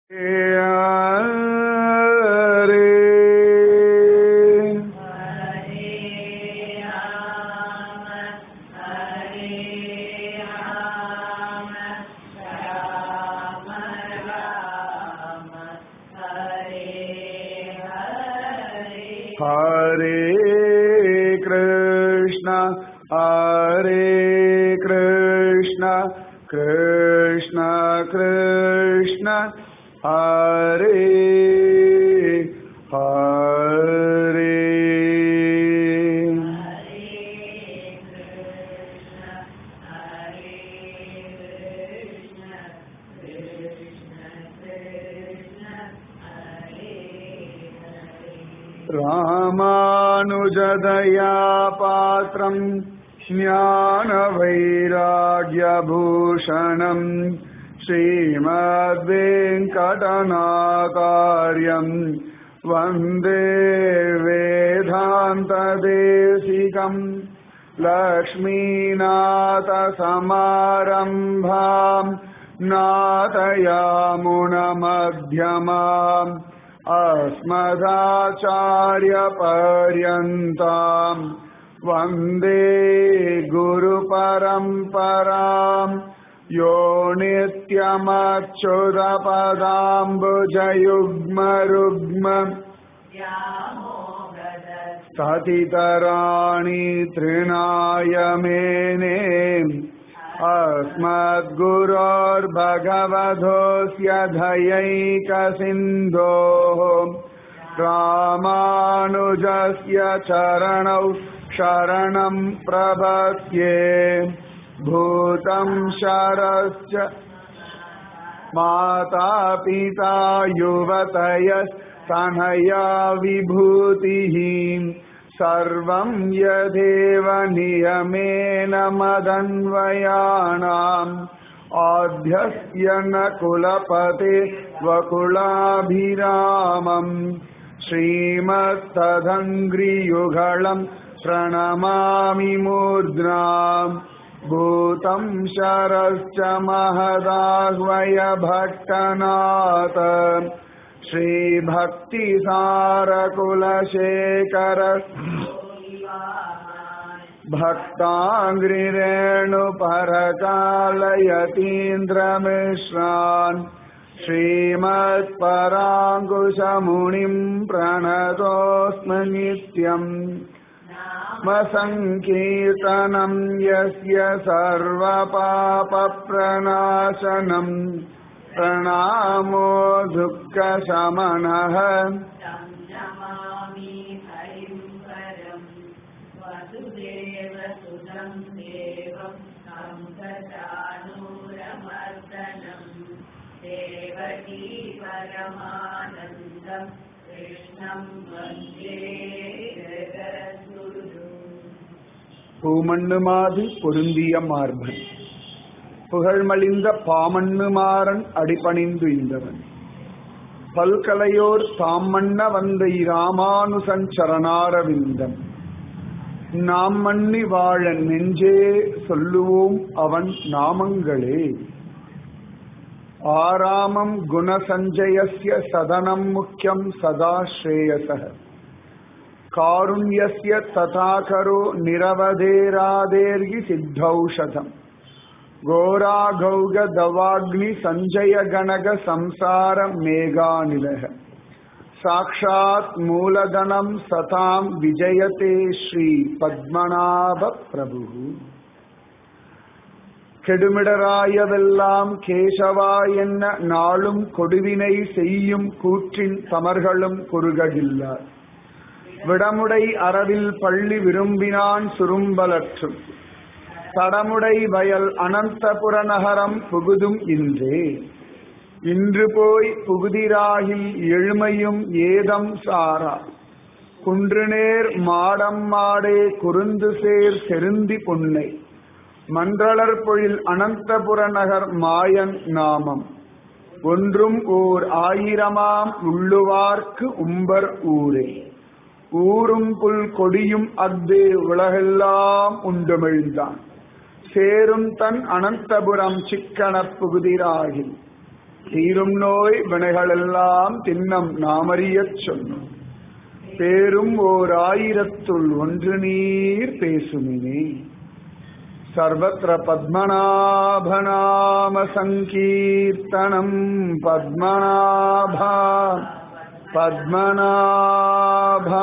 Hare Krishna, Hare Krishna, Krishna Krishna, Hare Hare. रामानुजदया पात्रम् ज्ञानवैराग्यभूषणम् श्रीमद्वेङ्कटनाकार्यम् वन्दे वेदान्तदेशिकम् लक्ष्मीनाथसमारम्भाम् नाथयामुनमध्यमाम् अस्मदाचार्यपर्यन्ताम् वन्दे गुरुपरम्पराम् यो नित्यमच्युतपदाम्बुजयुग्मरुग्म सतितराणि तृणाय मेने अस्मद्गुरोर्भगवधोऽस्य धयैकसिन्धोः रामानुजस्य चरणौ शरणम् प्रपद्ये भूतं शरश्च मातापिता युवतयस्तनया विभूतिः सर्वं यदेव नियमेन मदन्वयानाम् आद्यस्य न कुलपते वकुलाभिरामम् श्रीमत्तदङ्घ्रियुगळम् प्रणमामि मूर्ध्नाम् भूतं शरश्च महदाह्वय भट्टनाथ श्रीभक्तिसारकुलशेखर भक्ताङ्घ्रिरेणुपरकालयतीन्द्रमिश्रान् श्रीमत्पराङ्कुशमुनिम् प्रणतोऽस्मि नित्यम् मसङ्कीर्तनम् यस्य सर्वपापप्रणाशनम् प्रणामो दुःखशमनः नमामि हरिं परं वसुदेवसुतं देवं कंसचानूरमर्दनं देवकी परमानन्दं कृष्णं वन्दे जगद्गुरुम् பூமண்ணுமாது பொருந்திய மார்பன் புகழ்மலிந்த பாமண்ணுமாறன் அடிபணிந்து இந்தவன் பல்கலையோர் தாம் மன்ன வந்த இராமானுசன் சரணாரவிந்தம் நாம் மன்னி வாழ நெஞ்சே சொல்லுவோம் அவன் நாமங்களே ஆராமம் குணசஞ்சயஸ்ய சதனம் முக்கியம் சதா ஸ்ரேயசः कारुण्यस्य तथा करो निरवधेरादेर्हि सिद्धौषधम् घोराघौगदवाग्नि सञ्जय गणग संसार मेघानिलः साक्षात् मूलधनम् सताम् विजयते श्री पद्मनाभ प्रभुः கெடுமிடராயவெல்லாம் கேசவா என்ன நாளும் கொடுவினை செய்யும் கூற்றின் தமர்களும் குறுககில்லார் விடமுடை அறவில் பள்ளி விரும்பினான் சுரும்பலற்றும் தடமுடை வயல் அனந்தபுர நகரம் புகுதும் இன்றே இன்று போய் புகுதிராகில் எழுமையும் ஏதம் சாரா குன்றுநேர் மாடம் மாடே குருந்து சேர் செருந்தி பொன்னை மன்றளர் பொழில் அனந்தபுர நகர் மாயன் நாமம் ஒன்றும் ஓர் ஆயிரமாம் உள்ளுவார்க்கு உம்பர் ஊரே ஊரும் புல் கொடியும் அஃதே உலகெல்லாம் உண்டுமிழ்ந்தான் சேரும் தன் அனந்தபுரம் சிக்கனப் புகுதிராகில் தீரும் நோய் வினைகளெல்லாம் தின்னம் நாமறியச் சொன்னோம் பேரும் ஓர் ஆயிரத்துள் ஒன்று நீர் பேசுமினே சர்வத்திர பத்மநாபநாம சங்கீர்த்தனம் பத்மநாபா பத்மநாபா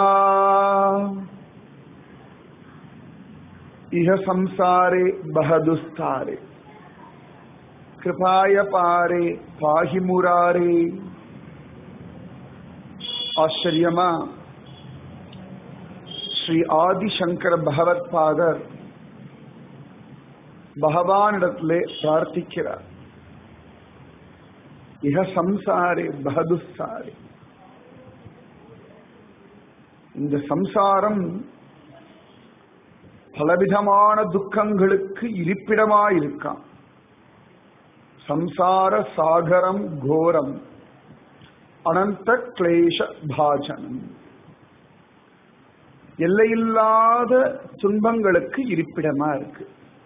इह संसारे बहदुस्तारे कृपाय पारे पाहि मुरारे ஆச்சரியமா ஸ்ரீ ஆதிசங்கர பகவத் பாதர் பகவானிடத்திலே பிரார்த்திக்கிறார் இக சம்சாரே பகதுஸ்தாரே இந்த சம்சாரம் பலவிதமான துக்கங்களுக்கு இருப்பிடமாயிருக்கான் சம்சார சாகரம் கோரம் அனந்த கிளேஷ பாஜனம் எல்லையில்லாத துன்பங்களுக்கு இருப்பிடமா இருக்கு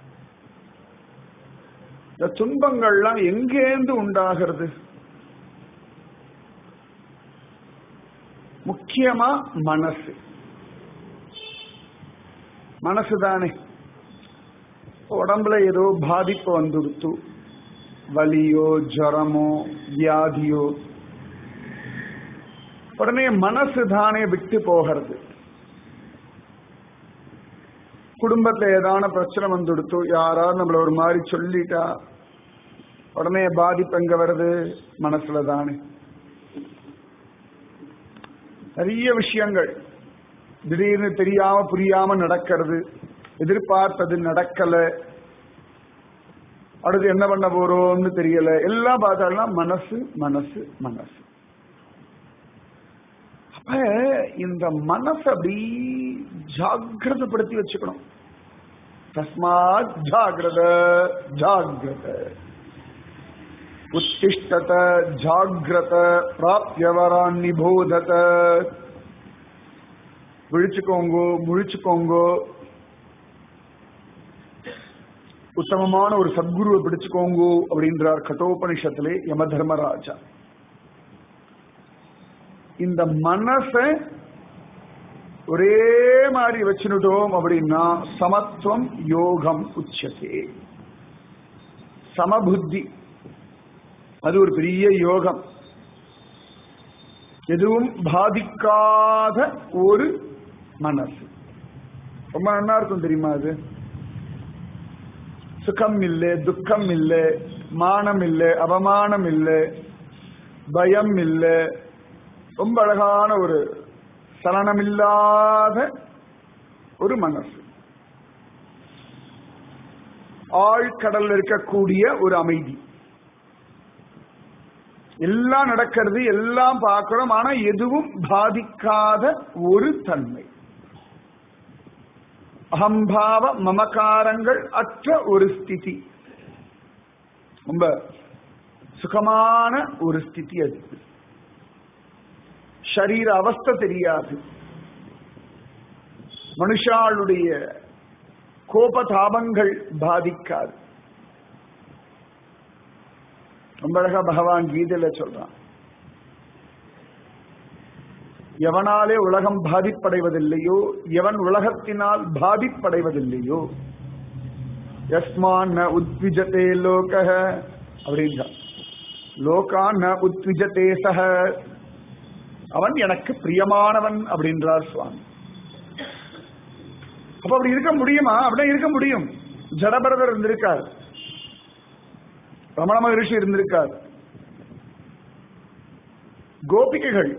இந்த துன்பங்கள்லாம் எங்கேந்து உண்டாகிறது முக்கியமா மனசு மனசு தானே உடம்புல ஏதோ பாதிப்பு வந்துடுத்து வலியோ ஜரமோ வியாதியோ உடனே மனசு தானே விட்டு போகிறது குடும்பத்துல ஏதான பிரச்சனை வந்துடுத்து யாராவது நம்மள ஒரு மாதிரி சொல்லிட்டா உடனே பாதிப்பு எங்க வருது மனசுல தானே நிறைய விஷயங்கள் திடீர்னு தெரியாம புரியாம நடக்கிறது எதிர்பார்த்தது நடக்கல அடுத்து என்ன பண்ண போறோம்னு தெரியல எல்லாம் பார்த்தாலும் மனசு மனசு மனசு அப்ப இந்த மனசை அப்படி ஜாகிரதப்படுத்தி வச்சுக்கணும் தஸ்மாத் ஜாகிரத ஜாகிரத உத்திஷ்டத ஜாகிரத பிராப்தியவரான் நிபோதத விழிச்சுக்கோங்கோ முழிச்சுக்கோங்கோ உத்தமமான ஒரு சத்குருவை பிடிச்சுக்கோங்கோ அப்படின்றார் கட்டோபனிஷத்திலே யம தர்மராஜா இந்த மனச ஒரே மாதிரி வச்சுனுட்டோம் அப்படின்னா சமத்துவம் யோகம் உச்சதே சமபுத்தி அது ஒரு பெரிய யோகம் எதுவும் பாதிக்காத ஒரு மனசு ரொம்ப நல்லா இருக்கும் தெரியுமா அது சுகம் இல்லை துக்கம் இல்லை மானம் இல்லை அவமானம் இல்லை பயம் இல்லை ரொம்ப அழகான ஒரு சலனமில்லாத ஒரு மனசு ஆழ்கடல்ல இருக்கக்கூடிய ஒரு அமைதி எல்லாம் நடக்கிறது எல்லாம் பார்க்கிறோம் ஆனா எதுவும் பாதிக்காத ஒரு தன்மை அகம்பாவ மமகாரங்கள் அற்ற ஒரு ஸ்திதி ரொம்ப சுகமான ஒரு ஸ்திதி அது ஷரீர அவஸ்தை தெரியாது மனுஷாளுடைய கோபதாபங்கள் பாதிக்காது ரொம்ப அழகா பகவான் கீதையில சொல்றான் எவனாலே உலகம் பாதிப்படைவதில்லையோ எவன் உலகத்தினால் பாதிப்படைவதில்லையோ யஸ்மான் ந உத்விஜதே லோக அப்படின்றான் லோகா ந உத்விஜதே சக அவன் எனக்கு பிரியமானவன் அப்படின்றார் சுவாமி அப்ப அப்படி இருக்க முடியுமா அப்படியே இருக்க முடியும் ஜடபரதர் இருந்திருக்கார் ரமண மகரிஷி இருந்திருக்கார் கோபிகைகள்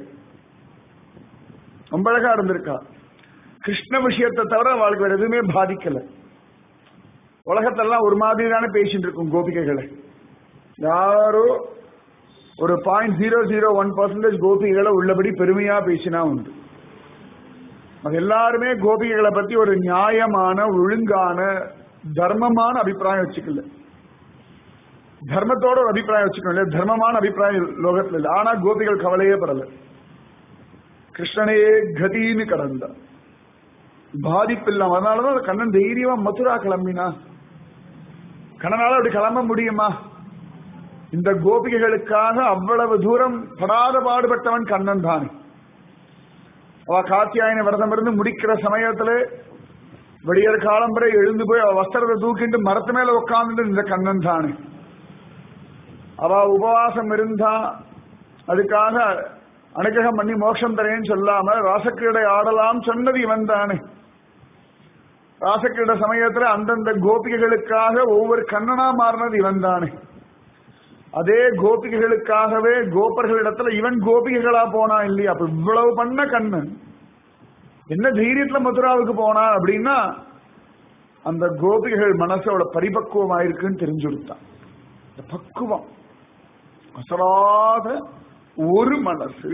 ரொம்ப அழகா இருந்திருக்கா கிருஷ்ண விஷயத்தை தவிர அவளுக்கு வேற எதுவுமே பாதிக்கல உலகத்தெல்லாம் ஒரு மாதிரி தானே பேசிட்டு இருக்கும் கோபிகைகளை யாரோ ஒரு point zero zero one percentage கோபிகைகளை உள்ளபடி பெருமையா பேசினா உண்டு அது எல்லாருமே கோபிகைகளை பத்தி ஒரு நியாயமான ஒழுங்கான தர்மமான அபிப்பிராயம் வச்சுக்கல தர்மத்தோட ஒரு அபிப்பிராயம் வச்சுக்கணும் இல்லையா தர்மமான அபிப்பிராயம் லோகத்துல இல்லை ஆனா கோபிகள் கவலையே படல கிருஷ்ணனே கதின்னு கடந்த பாதிப்பு இல்லாம அதனாலதான் கண்ணன் தைரியமா மதுரா கிளம்பினா கண்ணனால அப்படி கிளம்ப முடியுமா இந்த கோபிகைகளுக்காக அவ்வளவு தூரம் படாத பாடுபட்டவன் கண்ணன் தானே அவ காத்தியாயன விரதம் இருந்து முடிக்கிற சமயத்துல விடியற் காலம்பரை எழுந்து போய் அவ வஸ்திரத்தை தூக்கிட்டு மரத்து மேல உட்கார்ந்துட்டு இந்த கண்ணன் தானே அவ உபவாசம் இருந்தா அதுக்காக அனுகிரகம் பண்ணி மோட்சம் தரேன்னு சொல்லாம ராசக்கிரீடை ஆடலாம் சொன்னது இவன் தானே ராசக்கிரீட சமயத்துல அந்தந்த கோபிகைகளுக்காக ஒவ்வொரு கண்ணனா மாறினது இவன் தானே அதே கோபிகைகளுக்காகவே கோபர்களிடத்துல இவன் கோபிகைகளா போனா இல்லையா அப்ப இவ்வளவு பண்ண கண்ணன் என்ன தைரியத்துல மதுராவுக்கு போனா அப்படின்னா அந்த கோபிகைகள் மனசு அவ்வளவு பரிபக்குவமாயிருக்குன்னு தெரிஞ்சு கொடுத்தான் இந்த பக்குவம் அசராத ஒரு மனசு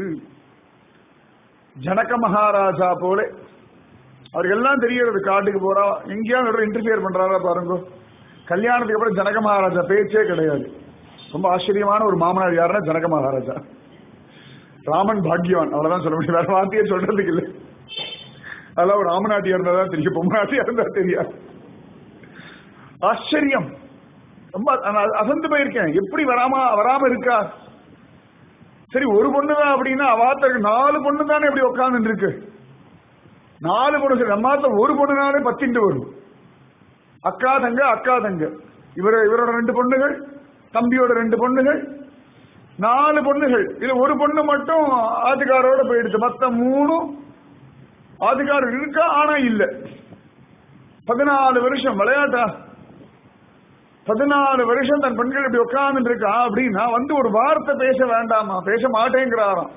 ஜனக மகாராஜா போல அவருக்கு எல்லாம் தெரியறது காட்டுக்கு போறா எங்கேயாவது இன்டர்ஃபியர் பண்றாரா பாருங்க கல்யாணத்துக்கு அப்புறம் ஜனக மகாராஜா பேச்சே கிடையாது ரொம்ப ஆச்சரியமான ஒரு மாமனார் யாருன்னா ஜனக மகாராஜா ராமன் பாக்யவான் அவ்வளவுதான் சொல்ல முடியும் வேற வார்த்தையே சொல்றதுக்கு இல்லை அதெல்லாம் ஒரு ராமநாட்டியா இருந்தா தான் தெரியும் பொம்மநாட்டியா இருந்தா தெரியாது ஆச்சரியம் ரொம்ப நான் அசந்து போயிருக்கேன் எப்படி வராம வராம இருக்கா சரி ஒரு பொண்ணுதான் அப்படின்னா அவாத்தருக்கு நாலு பொண்ணு தானே இப்படி உட்கார்ந்து இருக்கு நாலு பொண்ணு சரி நம்மாத்த ஒரு பொண்ணுனாலே பத்திண்டு வரும் அக்கா தங்க அக்கா தங்க இவர இவரோட ரெண்டு பொண்ணுகள் தம்பியோட ரெண்டு பொண்ணுகள் நாலு பொண்ணுகள் இது ஒரு பொண்ணு மட்டும் ஆதிகாரோட போயிடுச்சு மத்த மூணும் ஆதிகாரம் இருக்கா ஆனா இல்ல பதினாலு வருஷம் விளையாட்டா பதினாலு வருஷம் தன் பெண்கள் இப்படி உட்கார்ந்து இருக்கா அப்படின்னா வந்து ஒரு வார்த்தை பேச வேண்டாமா பேச மாட்டேங்கிறாராம்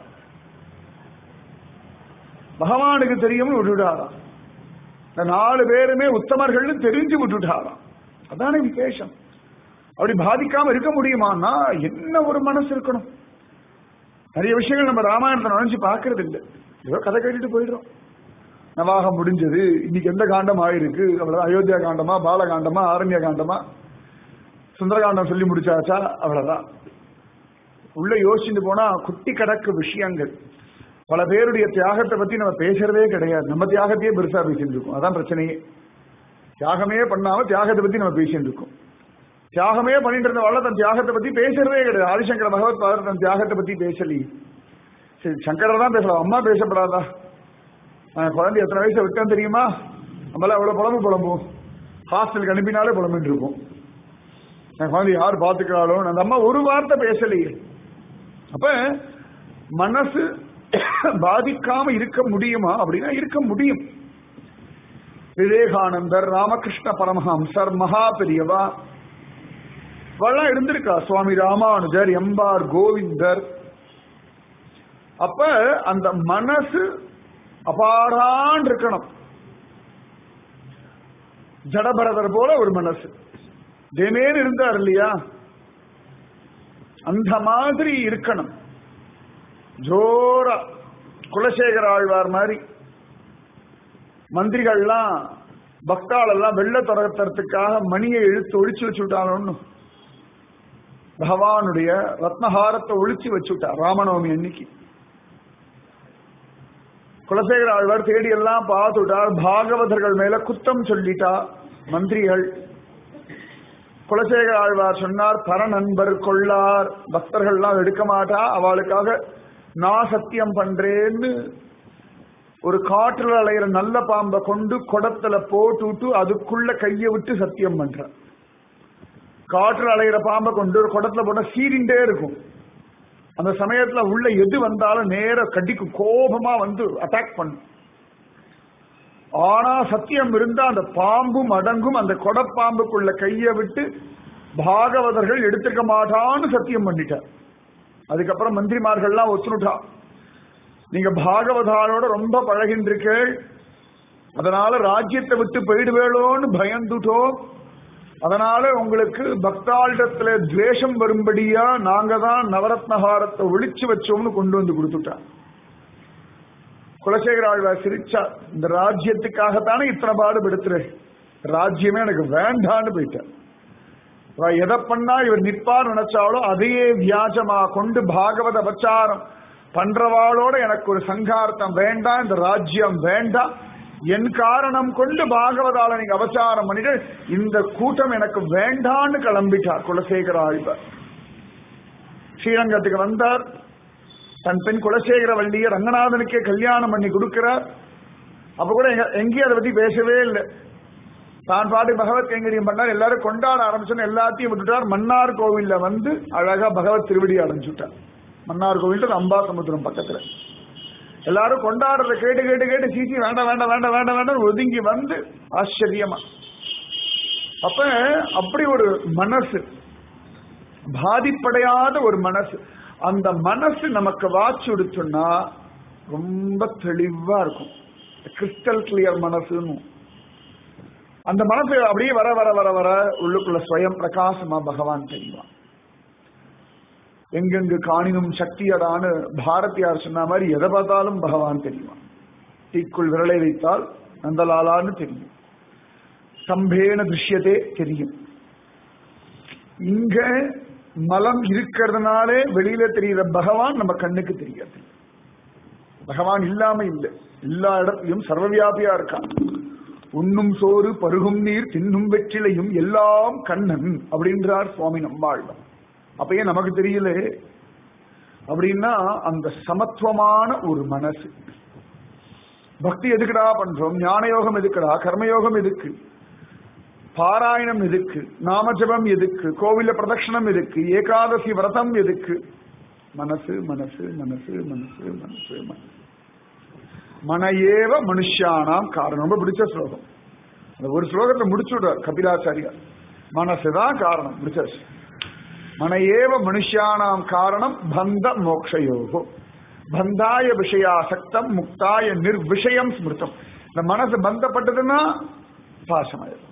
பகவானுக்கு தெரியும் விட்டுட்டாராம் இந்த நாலு பேருமே உத்தமர்கள்னு தெரிஞ்சு விட்டுட்டாராம் அதானே விசேஷம் அப்படி பாதிக்காம இருக்க முடியுமான்னா என்ன ஒரு மனசு இருக்கணும் நிறைய விஷயங்கள் நம்ம ராமாயணத்தை நினைச்சு பாக்குறது இல்லை ஏதோ கதை கேட்டுட்டு போயிடுறோம் நவாகம் முடிஞ்சது இன்னைக்கு எந்த காண்டம் ஆயிருக்கு அவ்வளவு அயோத்தியா காண்டமா பாலகாண்டமா ஆரண்ய காண்டமா சுந்தரகாண்டம் சொல்லி முடிச்சாச்சா அவ்வளவுதான் உள்ள யோசிச்சுட்டு போனா குட்டி கடக்கு விஷயங்கள் பல பேருடைய தியாகத்தை பத்தி நம்ம பேசுறதே கிடையாது நம்ம தியாகத்தையே பெருசா பேசிட்டு இருக்கோம் அதான் பிரச்சனையே தியாகமே பண்ணாம தியாகத்தை பத்தி நம்ம பேசிட்டு இருக்கோம் தியாகமே பண்ணிட்டு இருந்தவாள் தன் தியாகத்தை பத்தி பேசுறதே கிடையாது ஆதிசங்கர பகவத் பாதர் தன் தியாகத்தை பத்தி பேசலையே சரி சங்கரர் தான் பேசலாம் அம்மா பேசப்படாதா நான் குழந்தை எத்தனை வயசை விட்டேன் தெரியுமா நம்மளால அவ்வளவு புலம்பு புலம்பும் ஹாஸ்டலுக்கு அனுப்பினாலே புலம்பிட்டு இருப்போம் என் குழந்தை யார் பாத்துக்கிறாளோ அந்த அம்மா ஒரு வார்த்தை பேசலையே அப்ப மனசு பாதிக்காம இருக்க முடியுமா அப்படின்னா இருக்க முடியும் விவேகானந்தர் ராமகிருஷ்ண பரமஹம்சர் மகா பெரியவா இவெல்லாம் இருந்திருக்கா சுவாமி ராமானுஜர் எம்பார் கோவிந்தர் அப்ப அந்த மனசு அபாரான் இருக்கணும் ஜடபரதர் போல ஒரு மனசு தேமேன் இருந்தார் இல்லையா அந்த மாதிரி இருக்கணும் ஜோரா குலசேகர ஆழ்வார் மாதிரி மந்திரிகள்லாம் பக்தாள் எல்லாம் வெள்ள தொடர்த்துறதுக்காக மணியை இழுத்து ஒழிச்சு வச்சுட்டாங்க பகவானுடைய ரத்னஹாரத்தை ஒழிச்சு வச்சுட்டார் ராமநவமி அன்னைக்கு குலசேகர ஆழ்வார் தேடி எல்லாம் பார்த்துட்டார் பாகவதர்கள் மேல குத்தம் சொல்லிட்டா மந்திரிகள் குலசேகர ஆழ்வார் சொன்னார் பர நண்பர் கொள்ளார் பக்தர்கள்லாம் எடுக்க மாட்டா அவளுக்காக நான் சத்தியம் பண்றேன்னு ஒரு காற்றுல அலையிற நல்ல பாம்பை கொண்டு குடத்துல போட்டுட்டு அதுக்குள்ள கைய விட்டு சத்தியம் பண்ற காற்றுல அலையிற பாம்பை கொண்டு ஒரு குடத்துல போட்டா சீரிண்டே இருக்கும் அந்த சமயத்துல உள்ள எது வந்தாலும் நேர கடிக்கு கோபமா வந்து அட்டாக் பண்ணும் ஆனா சத்தியம் இருந்தா அந்த பாம்பும் அடங்கும் அந்த கொடப்பாம்புக்குள்ள கைய விட்டு பாகவதர்கள் எடுத்துக்க மாட்டான்னு சத்தியம் பண்ணிட்டார் அதுக்கப்புறம் மந்திரிமார்கள்லாம் ஒத்துனுட்டா நீங்க பாகவதாரோட ரொம்ப பழகின்றிருக்கீள் அதனால ராஜ்யத்தை விட்டு போயிடுவேளோன்னு பயந்துட்டோம் அதனால உங்களுக்கு பக்தாளிடத்துல துவேஷம் வரும்படியா நாங்க தான் நவரத்னஹாரத்தை ஒழிச்சு வச்சோம்னு கொண்டு வந்து கொடுத்துட்டான் குலசேகர ஆழ்வார் சிரிச்சா இந்த ராஜ்யத்துக்காகத்தானே இத்தனை பாடுபடுத்துறேன் ராஜ்யமே எனக்கு வேண்டான்னு போயிட்டார் இவ எதை பண்ணா இவர் நிற்பார் நினைச்சாலோ அதையே வியாஜமா கொண்டு பாகவத பிரச்சாரம் பண்றவாளோட எனக்கு ஒரு சங்கார்த்தம் வேண்டாம் இந்த ராஜ்யம் வேண்டாம் என் காரணம் கொண்டு பாகவதால நீங்க அபச்சாரம் பண்ணிட்டு இந்த கூட்டம் எனக்கு வேண்டான்னு கிளம்பிட்டார் குலசேகர ஆழ்வார் ஸ்ரீரங்கத்துக்கு வந்தார் தன் பெண் குலசேகர வள்ளிய ரங்கநாதனுக்கே கல்யாணம் பண்ணி கொடுக்கிறார் அப்ப கூட எங்க எங்கேயும் அதை பத்தி பேசவே இல்லை தான் பாட்டு பகவத் கைங்கரியம் பண்ணார் எல்லாரும் கொண்டாட ஆரம்பிச்சோன்னு எல்லாத்தையும் விட்டுட்டார் மன்னார் கோவில்ல வந்து அழகா பகவத் திருவடி அடைஞ்சுட்டார் மன்னார் கோவில் அம்பா சமுத்திரம் பக்கத்துல எல்லாரும் கொண்டாடுறத கேட்டு கேட்டு கேட்டு சீச்சி வேண்டாம் வேண்டாம் வேண்டாம் வேண்டாம் வேண்டாம் ஒதுங்கி வந்து ஆச்சரியமா அப்ப அப்படி ஒரு மனசு பாதிப்படையாத ஒரு மனசு அந்த மனசு நமக்கு வாட்சி கொடுத்தோம்னா ரொம்ப தெளிவா இருக்கும் கிறிஸ்டல் கிளியர் மனசுன்னு அந்த மனசு அப்படியே வர வர வர வர உள்ளுக்குள்ள ஸ்வயம் பிரகாசமா பகவான் தெரியுவான் எங்கெங்கு காணினும் சக்தியடான்னு பாரதியார் சொன்ன மாதிரி எதை பார்த்தாலும் பகவான் தெரியுவான் தீக்குள் விரலை வைத்தால் நந்தலாலான்னு தெரியும் சம்பேன திருஷ்யத்தே தெரியும் இங்க மலம் இருக்கிறதுனாலே வெளியில தெரிகிற பகவான் நம்ம கண்ணுக்கு தெரியாது பகவான் இல்லாம இல்லை எல்லா இடத்துலயும் சர்வவியாபியா இருக்கான் உண்ணும் சோறு பருகும் நீர் தின்னும் வெற்றிலையும் எல்லாம் கண்ணன் அப்படின்றார் சுவாமி நம்மாழ்வார் அப்ப ஏன் நமக்கு தெரியல அப்படின்னா அந்த சமத்துவமான ஒரு மனசு பக்தி எதுக்குடா பண்றோம் ஞான யோகம் எதுக்குடா கர்மயோகம் எதுக்கு பாராயணம் எதுக்கு நாமஜபம் எதுக்கு கோவில பிரதட்சணம் எதுக்கு ஏகாதசி விரதம் எதுக்கு மனசு மனசு மனசு மனசு மனசு மனசு மன ஏவ மனுஷானாம் காரணம் ரொம்ப பிடிச்ச ஸ்லோகம் அந்த ஒரு ஸ்லோகத்தை முடிச்சு விடுறார் கபிலாச்சாரியார் மனசுதான் காரணம் முடிச்சாச்சு மன ஏவ மனுஷானாம் காரணம் பந்த மோக்ஷயோகோ பந்தாய விஷயாசக்தம் முக்தாய நிர்விஷயம் ஸ்மிருதம் இந்த மனசு பந்தப்பட்டதுன்னா பாசமாயிடும்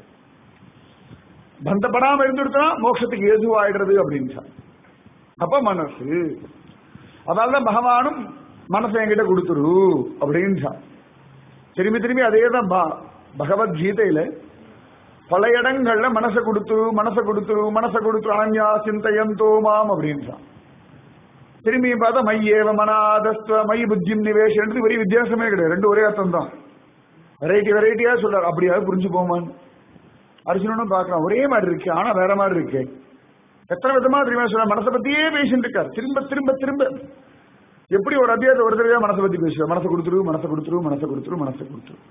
பந்தப்படாம இருந்துடுத்தா மோட்சத்துக்கு ஏதுவாயிடுறது அப்படின்னு அப்ப மனசு அதனாலதான் பகவானும் மனசை என்கிட்ட கொடுத்துரு அப்படின்னு திரும்பி திரும்பி அதே தான் பகவத்கீதையில பல இடங்கள்ல மனசை கொடுத்துரு மனசை கொடுத்துரு மனசை கொடுத்துரு அனன்யா சிந்தையந்தோ மாம் அப்படின்றான் திரும்பி பார்த்தா மையேவ மனாதஸ்துவ மை புத்தியும் நிவேஷம் வெறி வித்தியாசமே கிடையாது ரெண்டு ஒரே அர்த்தம் தான் வெரைட்டி வெரைட்டியா சொல்றாரு அப்படியாவது புரிஞ்சு போமான்னு அர்ஜுனனும் பார்க்கலாம் ஒரே மாதிரி இருக்கு ஆனா வேற மாதிரி இருக்கு எத்தனை விதமா தெரியுமா சொல்ற மனசை பத்தியே பேசிட்டு இருக்காரு திரும்ப திரும்ப திரும்ப எப்படி ஒரு அத்தியாயத்தை ஒரு தடவையா மனசை பத்தி பேசுவார் மனசை கொடுத்துரு மனசை கொடுத்துரு மனசை கொடுத்துரு மனசை கொடுத்துரு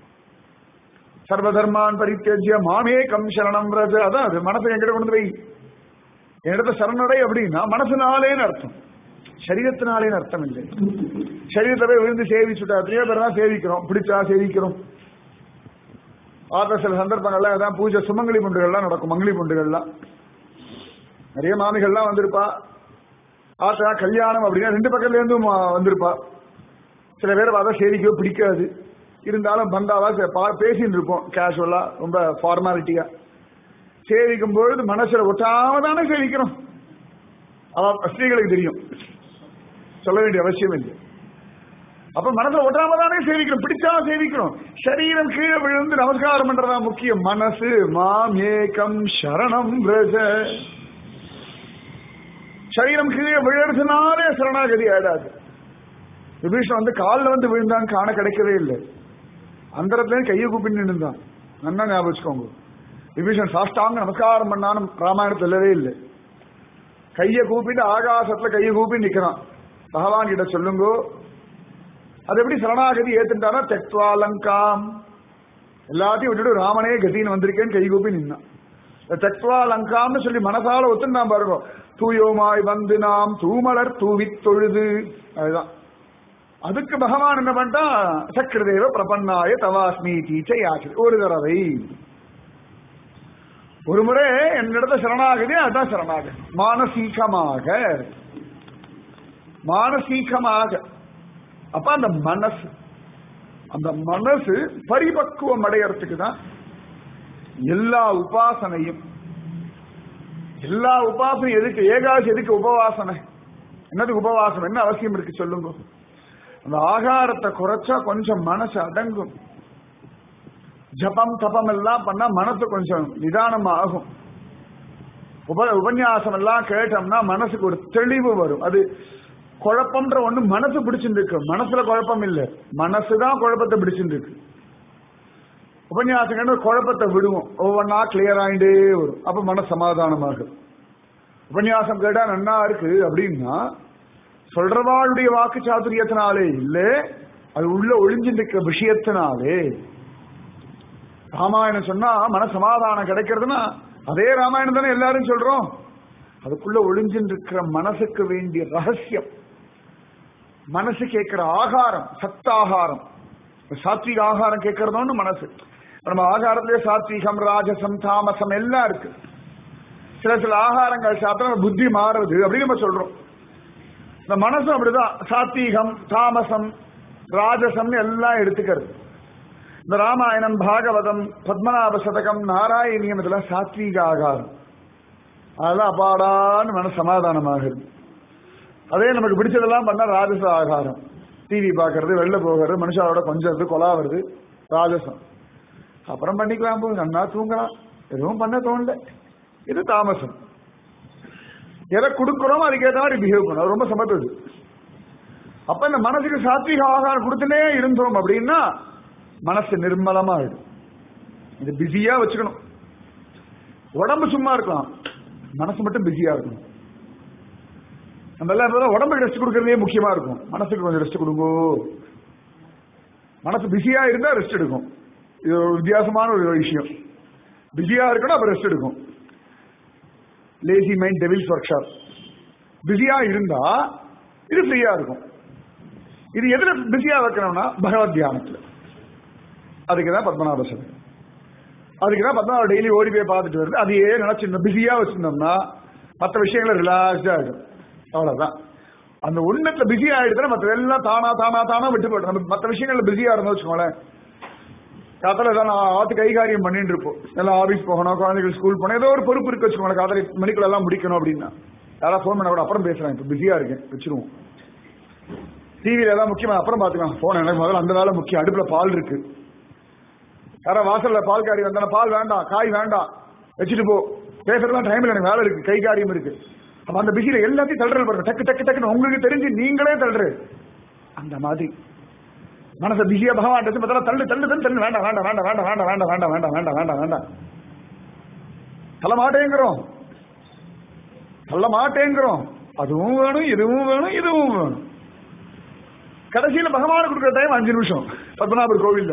சர்வதர்மான் பரித்தேஜ்ய மாமே கம் சரணம் ரஜ அதான் அது மனசை என்கிட்ட கொண்டு வை என்னிடத்த சரணடை அப்படின்னா மனசுனாலேன்னு அர்த்தம் சரீரத்தினாலேன்னு அர்த்தம் இல்லை சரீரத்தை போய் விழுந்து சேவிச்சுட்டா எத்தனையோ பேர் தான் சேவிக்கிறோம் பிடிச்சா சேவிக்கிறோம் ஆத்த சில சந்தர்ப்பங்கள்ல அதான் பூஜை சுமங்கலி புண்டுகள்லாம் நடக்கும் மங்களி புண்டுகள்லாம் நிறைய மாமிகள்லாம் வந்திருப்பா ஆத்தா கல்யாணம் அப்படின்னா ரெண்டு பக்கத்துல இருந்தும் வந்திருப்பா சில பேர் அதை சேவிக்கவே பிடிக்காது இருந்தாலும் பந்தாவா பேசிட்டு இருப்போம் கேஷுவலா ரொம்ப ஃபார்மாலிட்டியா சேவிக்கும் பொழுது மனசுல ஒட்டாம தானே சேவிக்கிறோம் அவ ஸ்திரீகளுக்கு தெரியும் சொல்ல வேண்டிய அவசியம் இல்லை அப்ப மனசுல ஒட்டாம தானே சேவிக்கிறோம் பிடிச்சா சேவிக்கிறோம் சரீரம் கீழே விழுந்து நமஸ்காரம் பண்றதா முக்கியம் மனசு மாம் ஏகம் சரணம் பிரஜ சரீரம் கீழே விழுறதுனாலே சரணாகதி ஆயிடாது விபீஷன் வந்து காலில் வந்து விழுந்தான் காண கிடைக்கவே இல்லை அந்த இடத்துல கையை கூப்பி நின்றுதான் நல்லா ஞாபகம் வச்சுக்கோங்க விபீஷன் சாஷ்டாங்க நமஸ்காரம் பண்ணான்னு ராமாயணம் சொல்லவே இல்லை கையை கூப்பிட்டு ஆகாசத்துல கையை கூப்பி நிக்கிறான் பகவான் கிட்ட சொல்லுங்கோ அது எப்படி சரணாகதி ஏத்துட்டானா தெக்வாலங்காம் எல்லாத்தையும் விட்டுட்டு ராமனே கதின்னு வந்திருக்கேன்னு கை கூப்பி நின்னான் தத்வா லங்காம்னு சொல்லி மனசால ஒத்துண்டாம் பாருங்க தூயோமாய் வந்து நாம் தூமலர் தூவி தொழுது அதுதான் அதுக்கு பகவான் என்ன பண்ணிட்டா சக்கரதேவ பிரபன்னாய தவாஸ்மி தீச்சை யாச்சு ஒரு தடவை ஒரு முறை என்னிடத்த சரணாகதி அதுதான் சரணாகதி மானசீகமாக மானசீகமாக அப்ப அந்த மனசு அந்த மனசு பரிபக்குவம் அடையறதுக்கு தான் எல்லா உபாசனையும் எல்லா உபாசனையும் எதுக்கு ஏகாசி எதுக்கு உபவாசனை என்னதுக்கு உபவாசம் என்ன அவசியம் இருக்கு சொல்லுங்க அந்த ஆகாரத்தை குறைச்சா கொஞ்சம் மனசு அடங்கும் ஜபம் தபம் எல்லாம் பண்ணா மனசு கொஞ்சம் நிதானம் ஆகும் உப உபன்யாசம் எல்லாம் கேட்டோம்னா மனசுக்கு ஒரு தெளிவு வரும் அது குழப்பம்ன்ற ஒண்ணு மனசு பிடிச்சிட்டு இருக்கு மனசுல குழப்பம் இல்ல மனசுதான் குழப்பத்தை பிடிச்சிட்டு இருக்கு உபன்யாசம் குழப்பத்தை விடுவோம் ஒவ்வொன்னா கிளியர் ஆயிட்டே வரும் அப்ப மன சமாதானமாகும் உபன்யாசம் கேட்டா நன்னா இருக்கு அப்படின்னா சொல்றவாளுடைய வாக்கு சாதுரியத்தினாலே இல்ல அது உள்ள ஒளிஞ்சிருக்கிற விஷயத்தினாலே ராமாயணம் சொன்னா மன சமாதானம் கிடைக்கிறதுனா அதே ராமாயணம் தானே எல்லாரும் சொல்றோம் அதுக்குள்ள ஒளிஞ்சிருக்கிற மனசுக்கு வேண்டிய ரகசியம் மனசு கேட்கிற ஆகாரம் சத்தாகாரம் சாத்விக ஆகாரம் கேட்கறதோன்னு மனசு நம்ம ஆகாரத்திலே சாத்விகம் ராஜசம் தாமசம் எல்லாம் இருக்கு சில சில ஆகாரங்கள் சாப்பிட்டா நம்ம புத்தி மாறுது அப்படின்னு நம்ம சொல்றோம் இந்த மனசும் அப்படிதான் சாத்வீகம் தாமசம் ராஜசம் எல்லாம் எடுத்துக்கிறது இந்த ராமாயணம் பாகவதம் பத்மநாப சதகம் நாராயணியம் இதெல்லாம் சாத்வீக ஆகாரம் அதெல்லாம் அப்பாடான்னு மன சமாதானமாகுது அதே நமக்கு பிடிச்சதெல்லாம் பண்ணா ராஜச ஆகாரம் டிவி பார்க்கறது வெளில போகிறது மனுஷாவோட கொஞ்சது கொலாவது ராஜசம் அப்புறம் பண்ணிக்கலாம் போது நன்னா தூங்கலாம் எதுவும் பண்ண தோணல இது தாமசம் எதை கொடுக்குறோமோ அதுக்கேற்ற மாதிரி பிஹேவ் பண்ணும் அது ரொம்ப சமத்தது அப்ப இந்த மனசுக்கு சாத்விக ஆகாரம் கொடுத்துனே இருந்தோம் அப்படின்னா மனசு நிர்மலமா ஆயிடும் இது பிஸியா வச்சுக்கணும் உடம்பு சும்மா இருக்கலாம் மனசு மட்டும் பிஸியா இருக்கணும் நம்ம எல்லாம் இப்ப உடம்புக்கு ரெஸ்ட் கொடுக்கறதே முக்கியமா இருக்கும் மனசுக்கு கொஞ்சம் ரெஸ்ட் கொடுங்கோ மனசு பிஸியா இருந்தா ரெஸ்ட் எடுக்கும் இது ஒரு வித்தியாசமான ஒரு விஷயம் பிஸியா இருக்கணும் அப்ப ரெஸ்ட் எடுக்கும் lazy mind devil's workshop பிஸியா இருந்தா இது ஃப்ரீயா இருக்கும் இது எதுல பிஸியா வைக்கணும்னா பகவத் தியானத்துல அதுக்கு தான் பத்மநாப சதகம் அதுக்கு தான் பத்மநாப டெய்லி ஓடி போய் பார்த்துட்டு வருது அதையே நினைச்சிருந்தோம் பிஸியா வச்சிருந்தோம்னா மற்ற விஷயங்களை ரிலாக்ஸ்டா ஆகிடும் அவ்வளவுதான் அந்த ஒண்ணத்துல பிஸி ஆயிடுதுன்னா மற்ற எல்லாம் தானா தானா தானா விட்டு போயிடும் நம்ம மற்ற விஷயங்கள்ல பிஸியா இருந்தா வச்சுக்கோங்களேன் காத்தால தான் நான் ஆத்து கைகாரியம் பண்ணிட்டு இருப்போம் எல்லாம் ஆபீஸ் போகணும் குழந்தைகள் ஸ்கூல் போகணும் ஏதோ ஒரு பொறுப்பு இருக்கு வச்சுக்கோங்களேன் காத்தால மணிக்குள்ள எல்லாம் முடிக்கணும் அப்படின்னா யாராவது ஃபோன் பண்ண கூட அப்புறம் பேசுறேன் இப்போ பிஸியா இருக்கேன் வச்சிருவோம் டிவியில எல்லாம் முக்கியமா அப்புறம் பாத்துக்கலாம் போன் எனக்கு முதல்ல அந்த வேலை முக்கியம் அடுப்புல பால் இருக்கு யாரா வாசல்ல பால் காரி வந்தா பால் வேண்டாம் காய் வேண்டாம் வச்சுட்டு போ பேசுறதுலாம் டைம்ல எனக்கு வேலை இருக்கு கை காரியம் இருக்கு அப்ப அந்த பிஸியில எல்லாத்தையும் தள்ளுறது பாருங்க டக்கு டக்கு டக்குன்னு உங்களுக்கு தெரிஞ்சு நீங்களே தள்ளுறது அந்த மாதிரி மனசை பிஸியா பகவான் பார்த்தா தள்ளு தள்ளு தள்ளு தள்ளு வேண்டாம் வேண்டாம் வேண்டாம் வேண்டாம் வேண்டாம் வேண்டாம் வேண்டாம் வேண்டாம் வேண்டாம் வேண்டாம் வேண்டாம் தள்ள மாட்டேங்கிறோம் தள்ள மாட்டேங்கிறோம் அதுவும் வேணும் இதுவும் வேணும் இதுவும் வேணும் கடைசியில பகவான் கொடுக்குற டைம் அஞ்சு நிமிஷம் பத்மநாபர் கோவில்ல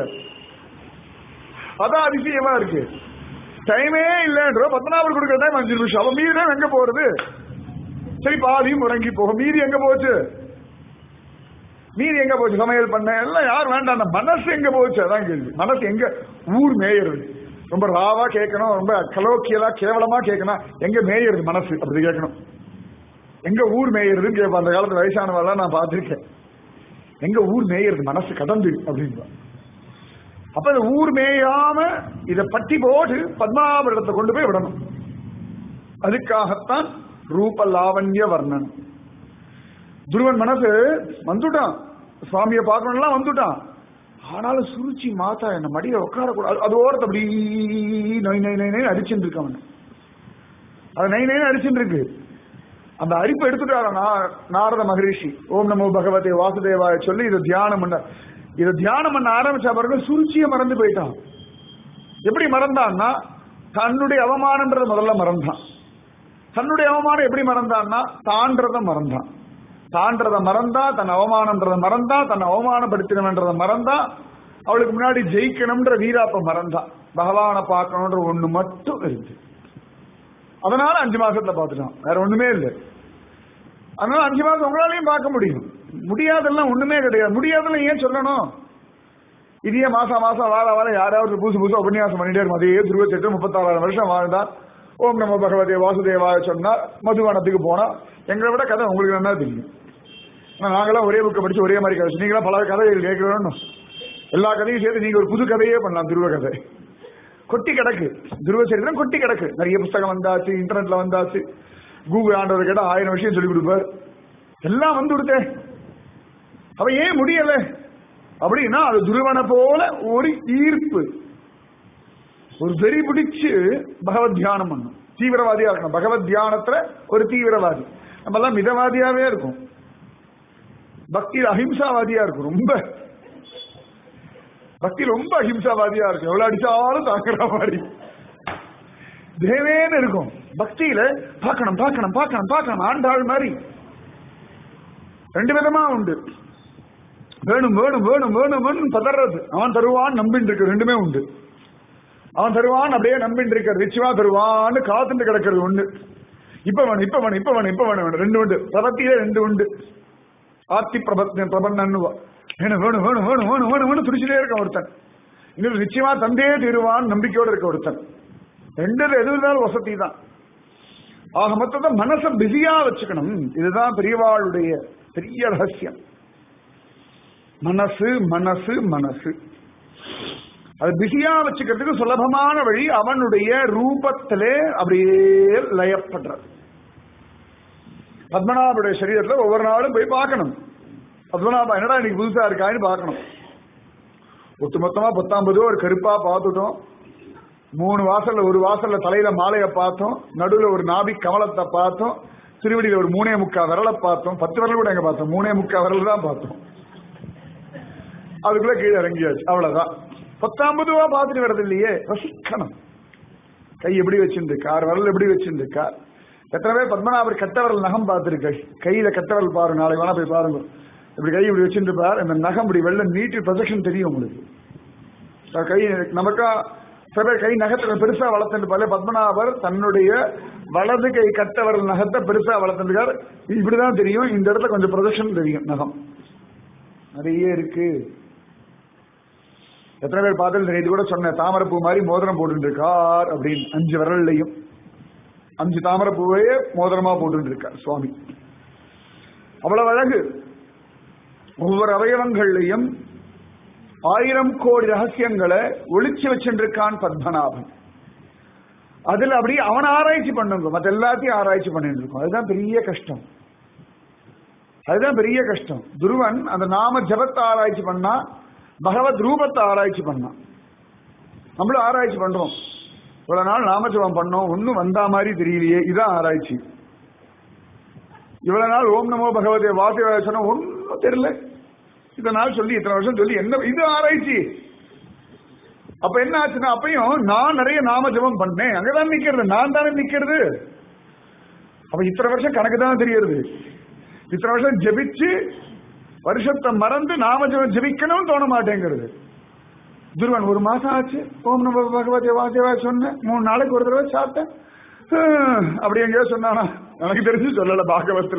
அதான் அதிசயமா இருக்கு டைமே இல்லைன்ற பத்மநாபர் கொடுக்குற டைம் அஞ்சு நிமிஷம் அப்ப மீதி டைம் எங்க போறது சரி பாதியும் முடங்கி போகும் மீதி எங்க போச்சு மீதி எங்க போச்சு சமையல் பண்ண எல்லாம் யார் வேண்டாம் அந்த மனசு எங்க போச்சு அதான் கேள்வி மனசு எங்க ஊர் மேயறது ரொம்ப ராவா கேட்கணும் ரொம்ப கலோக்கியலா கேவலமா கேட்கணும் எங்க மேயறது மனசு அப்படி கேட்கணும் எங்க ஊர் மேயறதுன்னு கேட்பேன் அந்த காலத்து வயசானவெல்லாம் நான் பார்த்திருக்கேன் எங்க ஊர் மேயறது மனசு கடந்து அப்படின்னு அப்ப இந்த ஊர் மேயாம இத பட்டி போட்டு பத்மநாபரிடத்தை கொண்டு போய் விடணும் அதுக்காகத்தான் ரூப லாவண்ய வர்ணன் துருவன் மனசு வந்துட்டான் சுவாமியை பார்க்கணும்லாம் வந்துட்டான் ஆனாலும் சுருச்சி மாத்தா என்ன மடியில உட்காரக்கூடாது அது ஓரத்தை அப்படி நொய் நொய் நொய் நொய் அடிச்சுட்டு இருக்கு அவன் அது நை நை அடிச்சுட்டு இருக்கு அந்த அரிப்பை எடுத்துட்டாரா நா- நாரத மகரிஷி ஓம் நமோ பகவதே வாசுதேவாய சொல்லி இதை தியானம் பண்ண இதை தியானம் பண்ண ஆரம்பிச்ச பிறகு சுருச்சியை மறந்து போயிட்டான் எப்படி மறந்தான்னா தன்னுடைய அவமானன்றத முதல்ல மறந்தான் தன்னுடைய அவமானம் எப்படி மறந்தான்னா தான்றத மறந்தான் தான்றத மறந்தா தன் அவமானன்றத மறந்தா தன் அவமானப்படுத்தினவன்றத மறந்தா அவளுக்கு முன்னாடி ஜெயிக்கணும்ன்ற வீராப்ப மறந்தா பகவானை பார்க்கணும்ன்ற ஒண்ணு மட்டும் இருந்து அதனால அஞ்சு மாசத்துல பார்த்துட்டான் வேற ஒண்ணுமே இல்லை அதனால அஞ்சு மாசம் உங்களாலையும் பார்க்க முடியும் முடியாதெல்லாம் ஒண்ணுமே கிடையாது முடியாதெல்லாம் ஏன் சொல்லணும் இதே மாசம் மாசம் வார வாரம் யாராவது புதுசு புதுசா உபன்யாசம் பண்ணிட்டே இருக்கும் அதே துருவச்செட்டு முப்பத்தாறாயிரம் வருஷம் வாழ்ந்தா ஓம் நம பகவதே வாசுதேவாய சொன்னா மதுவனத்துக்கு போனா எங்களை விட கதை உங்களுக்கு என்ன தெரியும் ஆனா நாங்களாம் ஒரே புக்கை படிச்சு ஒரே மாதிரி கதை நீங்களாம் பல கதைகள் கேட்கிறோம் எல்லா கதையும் சேர்த்து நீங்க ஒரு புது கதையே பண்ணலாம் துருவ கதை கொட்டி கிடக்கு துருவ சரித்திரம் கொட்டி கிடக்கு நிறைய புஸ்தகம் வந்தாச்சு இன்டர்நெட்ல வந்தாச்சு கூகுள் ஆண்டவர் கேட்டா ஆயிரம் விஷயம் சொல்லி கொடுப்பார் எல்லாம் வந்து கொடுத்தே அவ ஏன் முடியல அப்படின்னா அது துருவனை போல ஒரு ஈர்ப்பு ஒரு வெறி பிடிச்சு பகவத் தியானம் பண்ணும் தீவிரவாதியா இருக்கணும் பகவத் தியானத்துல ஒரு தீவிரவாதி நம்ம எல்லாம் மிதவாதியாவே இருக்கும் பக்தியில் அஹிம்சாவாதியா இருக்கும் ரொம்ப பக்தி ரொம்ப அஹிம்சாவாதியா இருக்கும் எவ்வளவு அடிச்சாலும் தாக்குற மாதிரி தேவேன்னு இருக்கும் பக்தியில பார்க்கணும் பார்க்கணும் பார்க்கணும் பார்க்கணும் ஆண்டாள் மாதிரி ரெண்டு விதமா உண்டு வேணும் வேணும் வேணும் வேணும் வேணும் பதறது அவன் தருவான் நம்பின்னு இருக்கு ரெண்டுமே உண்டு அவன் தருவான் அப்படியே நம்பின்னு இருக்காரு நிச்சயமா தருவான்னு காத்துட்டு கிடக்கிறது ஒண்ணு இப்ப வேணும் இப்ப வேணும் இப்ப வேணும் இப்ப வேணும் ரெண்டு உண்டு பிரபத்தியே ரெண்டு உண்டு ஆத்தி பிரபத் பிரபன்னன்னுவா வேணும் வேணும் வேணும் வேணும் வேணும் வேணும் வேணும் துடிச்சுட்டே இருக்க ஒருத்தன் இன்னொரு நிச்சயமா தந்தே தீருவான் நம்பிக்கையோட இருக்க ஒருத்தன் ரெண்டு எது இருந்தாலும் வசதி தான் ஆக மொத்தத்தை மனசை பிஸியா வச்சுக்கணும் இதுதான் பெரியவாளுடைய பெரிய ரகசியம் மனசு மனசு மனசு அது பிஸியா வச்சுக்கிறதுக்கு சுலபமான வழி அவனுடைய ரூபத்திலே அப்படியே லயப்படுறது பத்மநாபனுடைய சரீரத்துல ஒவ்வொரு நாளும் போய் பார்க்கணும் பத்மநாபா என்னடா இன்னைக்கு புதுசா இருக்கான்னு பார்க்கணும் ஒட்டுமொத்தமா பத்தாம்பது ஒரு கருப்பா பார்த்துட்டோம் மூணு வாசல்ல ஒரு வாசல்ல தலையில மாலையை பார்த்தோம் நடுவுல ஒரு நாபி கமலத்தை பார்த்தோம் திருவடியில ஒரு மூணே முக்கா விரலை பார்த்தோம் பத்து விரல் கூட எங்க பார்த்தோம் மூணே முக்கா விரல் தான் பார்த்தோம் அதுக்குள்ள கீழே இறங்கியாச்சு அவ்வளவுதான் பத்தாம்பது ரூபா பார்த்துட்டு வர்றது இல்லையே ரசிக்கணும் கை எப்படி வச்சிருந்துக்கார் விரல் எப்படி வச்சிருந்துக்கார் எத்தனை பேர் பத்மநாபர் கட்டவரல் நகம் பார்த்திருக்க கையில கட்டவரல் பாருங்க நாளைக்கு வேணா போய் பாருங்க இப்படி கை இப்படி வச்சிருந்து பார் இந்த நகம் இப்படி வெள்ள நீட்டி ப்ரொஜெக்ஷன் தெரியும் உங்களுக்கு அஹ் கை நமக்கா சில பேர் கை நகத்தை பெருசா வளர்த்துட்டு பாரு பத்மநாபர் தன்னுடைய வலது கை கட்டவரல் நகத்தை பெருசா வளர்த்துருக்கார் இப்படிதான் தெரியும் இந்த இடத்துல கொஞ்சம் ப்ரொஜெக்ஷன் தெரியும் நகம் நிறைய இருக்கு எத்தனை பேர் பார்த்து நேற்று கூட சொன்னேன் தாமரைப்பூ மாதிரி மோதிரம் போட்டு இருக்கார் அப்படின்னு அஞ்சு விரல்லையும் அஞ்சு தாமரைப்பூவையே மோதிரமா போட்டு இருக்கார் சுவாமி அவ்வளவு அழகு ஒவ்வொரு அவயவங்கள்லையும் ஆயிரம் கோடி ரகசியங்களை ஒளிச்சு வச்சிருக்கான் பத்மநாபன் அதுல அப்படி அவன் ஆராய்ச்சி பண்ணுங்க மத்த எல்லாத்தையும் ஆராய்ச்சி பண்ணிட்டு இருக்கோம் அதுதான் பெரிய கஷ்டம் அதுதான் பெரிய கஷ்டம் துருவன் அந்த நாம ஜபத்தை ஆராய்ச்சி பண்ணா பகவத் ரூபத்தை ஆராய்ச்சி பண்ணான் நம்மளும் ஆராய்ச்சி பண்றோம் இவ்வளவு நாள் நாமஜபம் பண்ணோம் ஒன்னும் வந்தா மாதிரி தெரியலையே இதான் ஆராய்ச்சி இவ்வளவு நாள் ஓம் நமோ பகவதே வாசிய சொன்ன ஒன்னும் தெரியல இத்தனை நாள் சொல்லி இத்தனை வருஷம் சொல்லி என்ன இது ஆராய்ச்சி அப்ப என்ன ஆச்சுன்னா அப்பயும் நான் நிறைய நாம ஜபம் பண்ணேன் அங்கதான் நிக்கிறது நான் தானே நிக்கிறது அப்ப இத்தனை வருஷம் கணக்கு தானே தெரியறது இத்தனை வருஷம் ஜெபிச்சு வருஷத்தை மறந்து நாம ஜெபம் ஜெபிக்கணும்னு தோண மாட்டேங்கிறது துருவன் ஒரு மாசம் ஆச்சு ஓம் நம பகவதே வாசேவா சொன்னேன் மூணு நாளைக்கு ஒரு தடவை சாப்பிட்டேன் ஹம், அப்படி எங்கேயோ சொன்னானா எனக்கு தெரிஞ்சு சொல்லல பாகவத்துல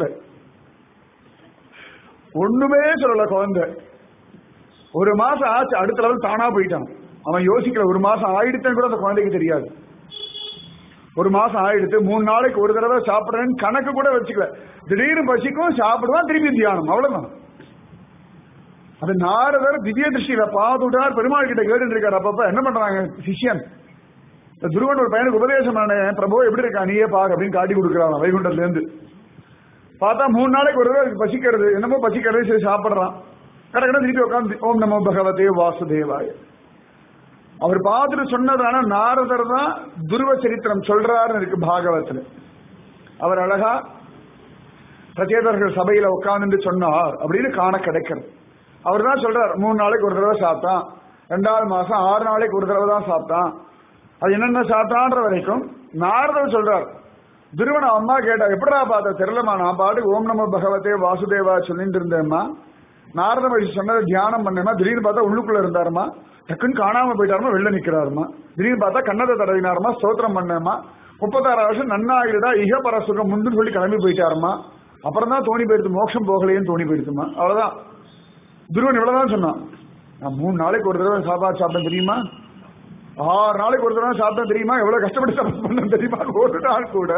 ஒண்ணுமே சொல்லல குழந்தை ஒரு மாசம் ஆச்சு அடுத்த லெவல் தானா போயிட்டான் அவன் யோசிக்கல ஒரு மாசம் ஆயிடுத்தேன்னு கூட அந்த குழந்தைக்கு தெரியாது ஒரு மாசம் ஆயிடுத்து மூணு நாளைக்கு ஒரு தடவை சாப்பிடுறேன்னு கணக்கு கூட வச்சுக்கல திடீர்னு பசிக்கும் சாப்பிடுவான் திருப்பி தியானம் அவ்வளவுதான் அது நாரதர் திவ்ய திருஷ்டியில பார்த்துட்டார் பெருமாள் கிட்ட கேட்டு இருக்காரு அப்பப்ப என்ன பண்றாங்க சிஷ்யன் இந்த துருவன் ஒரு பையனுக்கு உபதேசம் பண்ண பிரபு எப்படி இருக்கா நீயே பாரு அப்படின்னு காட்டி கொடுக்குறான் வைகுண்டத்துல இருந்து பார்த்தா மூணு நாளைக்கு ஒரு தடவை பசிக்கிறது என்னமோ பசிக்கிறது சரி சாப்பிடுறான் கரெக்டா திருப்பி உட்காந்து ஓம் நமோ பகவதே வாசுதேவாய அவர் பார்த்துட்டு சொன்னதான நாரதர் தான் துருவ சரித்திரம் சொல்றாருன்னு இருக்கு பாகவத்துல அவர் அழகா பிரச்சேதர்கள் சபையில உட்கார்ந்து சொன்னார் அப்படின்னு காண கிடைக்கிறது அவர் தான் சொல்றார் மூணு நாளைக்கு ஒரு தடவை சாப்பிட்டான் ரெண்டாவது மாசம் ஆறு நாளைக்கு ஒரு தடவை தான் சாப்பிட்டான் அது என்னென்ன சாப்பிட்டான்ற வரைக்கும் நாரதர் சொல்றார் துருவன அம்மா கேட்டா எப்படா பார்த்த தெரியலமா நான் பாட்டுக்கு ஓம் நம பகவதே வாசுதேவா சொல்லிட்டு இருந்தேம்மா நாரத மகிழ்ச்சி சொன்னதை தியானம் பண்ணேமா திடீர்னு பார்த்தா உள்ளுக்குள்ள இருந்தாருமா டக்குன்னு காணாம போயிட்டாருமா வெளில நிக்கிறாருமா திடீர்னு பார்த்தா கண்ணதை தடவினாருமா ஸ்தோத்திரம் பண்ணேமா முப்பத்தாறு வருஷம் நன்னாயிடுடா இக பர சுகம் முண்டுன்னு சொல்லி கிளம்பி போயிட்டாருமா அப்புறம் தான் தோணி போயிடுது மோட்சம் போகலையேன்னு தோணி போயிடுச்சுமா அவ்வளவுதான் துருவன் இவ்வளவுதான் சொன்னான் நான் மூணு நாளைக்கு ஒரு தடவை சாப்பாடு சாப்பிட்டேன் தெரியுமா ஆறு நாளைக்கு ஒரு தடவை சாப்பிட்டேன் தெரியுமா எவ்வளவு கஷ்டப்பட்டு சாப்பிட்டு பண்ணேன் தெரியுமா ஒரு நாள் கூட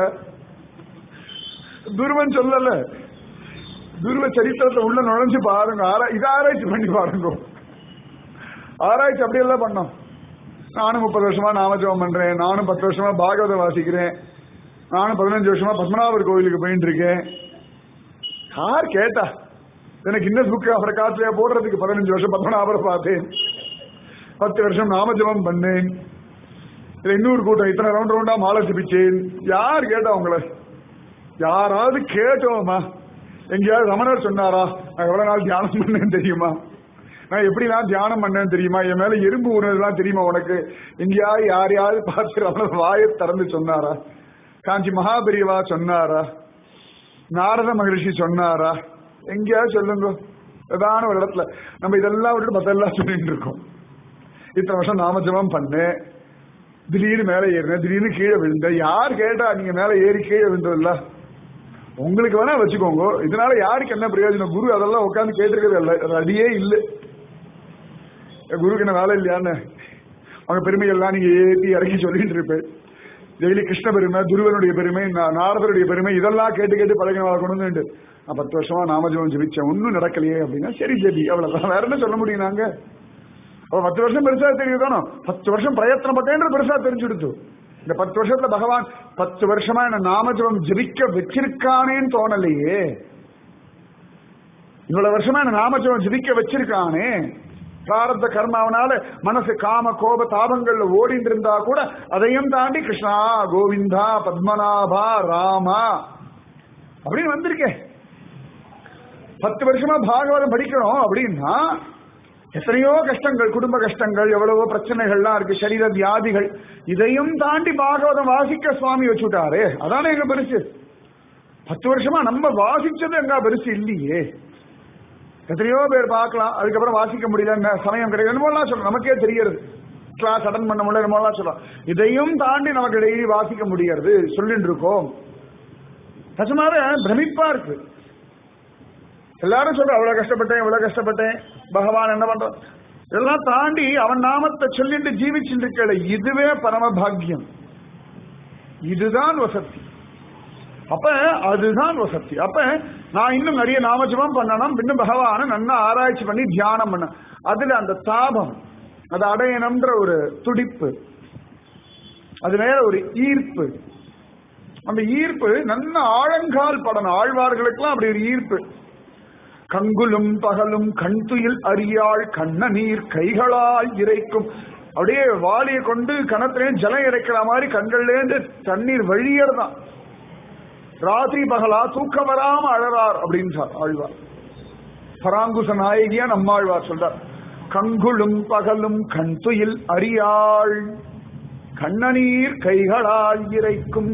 துருவன் சொல்லல துருவ சரித்திரத்தை உள்ள நுழைஞ்சு பாருங்க ஆரா- இதை ஆராய்ச்சி பண்ணி பாருங்க ஆராய்ச்சி அப்படியெல்லாம் பண்ணோம் நானும் முப்பது வருஷமா நாமஜபம் பண்றேன் நானும் பத்து வருஷமா பாகவதம் வாசிக்கிறேன் நானும் பதினஞ்சு வருஷமா பத்மநாபர் கோவிலுக்கு போயிட்டு இருக்கேன் யார் கேட்டா எனக்கு இன்னஸ் புக் அவரை காசுல போடுறதுக்கு பதினஞ்சு வருஷம் பத்மநாபரை பார்த்தேன் பத்து வருஷம் நாமஜபம் பண்ணேன் இதுல இன்னொரு கூட்டம் இத்தனை ரவுண்ட் ரவுண்டா மாலை ஜபிச்சேன் யார் கேட்டா உங்களை யாராவது கேட்டோமா எங்கேயாவது ரமணர் சொன்னாரா நான் எவ்வளவு நாள் தியானம் பண்ணேன்னு தெரியுமா நான் எப்படிலாம் தியானம் பண்ணேன்னு தெரியுமா என் மேல எறும்பு உணர்வுலாம் தெரியுமா உனக்கு எங்கேயாவது யாரையாவது பார்த்து ரமணர் வாயை திறந்து சொன்னாரா காஞ்சி மகாபெரிவா சொன்னாரா நாரத மகரிஷி சொன்னாரா எங்கேயாவது சொல்லுங்க ஏதான ஒரு இடத்துல நம்ம இதெல்லாம் விட்டு மத்தெல்லாம் சொல்லிட்டு இருக்கோம் இத்தனை வருஷம் நாமஜபம் பண்ணேன் திடீர்னு மேலே ஏறினேன் திடீர்னு கீழே விழுந்தேன் யார் கேட்டா நீங்க மேலே ஏறி கீழே விழுந்ததில்ல உங்களுக்கு வேணா வச்சுக்கோங்க இதனால யாருக்கு என்ன பிரயோஜனம் குரு அதெல்லாம் உட்காந்து கேட்டிருக்கிறது இல்லை அது அடியே இல்லை குருக்கு என்ன வேலை இல்லையான்னு அவங்க பெருமைகள்லாம் நீங்க ஏற்றி இறக்கி சொல்லிட்டு இருப்பேன் டெய்லி கிருஷ்ண பெருமை துருவனுடைய பெருமை நா- நாரதருடைய பெருமை இதெல்லாம் கேட்டு கேட்டு பழகின கொண்டு வந்து நான் பத்து வருஷமா நாமஜபம் ஜெபிச்சேன் ஒன்னும் நடக்கலையே அப்படின்னா சரி ஜெபி அவ்வளவுதான் வேற என்ன சொல்ல முடியும் நாங்க அப்ப பத்து வருஷம் பெருசா தெரியுதானோ பத்து வருஷம் பிரயத்தனம் பட்டேன்ற பெருசா தெரிஞ்சுடுத்து இந்த பத்து வருஷத்துல பகவான் பத்து வருஷமா என்ன நாமஜபம் ஜெபிக்க வச்சிருக்கானேன்னு தோணலையே இவ்வளவு வருஷமா என்ன நாமஜபம் ஜெபிக்க வச்சிருக்கானே பிராரப்த கர்மாவனால மனசு காம கோப தாபங்கள்ல ஓடிட்டு இருந்தா கூட அதையும் தாண்டி கிருஷ்ணா கோவிந்தா பத்மநாபா ராமா அப்படின்னு வந்திருக்கேன் பத்து வருஷமா பாகவதம் படிக்கிறோம் அப்படின்னா எத்தனையோ கஷ்டங்கள் குடும்ப கஷ்டங்கள் எவ்வளவோ பிரச்சனைகள்லாம் இருக்கு சரீர வியாதிகள் இதையும் தாண்டி பாகவதம் வாசிக்க சுவாமி வச்சுட்டாரே அதானே எங்க பெருசு பத்து வருஷமா நம்ம வாசிச்சது எங்க பெருசு இல்லையே எத்தனையோ பேர் பார்க்கலாம் அதுக்கப்புறம் வாசிக்க முடியல என்ன சமயம் கிடையாது என்னமோலாம் சொல்லலாம் நமக்கே தெரியாது கிளாஸ் அட்டன் பண்ண முடியல என்னமோலாம் சொல்லலாம் இதையும் தாண்டி நமக்கு டெய்லி வாசிக்க முடியாது சொல்லிட்டு இருக்கோம் நிஜமாவே பிரமிப்பா இருக்கு எல்லாரும் சொல்ற அவ்வளவு கஷ்டப்பட்டேன் இவ்வளவு கஷ்டப்பட்டேன் பகவான் என்ன பண்றான் இதெல்லாம் தாண்டி அவன் நாமத்தை சொல்லிட்டு ஜீவிச்சுட்டு இருக்கல இதுவே பரம பாக்கியம் இதுதான் வசதி அப்ப அதுதான் வசதி அப்ப நான் இன்னும் நிறைய நாமஜபம் பண்ணணும் இன்னும் பகவான நன்னா ஆராய்ச்சி பண்ணி தியானம் பண்ண அதுல அந்த தாபம் அது அடையணும்ன்ற ஒரு துடிப்பு அது மேல ஒரு ஈர்ப்பு அந்த ஈர்ப்பு நல்ல ஆழங்கால் படணும் ஆழ்வார்களுக்கெல்லாம் அப்படி ஒரு ஈர்ப்பு கங்குலும் பகலும் கண் துயில் அறியாள் கண்ண நீர் கைகளால் இறைக்கும் அப்படியே வாளியை கொண்டு கணத்திலே ஜலம் இறைக்கிற மாதிரி கண்கள்லேருந்து தண்ணீர் வழியறதான் ராத்திரி பகலா தூக்கம் வராம அழறார் அப்படின்றார் ஆழ்வார் பராங்குச நாயகியா நம்மாழ்வார் சொல்றார் கங்குளும் பகலும் கண் துயில் அறியாள் கண்ணநீர் கைகளால் இறைக்கும்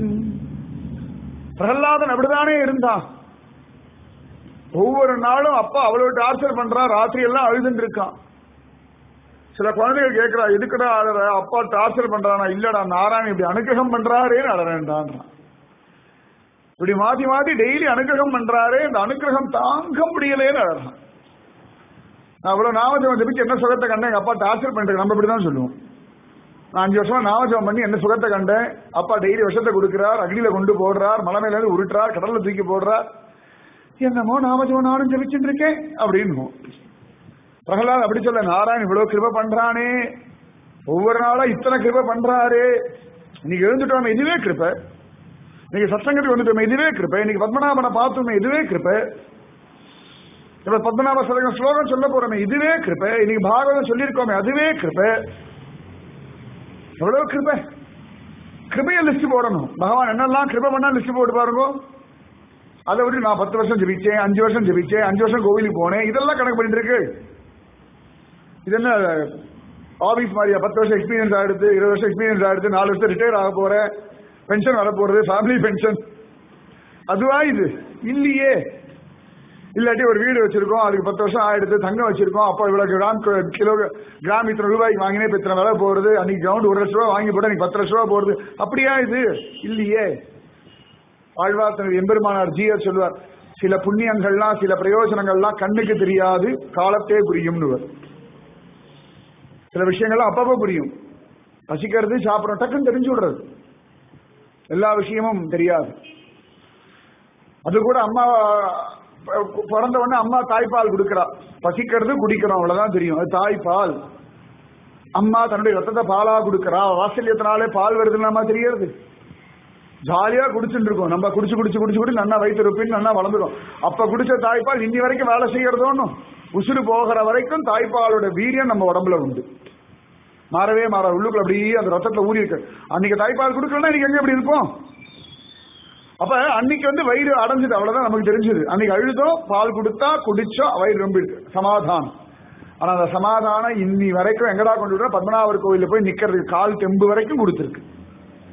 பிரகலாதன் அப்படிதானே இருந்தான் ஒவ்வொரு நாளும் அப்பா அவ்வளவு டார்ச்சர் பண்றான் ராத்திரி எல்லாம் அழுதுன்னு இருக்கான் சில குழந்தைகள் கேட்கிறா எதுக்குடா அழற அப்பா டார்ச்சர் பண்றானா இல்லடா நாராயணன் இப்படி அனுகிரகம் பண்றாரேன்னு அழறேன்டான்றான் இப்படி மாத்தி மாத்தி டெய்லி அனுகிரகம் பண்றாரே இந்த அனுகிரகம் தாங்க முடியலேன்னு அழறான் நான் அவ்வளவு நாமஜபம் ஜபிச்சு என்ன சுகத்தை கண்டேன் எங்க அப்பா டார்ச்சர் பண்றது நம்ம இப்படிதான் சொல்லுவோம் நான் அஞ்சு வருஷமா நாமஜபம் பண்ணி என்ன சுகத்தை கண்டேன் அப்பா டெய்லி விஷத்தை கொடுக்கிறார் அக்னியில கொண்டு போடுறார் மலை மேல இருந்து உருட்டுறார் கடல்ல தூக்கி போடுறார் என்னமோ நாமஜபம் நானும் ஜபிச்சுட்டு இருக்கேன் அப்படின்னு பிரகலாத் அப்படி சொல்ல நாராயண் இவ்வளவு கிருப பண்றானே ஒவ்வொரு நாளா இத்தனை கிருப பண்றாரே இன்னைக்கு எழுந்துட்டோம் இதுவே கிருப இன்னைக்கு சத்சங்கத்துக்கு வந்துட்டோமே இதுவே கிருப இன்னைக்கு பத்மநாபனை பார்த்தோமே இதுவே கிருப இப்ப பத்மநாப சதகம் ஸ்லோகம் சொல்ல போறோமே இதுவே கிருப இன்னைக்கு பாகவதம் சொல்லியிருக்கோமே அதுவே கிருப எவ்வளவு கிருப கிருபைய லிஸ்ட் போடணும் பகவான் என்னெல்லாம் கிருப பண்ணா லிஸ்ட் போட்டு பாருங்க அதை விட்டு நான் பத்து வருஷம் ஜெபிச்சேன் அஞ்சு வருஷம் ஜெபிச்சேன் அஞ்சு வருஷம் கோவிலுக்கு போனேன் இதெல்லாம் கணக்கு பண்ணிட்டு இருக்கு இது என்ன ஆபீஸ் மாதிரியா பத்து வருஷம் எக்ஸ்பீரியன்ஸ் ஆயிடுது இருபது வருஷம் எக்ஸ்பீரியன்ஸ் ஆயிடுது நாலு வருஷம் ரிட்டையர் ஆக போறேன் பென்ஷன் வர போறது ஃபேமிலி பென்ஷன் அதுவா இது இல்லையே இல்லாட்டி ஒரு வீடு வச்சிருக்கோம் அதுக்கு பத்து வருஷம் ஆயிடுது தங்கம் வச்சிருக்கோம் அப்போ இவ்வளவு கிராம் கிலோ கிராம் இத்தனை ரூபாய்க்கு வாங்கினே இப்ப இத்தனை விலை போறது அன்னைக்கு கிரவுண்ட் ஒரு லட்ச ரூபா வாங்கி போட்டா அன்னைக்கு பத்து லட்ச ரூபா போறது அப்படியா இது இல்லையே ஆழ்வார் தனது எம்பெருமானார் ஜியர் சொல்லுவார் சில புண்ணியங்கள்லாம் சில பிரயோஜனங்கள்லாம் கண்ணுக்கு தெரியாது காலத்தே புரியும்னு சில விஷயங்கள்லாம் அப்பப்போ புரியும் பசிக்கிறது சாப்பிடணும் டக்குன்னு தெரிஞ்சு விடுறது எல்லா விஷயமும் தெரியாது அது கூட அம்மா பிறந்த உடனே அம்மா தாய்ப்பால் கொடுக்கறா பசிக்கிறது குடிக்கிறோம் அவ்வளவுதான் தெரியும் அது தாய்ப்பால் அம்மா தன்னுடைய ரத்தத்தை பாலா கொடுக்கறா வாசல்யத்தினாலே பால் வருதுன்னு தெரியறது ஜாலியா குடிச்சுட்டு இருக்கோம் நம்ம குடிச்சு குடிச்சு குடிச்சு குடிச்சு நல்லா வயிற்று இருப்பின்னு நல்லா வளர்ந்துடும் அப்ப குடிச்ச தாய்ப்பால் இன்னி வரைக்கும் வேலை செய்யறதோன்னு உசுறு போகிற வரைக்கும் தாய்ப்பாலோட வீரியம் நம்ம உடம்புல உண்டு மாறவே மாற உள்ளுக்குள்ள அப்படியே அந்த ரத்தத்துல ஊறி இருக்கு அன்னைக்கு தாய்ப்பால் கொடுக்கலன்னா இன்னைக்கு எங்க எப்படி இருக்கும் அப்ப அன்னைக்கு வந்து வயிறு அடைஞ்சது அவ்வளவுதான் நமக்கு தெரிஞ்சது அன்னைக்கு அழுதோம் பால் கொடுத்தா குடிச்சோம் வயிறு ரொம்ப இருக்கு சமாதானம் ஆனா அந்த சமாதானம் இன்னி வரைக்கும் எங்கடா கொண்டு விடுறோம் பத்மநாபர் கோயில போய் நிக்கிறதுக்கு கால் தெம்பு வரைக்கும் கொடுத்துருக்கு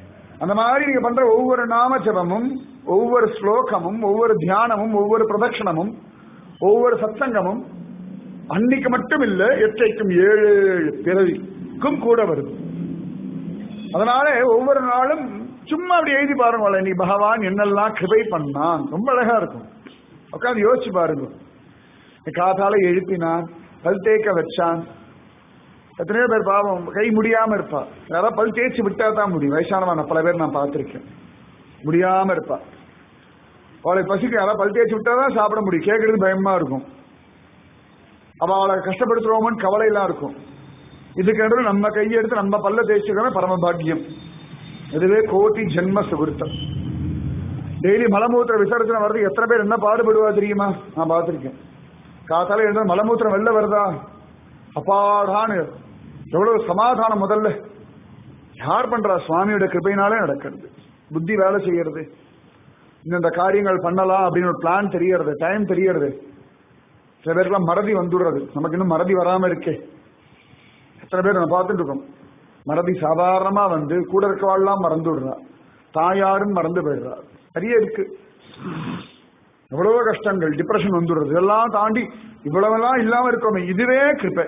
அந்த மாதிரி நீங்க பண்ற ஒவ்வொரு நாம ஜபமும் ஒவ்வொரு ஸ்லோகமும் ஒவ்வொரு தியானமும் ஒவ்வொரு பிரதட்சணமும் ஒவ்வொரு சத்சங்கமும் அன்னைக்கு மட்டும் இல்ல எத்தைக்கும் ஏழு ஏழு பிறவிக்கும் கூட வருது அதனால ஒவ்வொரு நாளும் சும்மா அப்படி எழுதி பாருங்க நீ பகவான் என்னெல்லாம் கிருபை பண்ணான் ரொம்ப அழகா இருக்கும் உட்காந்து யோசிச்சு பாருங்க காத்தால எழுப்பினான் பல் தேய்க்க வச்சான் எத்தனையோ பேர் பாவம் கை முடியாம இருப்பா யாராவது பல் தேய்ச்சி விட்டா தான் முடியும் வயசானவன் பல பேர் நான் பார்த்திருக்கேன் முடியாம இருப்பா அவளை பசிக்கு யாராவது பல் தேய்ச்சி விட்டா தான் சாப்பிட முடியும் கேட்கறது பயமா இருக்கும் அவ அவளை கஷ்டப்படுத்துறோமோன்னு கவலை எல்லாம் இருக்கும் இதுக்கு நம்ம கையை எடுத்து நம்ம பல்ல தேய்ச்சிக்கணும் பரம பாக்கியம் இதுவே கோட்டி ஜென்ம சுகுர்த்தம் டெய்லி மலமூத்திர விசர்ஜனை வர்றது எத்தனை பேர் என்ன பாடுபடுவா தெரியுமா நான் பார்த்திருக்கேன் காத்தால எழுந்த மலமூத்திரம் வெளில வருதா அப்பாடான்னு எவ்வளவு சமாதானம் முதல்ல யார் பண்றா சுவாமியோட கிருபையினாலே நடக்கிறது புத்தி வேலை செய்யறது இந்த காரியங்கள் பண்ணலாம் அப்படின்னு ஒரு பிளான் தெரியறது டைம் தெரியறது சில பேருக்குலாம் மறதி வந்துடுறது நமக்கு இன்னும் மறதி வராம இருக்கே எத்தனை பேர் நம்ம பார்த்துட்டு இருக்கோம் மறதி சாதாரணமா வந்து கூட இருக்கவாள்லாம் மறந்து விடுறா தாயாரும் மறந்து போயிடுறா நிறைய இருக்கு எவ்வளவோ கஷ்டங்கள் டிப்ரெஷன் வந்துடுறது இதெல்லாம் தாண்டி இவ்வளவெல்லாம் இல்லாம இருக்கோமே இதுவே கிருப்பை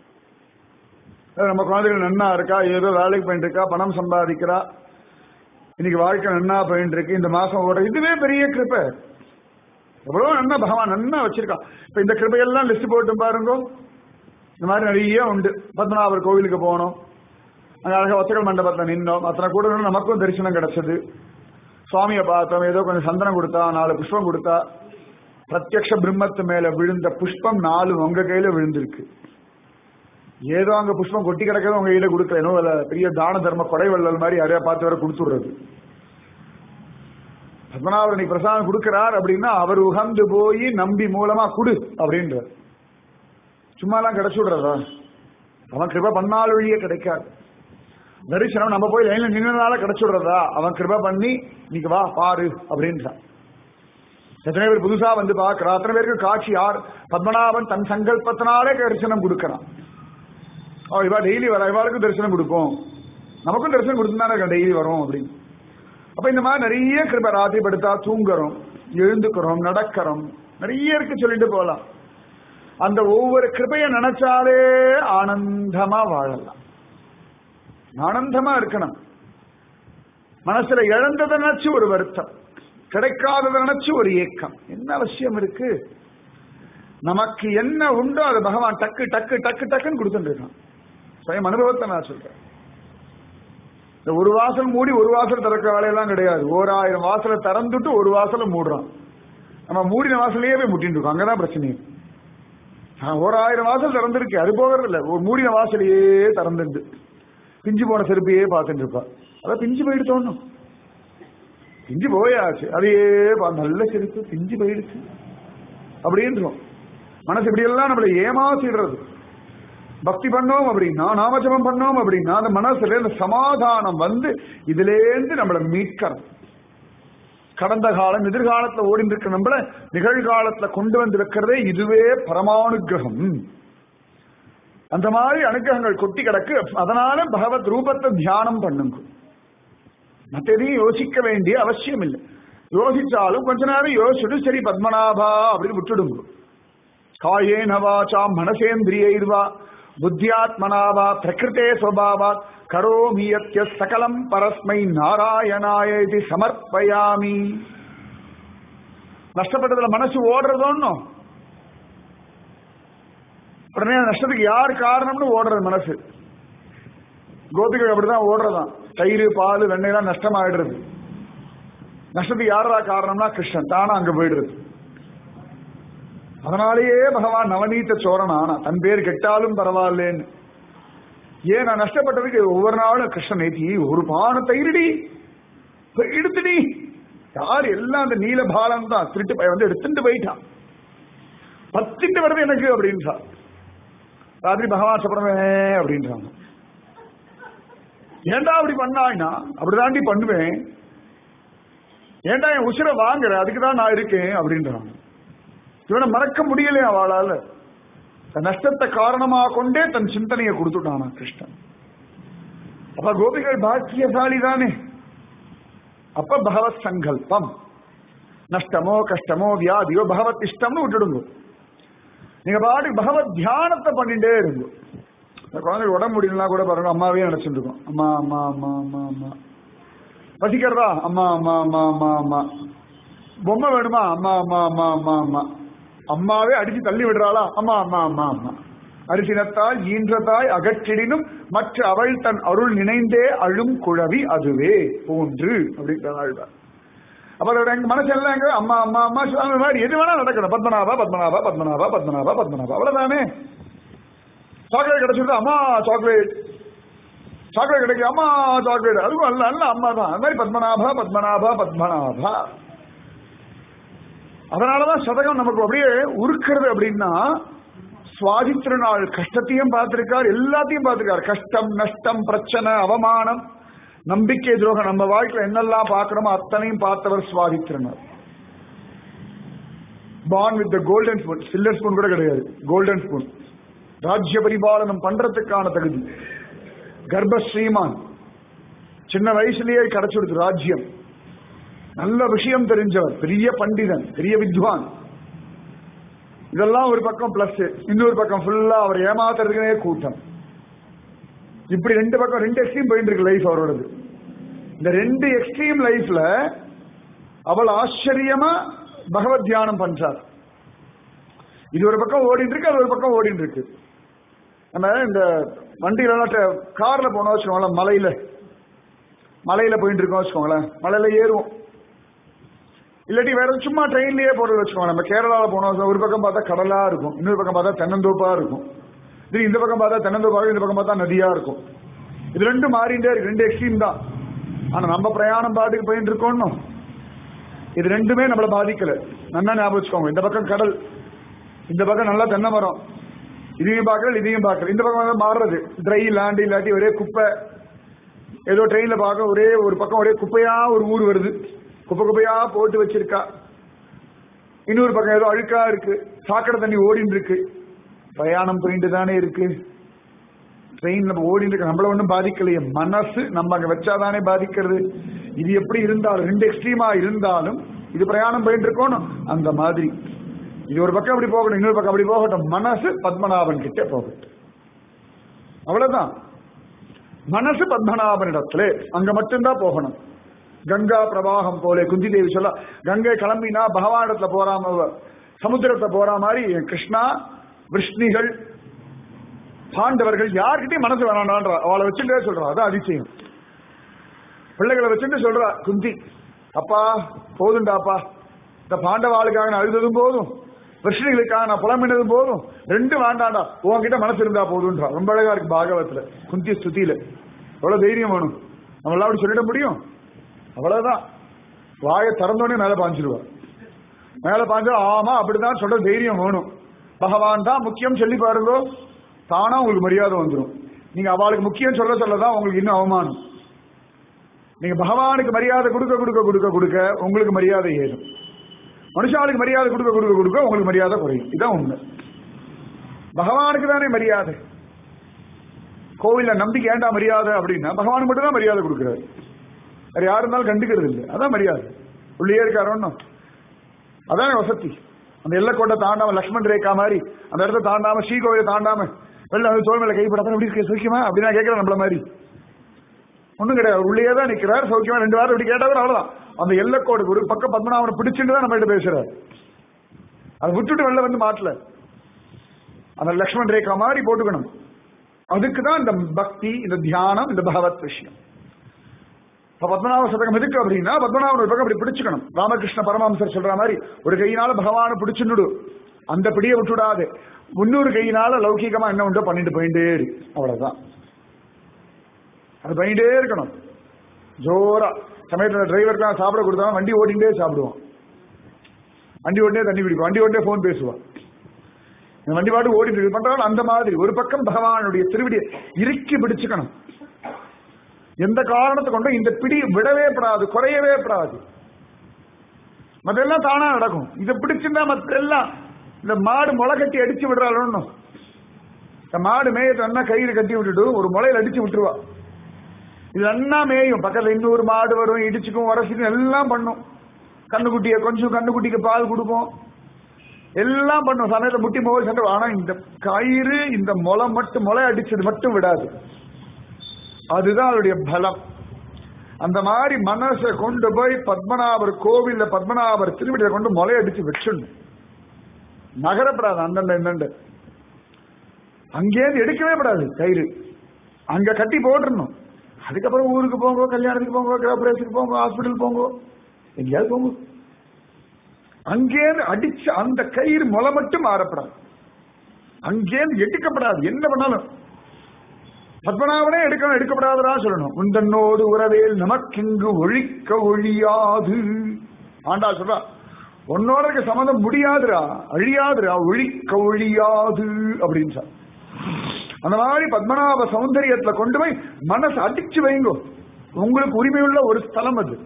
நம்ம குழந்தைகள் நன்னா இருக்கா ஏதோ வேலைக்கு போயிட்டு இருக்கா பணம் சம்பாதிக்கிறா இன்னைக்கு வாழ்க்கை நன்னா போயிட்டு இருக்கு இந்த மாசம் ஓட இதுவே பெரிய கிருப்பை எவ்வளவு நன்னா பகவான் நன்னா வச்சிருக்கான் இப்ப இந்த கிருபையெல்லாம் லிஸ்ட் போட்டு பாருங்க இந்த மாதிரி நிறைய உண்டு பத்மநாபர் கோவிலுக்கு போனோம் அங்க அழகா ஒத்தக்கல் மண்டபத்தில் நின்னோம் அத்தனை கூட நின்னு நமக்கும் தரிசனம் கிடைச்சது சுவாமியை பார்த்தோம் ஏதோ கொஞ்சம் சந்தனம் கொடுத்தா நாலு புஷ்பம் கொடுத்தா பிரத்யக்ஷ பிரம்மத்து மேல விழுந்த புஷ்பம் நாலு உங்க கையில விழுந்திருக்கு ஏதோ அங்க புஷ்பம் கொட்டி கிடக்கிறது உங்க கையில கொடுக்கல ஏதோ அதுல பெரிய தான தர்ம கொடை வள்ளல் மாதிரி யாரையா பார்த்து வர கொடுத்துடுறது பத்மநாபர் இன்னைக்கு பிரசாதம் கொடுக்கிறார் அப்படின்னா அவர் உகந்து போய் நம்பி மூலமா குடு அப்படின்றார் சும்மாலாம் கிடைச்சு விடுறதா அவன் கிருப பண்ணால் வழியே கிடைக்காது தரிசனம் நம்ம போய் லைன்ல நின்றனால கிடைச்சு விடுறதா அவன் கிருப பண்ணி இன்னைக்கு வா பாரு அப்படின்றான் எத்தனை பேர் புதுசா வந்து பார்க்கிறா அத்தனை பேருக்கு காட்சி யார் பத்மநாபன் தன் சங்கல்பத்தினாலே தரிசனம் கொடுக்கறான் அவ இவா டெய்லி வர இவாளுக்கும் தரிசனம் கொடுக்கும் நமக்கும் தரிசனம் கொடுத்துதானே டெய்லி வரும் அப்படின்னு அப்ப இந்த மாதிரி நிறைய கிருபை ராத்திரி படுத்தா தூங்குறோம் எழுந்துக்கிறோம் நடக்கிறோம் நிறைய இருக்கு சொல்லிட்டு போகலாம் அந்த ஒவ்வொரு கிருபையை நினைச்சாலே ஆனந்தமா வாழலாம் ஆனந்தமா இருக்கணும் மனசுல இழந்ததை நினைச்சு ஒரு வருத்தம் கிடைக்காததை நினைச்சு ஒரு ஏக்கம் என்ன அவசியம் இருக்கு நமக்கு என்ன உண்டோ அது பகவான் டக்கு டக்கு டக்கு டக்குன்னு கொடுத்துட்டு இருக்கான் சுயம் அனுபவத்தை நான் சொல்றேன் இந்த ஒரு வாசல் மூடி ஒரு வாசல் திறக்க வேலையெல்லாம் கிடையாது ஓராயிரம் வாசலை திறந்துட்டு ஒரு வாசலை மூடுறான் நம்ம மூடின வாசலையே போய் முட்டிட்டு இருக்கோம் அங்கதான் பிரச்சனை நான் ஓராயிரம் வாசல் திறந்திருக்கு அது போகிறது இல்லை ஒரு மூடின வாசலையே திறந்துட்டு பிஞ்சு போன செருப்பையே பார்த்துட்டு இருப்பா அதான் பிஞ்சு போயிட்டு தோணும் பிஞ்சு போயாச்சு அதையே பா- நல்ல செருப்பு பிஞ்சு போயிடுச்சு அப்படின்றோம் மனசு இப்படி எல்லாம் நம்மளை ஏமாத்திடுறது பக்தி பண்ணோம் அப்படின்னா நாமஜபம் பண்ணோம் அப்படின்னா அந்த மனசுல இந்த சமாதானம் வந்து இதிலேருந்து நம்மளை மீட்கணும் கடந்த காலம் எதிர்காலத்துல ஓடி இருக்க நம்மள நிகழ்காலத்துல கொண்டு வந்து வைக்கிறதே இதுவே பரமானுகிரகம் அந்த மாதிரி அனுகிரகங்கள் கொட்டி கிடக்கு அதனால பகவத் ரூபத்தை தியானம் பண்ணுங்க மற்ற எதையும் யோசிக்க வேண்டிய அவசியம் இல்லை யோசிச்சாலும் கொஞ்ச நேரம் யோசிச்சுட்டு சரி பத்மநாபா அப்படின்னு விட்டுடுங்க காயேன வாச்சா மனசேந்திரியைர்வா புத்தியாத்மனாவா பிரகிருத்தே ஸ்வபாவா கரோமியத்ய சகலம் பரஸ்மை நாராயணாய இது சமர்ப்பயாமி நஷ்டப்பட்டதுல மனசு ஓடுறதோன்னு உடனே அந்த நஷ்டத்துக்கு யார் காரணம்னு ஓடுறது மனசு கோபிகள் அப்படிதான் ஓடுறதாம் தயிர் பால் வெண்ணெய்லாம் நஷ்டமாயிடுறது நஷ்டத்துக்கு யாரா காரணம்னா கிருஷ்ணன் தானா அங்க போயிடுறது அதனாலேயே பகவான் நவநீத சோரன் ஆனா தன் பேர் கெட்டாலும் பரவாயில்லேன்னு ஏன் நான் நஷ்டப்பட்டதுக்கு ஒவ்வொரு நாளும் கிருஷ்ணன் நேத்தி ஒரு பான தயிரடி எடுத்துடி யார் எல்லாம் அந்த நீல பாலம் தான் திருட்டு பையன் வந்து எடுத்துட்டு போயிட்டான் பத்திட்டு வருது எனக்கு அப்படின்றான் ராத்திரி பகவான் சப்படமே அப்படின்றாங்க ஏன்டா அப்படி பண்ணாய்னா அப்படிதாண்டி பண்ணுவேன் ஏன்டா என் உசிரை வாங்குற அதுக்கு தான் நான் இருக்கேன் அப்படின்றாங்க இவனை மறக்க முடியல அவளால தன் நஷ்டத்தை காரணமா கொண்டே தன் சிந்தனையை கொடுத்துட்டானா கிருஷ்ணன் அப்ப கோபிகள் பாக்கியசாலி தானே அப்ப பகவத் சங்கல்பம் நஷ்டமோ கஷ்டமோ வியாதியோ பகவத் இஷ்டம்னு விட்டுடுங்க நீங்க பாட்டு பகவத் தியானத்தை பண்ணிட்டே இருங்க இந்த குழந்தைக்கு உடம்பு முடியலனா கூட பாருங்க அம்மாவே நினைச்சிட்டு இருக்கோம் அம்மா அம்மா அம்மா அம்மா அம்மா பசிக்கிறதா அம்மா அம்மா அம்மா அம்மா அம்மா பொம்மை வேணுமா அம்மா அம்மா அம்மா அம்மா அம்மா அம்மாவே அடிச்சு தள்ளி விடுறாளா அம்மா அம்மா அம்மா அம்மா அரிசினத்தாய் ஈன்றதாய் அகற்றிடினும் மற்ற அவள் தன் அருள் நினைந்தே அழும் குழவி அதுவே போன்று அப்படின்ற ஆழ்வார் அப்ப அதோட எங்க மனசு எல்லாம் எங்க அம்மா அம்மா அம்மா சுவாமி மாதிரி எது வேணா நடக்கணும் பத்மநாபா பத்மநாபா பத்மநாபா பத்மநாபா பத்மநாபா அவ்வளவுதானே சாக்லேட் கிடைச்சிருந்தா அம்மா சாக்லேட் சாக்லேட் கிடைக்கும் அம்மா சாக்லேட் அதுவும் அல்ல அல்ல அம்மா தான் அது மாதிரி பத்மநாபா பத்மநாபா பத்மநாபா அதனாலதான் சதகம் நமக்கு அப்படியே உருக்கிறது அப்படின்னா சுவாதி திருநாள் கஷ்டத்தையும் பார்த்திருக்கார் எல்லாத்தையும் பார்த்திருக்கார் கஷ்டம் நஷ்டம் பிரச்சனை அவமானம் நம்பிக்கை துரோகம் நம்ம வாழ்க்கையில என்னெல்லாம் பார்க்கணுமோ அத்தனையும் பார்த்தவர் Swathi Thirunal born with golden spoon silver spoon கூட கிடையாது கோல்டன் ஸ்பூன் ராஜ்ய பரிபாலனம் பண்றதுக்கான தகுதி கர்ப்ப ஸ்ரீமான் சின்ன வயசுலயே கிடைச்சிடுது ராஜ்யம் நல்ல விஷயம் தெரிஞ்சவர் பெரிய பண்டிதன் பெரிய வித்வான் இதெல்லாம் ஒரு பக்கம் பிளஸ் இன்னொரு பக்கம் ஃபுல்லா அவர் ஏமாத்துறதுக்குனே கூட்டம் இப்படி ரெண்டு பக்கம் ரெண்டு எக்ஸ்ட்ரீம் போயிட்டு இருக்கு லைஃப் அவரோடது இந்த ரெண்டு எக்ஸ்ட்ரீம் லைஃப்ல அவள் ஆச்சரியமா பகவத் தியானம் பண்றார் இது ஒரு பக்கம் ஓடிட்டு இருக்கு அது ஒரு பக்கம் ஓடிட்டு இருக்கு நம்ம இந்த வண்டியில கார்ல போனோம் வச்சுக்கோங்களேன் மலையில மலையில போயிட்டு இருக்கோம் வச்சுக்கோங்களேன் மலையில ஏறுவோம் இல்லாட்டி வேற சும்மா ட்ரெயின்லயே போறது வச்சுக்கோங்க நம்ம கேரளால போனோம் ஒரு பக்கம் பார்த்தா கடலா இருக்கும் இன்னொரு பக்கம் பார்த்தா தென்னந்தோப்பா இருக்கும் இது இந்த பக்கம் பார்த்தா தென்னந்தோப்பா இந்த பக்கம் பார்த்தா நதியா இருக்கும் இது ரெண்டும் மாறிண்டே இருக்கு ரெண்டு எக்ஸ்ட்ரீம் தான் ஆனா நம்ம பிரயாணம் பாட்டுக்கு போயிட்டு இருக்கோம் இது ரெண்டுமே நம்மள பாதிக்கல நல்லா ஞாபகம் வச்சுக்கோங்க இந்த பக்கம் கடல் இந்த பக்கம் நல்லா தென்னை மரம் இதையும் பார்க்கல இதையும் பார்க்கல இந்த பக்கம் வந்து மாறுறது ட்ரை லேண்ட் இல்லாட்டி ஒரே குப்பை ஏதோ ட்ரெயின்ல பார்க்க ஒரே ஒரு பக்கம் ஒரே குப்பையா ஒரு ஊர் வருது குப்பை குப்பையா போட்டு வச்சிருக்கா இன்னொரு பக்கம் ஏதோ அழுக்கா இருக்கு சாக்கடை தண்ணி ஓடின்னு இருக்கு பிரயாணம் போயிட்டு தானே இருக்கு ட்ரெயின் நம்ம ஓடிட்டு இருக்கு நம்மள ஒன்றும் பாதிக்கலையே மனசு நம்ம அங்க வச்சாதானே பாதிக்கிறது இது எப்படி இருந்தாலும் ரெண்டு எக்ஸ்ட்ரீமா இருந்தாலும் இது பிரயாணம் போயிட்டு இருக்கணும் அந்த மாதிரி இது ஒரு பக்கம் அப்படி போகணும் இன்னொரு பக்கம் அப்படி போகட்டும் மனசு பத்மநாபன் கிட்ட போகட்டும் அவ்வளவுதான் மனசு பத்மநாபன் இடத்துல அங்க மட்டும்தான் போகணும் கங்கா பிரவாகம் போல குந்தி தேவி சொல்ல கங்கை கிளம்பினா பகவானிடத்துல போறாம சமுத்திரத்தை போற மாதிரி என் கிருஷ்ணா விஷ்ணிகள் பாண்டவர்கள் யார்கிட்டயும் மனசு வேணாண்டான்ற அவளை வச்சுட்டே சொல்றா அதான் அதிசயம் பிள்ளைகளை வச்சுட்டு சொல்றா குந்தி அப்பா போதுண்டாப்பா இந்த பாண்டவாளுக்காக நான் அழுததும் போதும் விஷ்ணுகளுக்காக நான் புலம்பினதும் போதும் ரெண்டும் வேண்டாண்டா உன்கிட்ட மனசு இருந்தா போதுன்றா ரொம்ப அழகா இருக்கு பாகவத்துல குந்தி ஸ்துதியில எவ்வளவு தைரியம் வேணும் நம்மளாம் அப்படி சொல்லிட முடியும் அவ்வளவுதான் வாயை திறந்தோடனே மேல பாஞ்சிருவா மேல பாஞ்சா ஆமா அப்படிதான் சொல்ற தைரியம் வேணும் பகவான் தான் முக்கியம் சொல்லி பாருங்க தானா உங்களுக்கு மரியாதை வந்துடும் நீங்க அவளுக்கு முக்கியம் சொல்ல சொல்லதான் உங்களுக்கு இன்னும் அவமானம் நீங்க பகவானுக்கு மரியாதை கொடுக்க கொடுக்க கொடுக்க கொடுக்க உங்களுக்கு மரியாதை ஏறும் மனுஷாளுக்கு மரியாதை கொடுக்க கொடுக்க கொடுக்க உங்களுக்கு மரியாதை குறையும் இதான் உண்மை பகவானுக்கு தானே மரியாதை கோவில்ல நம்பிக்கை ஏண்டா மரியாதை அப்படின்னா பகவானுக்கு மட்டும் தான் மரியாதை கொடுக்குறாரு வேற யாரு இருந்தாலும் கண்டுக்கிறது இல்லை அதான் மரியாதை உள்ளே இருக்காரு ஒன்றும் அதானே வசதி அந்த எல்லைக்கோட்டை தாண்டாம லக்ஷ்மண் ரேகா மாதிரி அந்த இடத்த தாண்டாம ஸ்ரீகோவிலை தாண்டாம வெளில வந்து தோல் மேல கைப்படாத எப்படி இருக்கு சௌக்கியமா அப்படின்னா கேட்கிறேன் நம்மள மாதிரி ஒண்ணும் கிடையாது உள்ளே தான் நிக்கிறார் சௌக்கியமா ரெண்டு வாரம் இப்படி கேட்டாலும் அவ்வளவுதான் அந்த எல்லைக்கோடு ஒரு பக்கம் பத்மநாபனை பிடிச்சிட்டு தான் நம்ம கிட்ட பேசுறாரு அதை விட்டுட்டு வெளில வந்து மாட்டல அந்த லக்ஷ்மண் ரேகா மாதிரி போட்டுக்கணும் அதுக்கு தான் இந்த பக்தி இந்த தியானம் இந்த பகவத் விஷயம் இப்ப பத்மநாப சதகம் எதுக்கு அப்படின்னா பத்மநாபன் ஒரு பக்கம் அப்படி பிடிச்சுக்கணும் ராமகிருஷ்ண பரமஹம்சர் சொல்ற மாதிரி ஒரு கையினால பகவானை பிடிச்சுடு அந்த பிடியை விட்டுடாது முன்னூறு கையினால லௌகிகமா என்ன உண்டோ பண்ணிட்டு போயிட்டே இரு அவ்வளவுதான் அது பண்ணிட்டே இருக்கணும் ஜோரா சமயத்தில் டிரைவருக்கு தான் சாப்பிட கொடுத்தா வண்டி ஓட்டிகிட்டே சாப்பிடுவான் வண்டி ஓட்டினே தண்ணி குடிக்கும் வண்டி ஓட்டினே போன் பேசுவான் இந்த வண்டி பாட்டு ஓடிட்டு இருக்கு பண்றாலும் அந்த மாதிரி ஒரு பக்கம் பகவானுடைய திருவிடியை இறுக்கி பிடிச்சுக்கணும் எந்த காரணத்தை கொண்டும் இந்த பிடி விடவே படாது குறையவே படாது மத்தெல்லாம் தானா நடக்கும் இதை பிடிச்சிருந்தா மத்த எல்லாம் இந்த மாடு முளை கட்டி அடிச்சு விடுறாள் இந்த மாடு மேயத்தை கயிறு கட்டி விட்டுட்டு ஒரு முளையில அடிச்சு விட்டுருவா இது நல்லா மேயும் பக்கத்துல இன்னொரு மாடு வரும் இடிச்சுக்கும் உரசிக்கும் எல்லாம் பண்ணும் கண்ணுக்குட்டியை கொஞ்சம் கண்ணுக்குட்டிக்கு பால் கொடுக்கும் எல்லாம் பண்ணும் சமயத்தை முட்டி மோல் சண்டை ஆனா இந்த கயிறு இந்த முளை மட்டும் முளை அடிச்சது மட்டும் விடாது அதுதான் அதோடைய பலம் அந்த மாதிரி மனசை கொண்டு போய் பத்மநாபர் கோவில்ல பத்மநாபர் திருவிடியை கொண்டு முளை அடிச்சு வச்சிடணும் நகரப்படாது அந்தண்ட இந்தண்ட அங்கேயிருந்து எடுக்கவே படாது கயிறு அங்க கட்டி போட்டுறணும் அதுக்கப்புறம் ஊருக்கு போங்க கல்யாணத்துக்கு போங்க கிரகப்பிரவேசத்துக்கு போங்க ஹாஸ்பிட்டல் போங்க எங்கேயாவது போங்க அங்கேருந்து அடிச்ச அந்த கயிறு முளை மட்டும் மாறப்படாது அங்கேருந்து எடுக்கப்படாது என்ன பண்ணாலும் பத்மநாபனே எடுக்கணும் எடுக்கப்படாதரா சொல்லணும் உந்தன்னோடு உறவேல் நமக்கெங்கு ஒழிக்க ஒழியாது ஆண்டா சொல்றா உன்னோட இருக்க சம்மந்தம் முடியாதுடா அழியாதுடா ஒழிக்க ஒழியாது அப்படின்னு சொல் அந்த மாதிரி பத்மநாப சௌந்தரியத்துல கொண்டு போய் மனசு அடிச்சு வைங்கோ உங்களுக்கு உரிமையுள்ள ஒரு ஸ்தலம் அது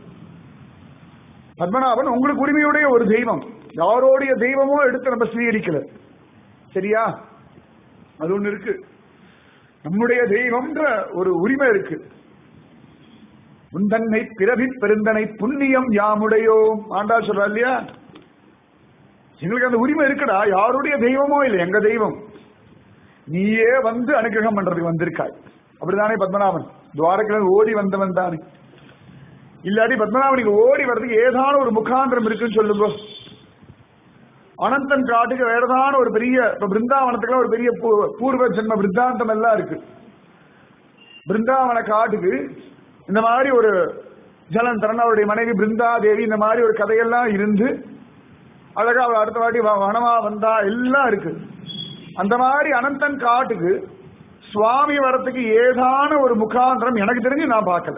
பத்மநாபன் உங்களுக்கு உரிமையுடைய ஒரு தெய்வம் யாரோடைய தெய்வமோ எடுத்து நம்ம ஸ்வீகரிக்கல சரியா அது ஒண்ணு இருக்கு நம்முடைய தெய்வம்ன்ற ஒரு உரிமை இருக்கு உந்தன்னை பிறவி பெருந்தனை புண்ணியம் யாமுடையோ ஆண்டாள் சொல்றா இல்லையா எங்களுக்கு அந்த உரிமை இருக்குடா யாருடைய தெய்வமோ இல்லை எங்க தெய்வம் நீயே வந்து அனுகிரகம் பண்றதுக்கு வந்திருக்காய் அப்படிதானே பத்மநாபன் துவாரக்கிழமை ஓடி வந்தவன் தானே இல்லாட்டி பத்மநாபனுக்கு ஓடி வர்றதுக்கு ஏதான ஒரு முகாந்திரம் இருக்குன்னு சொல்லுங்க அனந்தன் காட்டுக்கு வேறதான ஒரு பெரிய இப்ப பிருந்தாவனத்துக்கு ஒரு பெரிய பூ- பூர்வ ஜென்ம பிருத்தாந்தம் எல்லாம் இருக்கு பிருந்தாவன காட்டுக்கு இந்த மாதிரி ஒரு ஜலந்தரன் அவருடைய மனைவி பிருந்தா தேவி இந்த மாதிரி ஒரு கதையெல்லாம் இருந்து அழகா அவர் அடுத்த வாட்டி வ- வனமா வந்தா எல்லாம் இருக்கு அந்த மாதிரி அனந்தன் காட்டுக்கு சுவாமி வரத்துக்கு ஏதான ஒரு முகாந்திரம் எனக்கு தெரிஞ்சு நான் பார்க்கல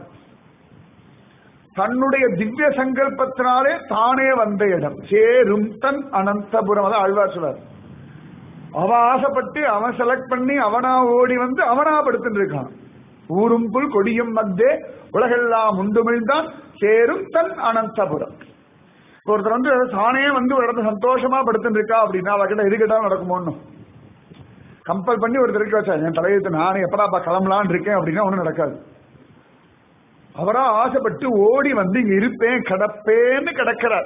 தன்னுடைய திவ்ய சங்கல்பத்தினாலே தானே வந்த இடம் சேரும் தன் அனந்தபுரம் அதான் ஆழ்வார் சொல்றார் அவ ஆசைப்பட்டு அவன் செலக்ட் பண்ணி அவனா ஓடி வந்து அவனா படுத்துட்டு இருக்கான் ஊரும் புல் கொடியும் மத்தே உலகெல்லாம் உண்டுமிழ்ந்தான் சேரும் தன் அனந்தபுரம் ஒருத்தர் வந்து தானே வந்து ஒரு இடத்துல சந்தோஷமா படுத்துட்டு இருக்கா அப்படின்னா அவகிட்ட எது கேட்டாலும் நடக்குமோன்னு கம்பல் பண்ணி ஒரு திருக்க வச்சா என் தலையெழுத்து நானே எப்படாப்பா கிளம்பலான்னு இருக்கேன் அப்படின்னா ஒன்றும் நடக்காது அவரா ஆசைப்பட்டு ஓடி வந்து இங்க இருப்பேன் கிடப்பேன்னு கிடக்கிறார்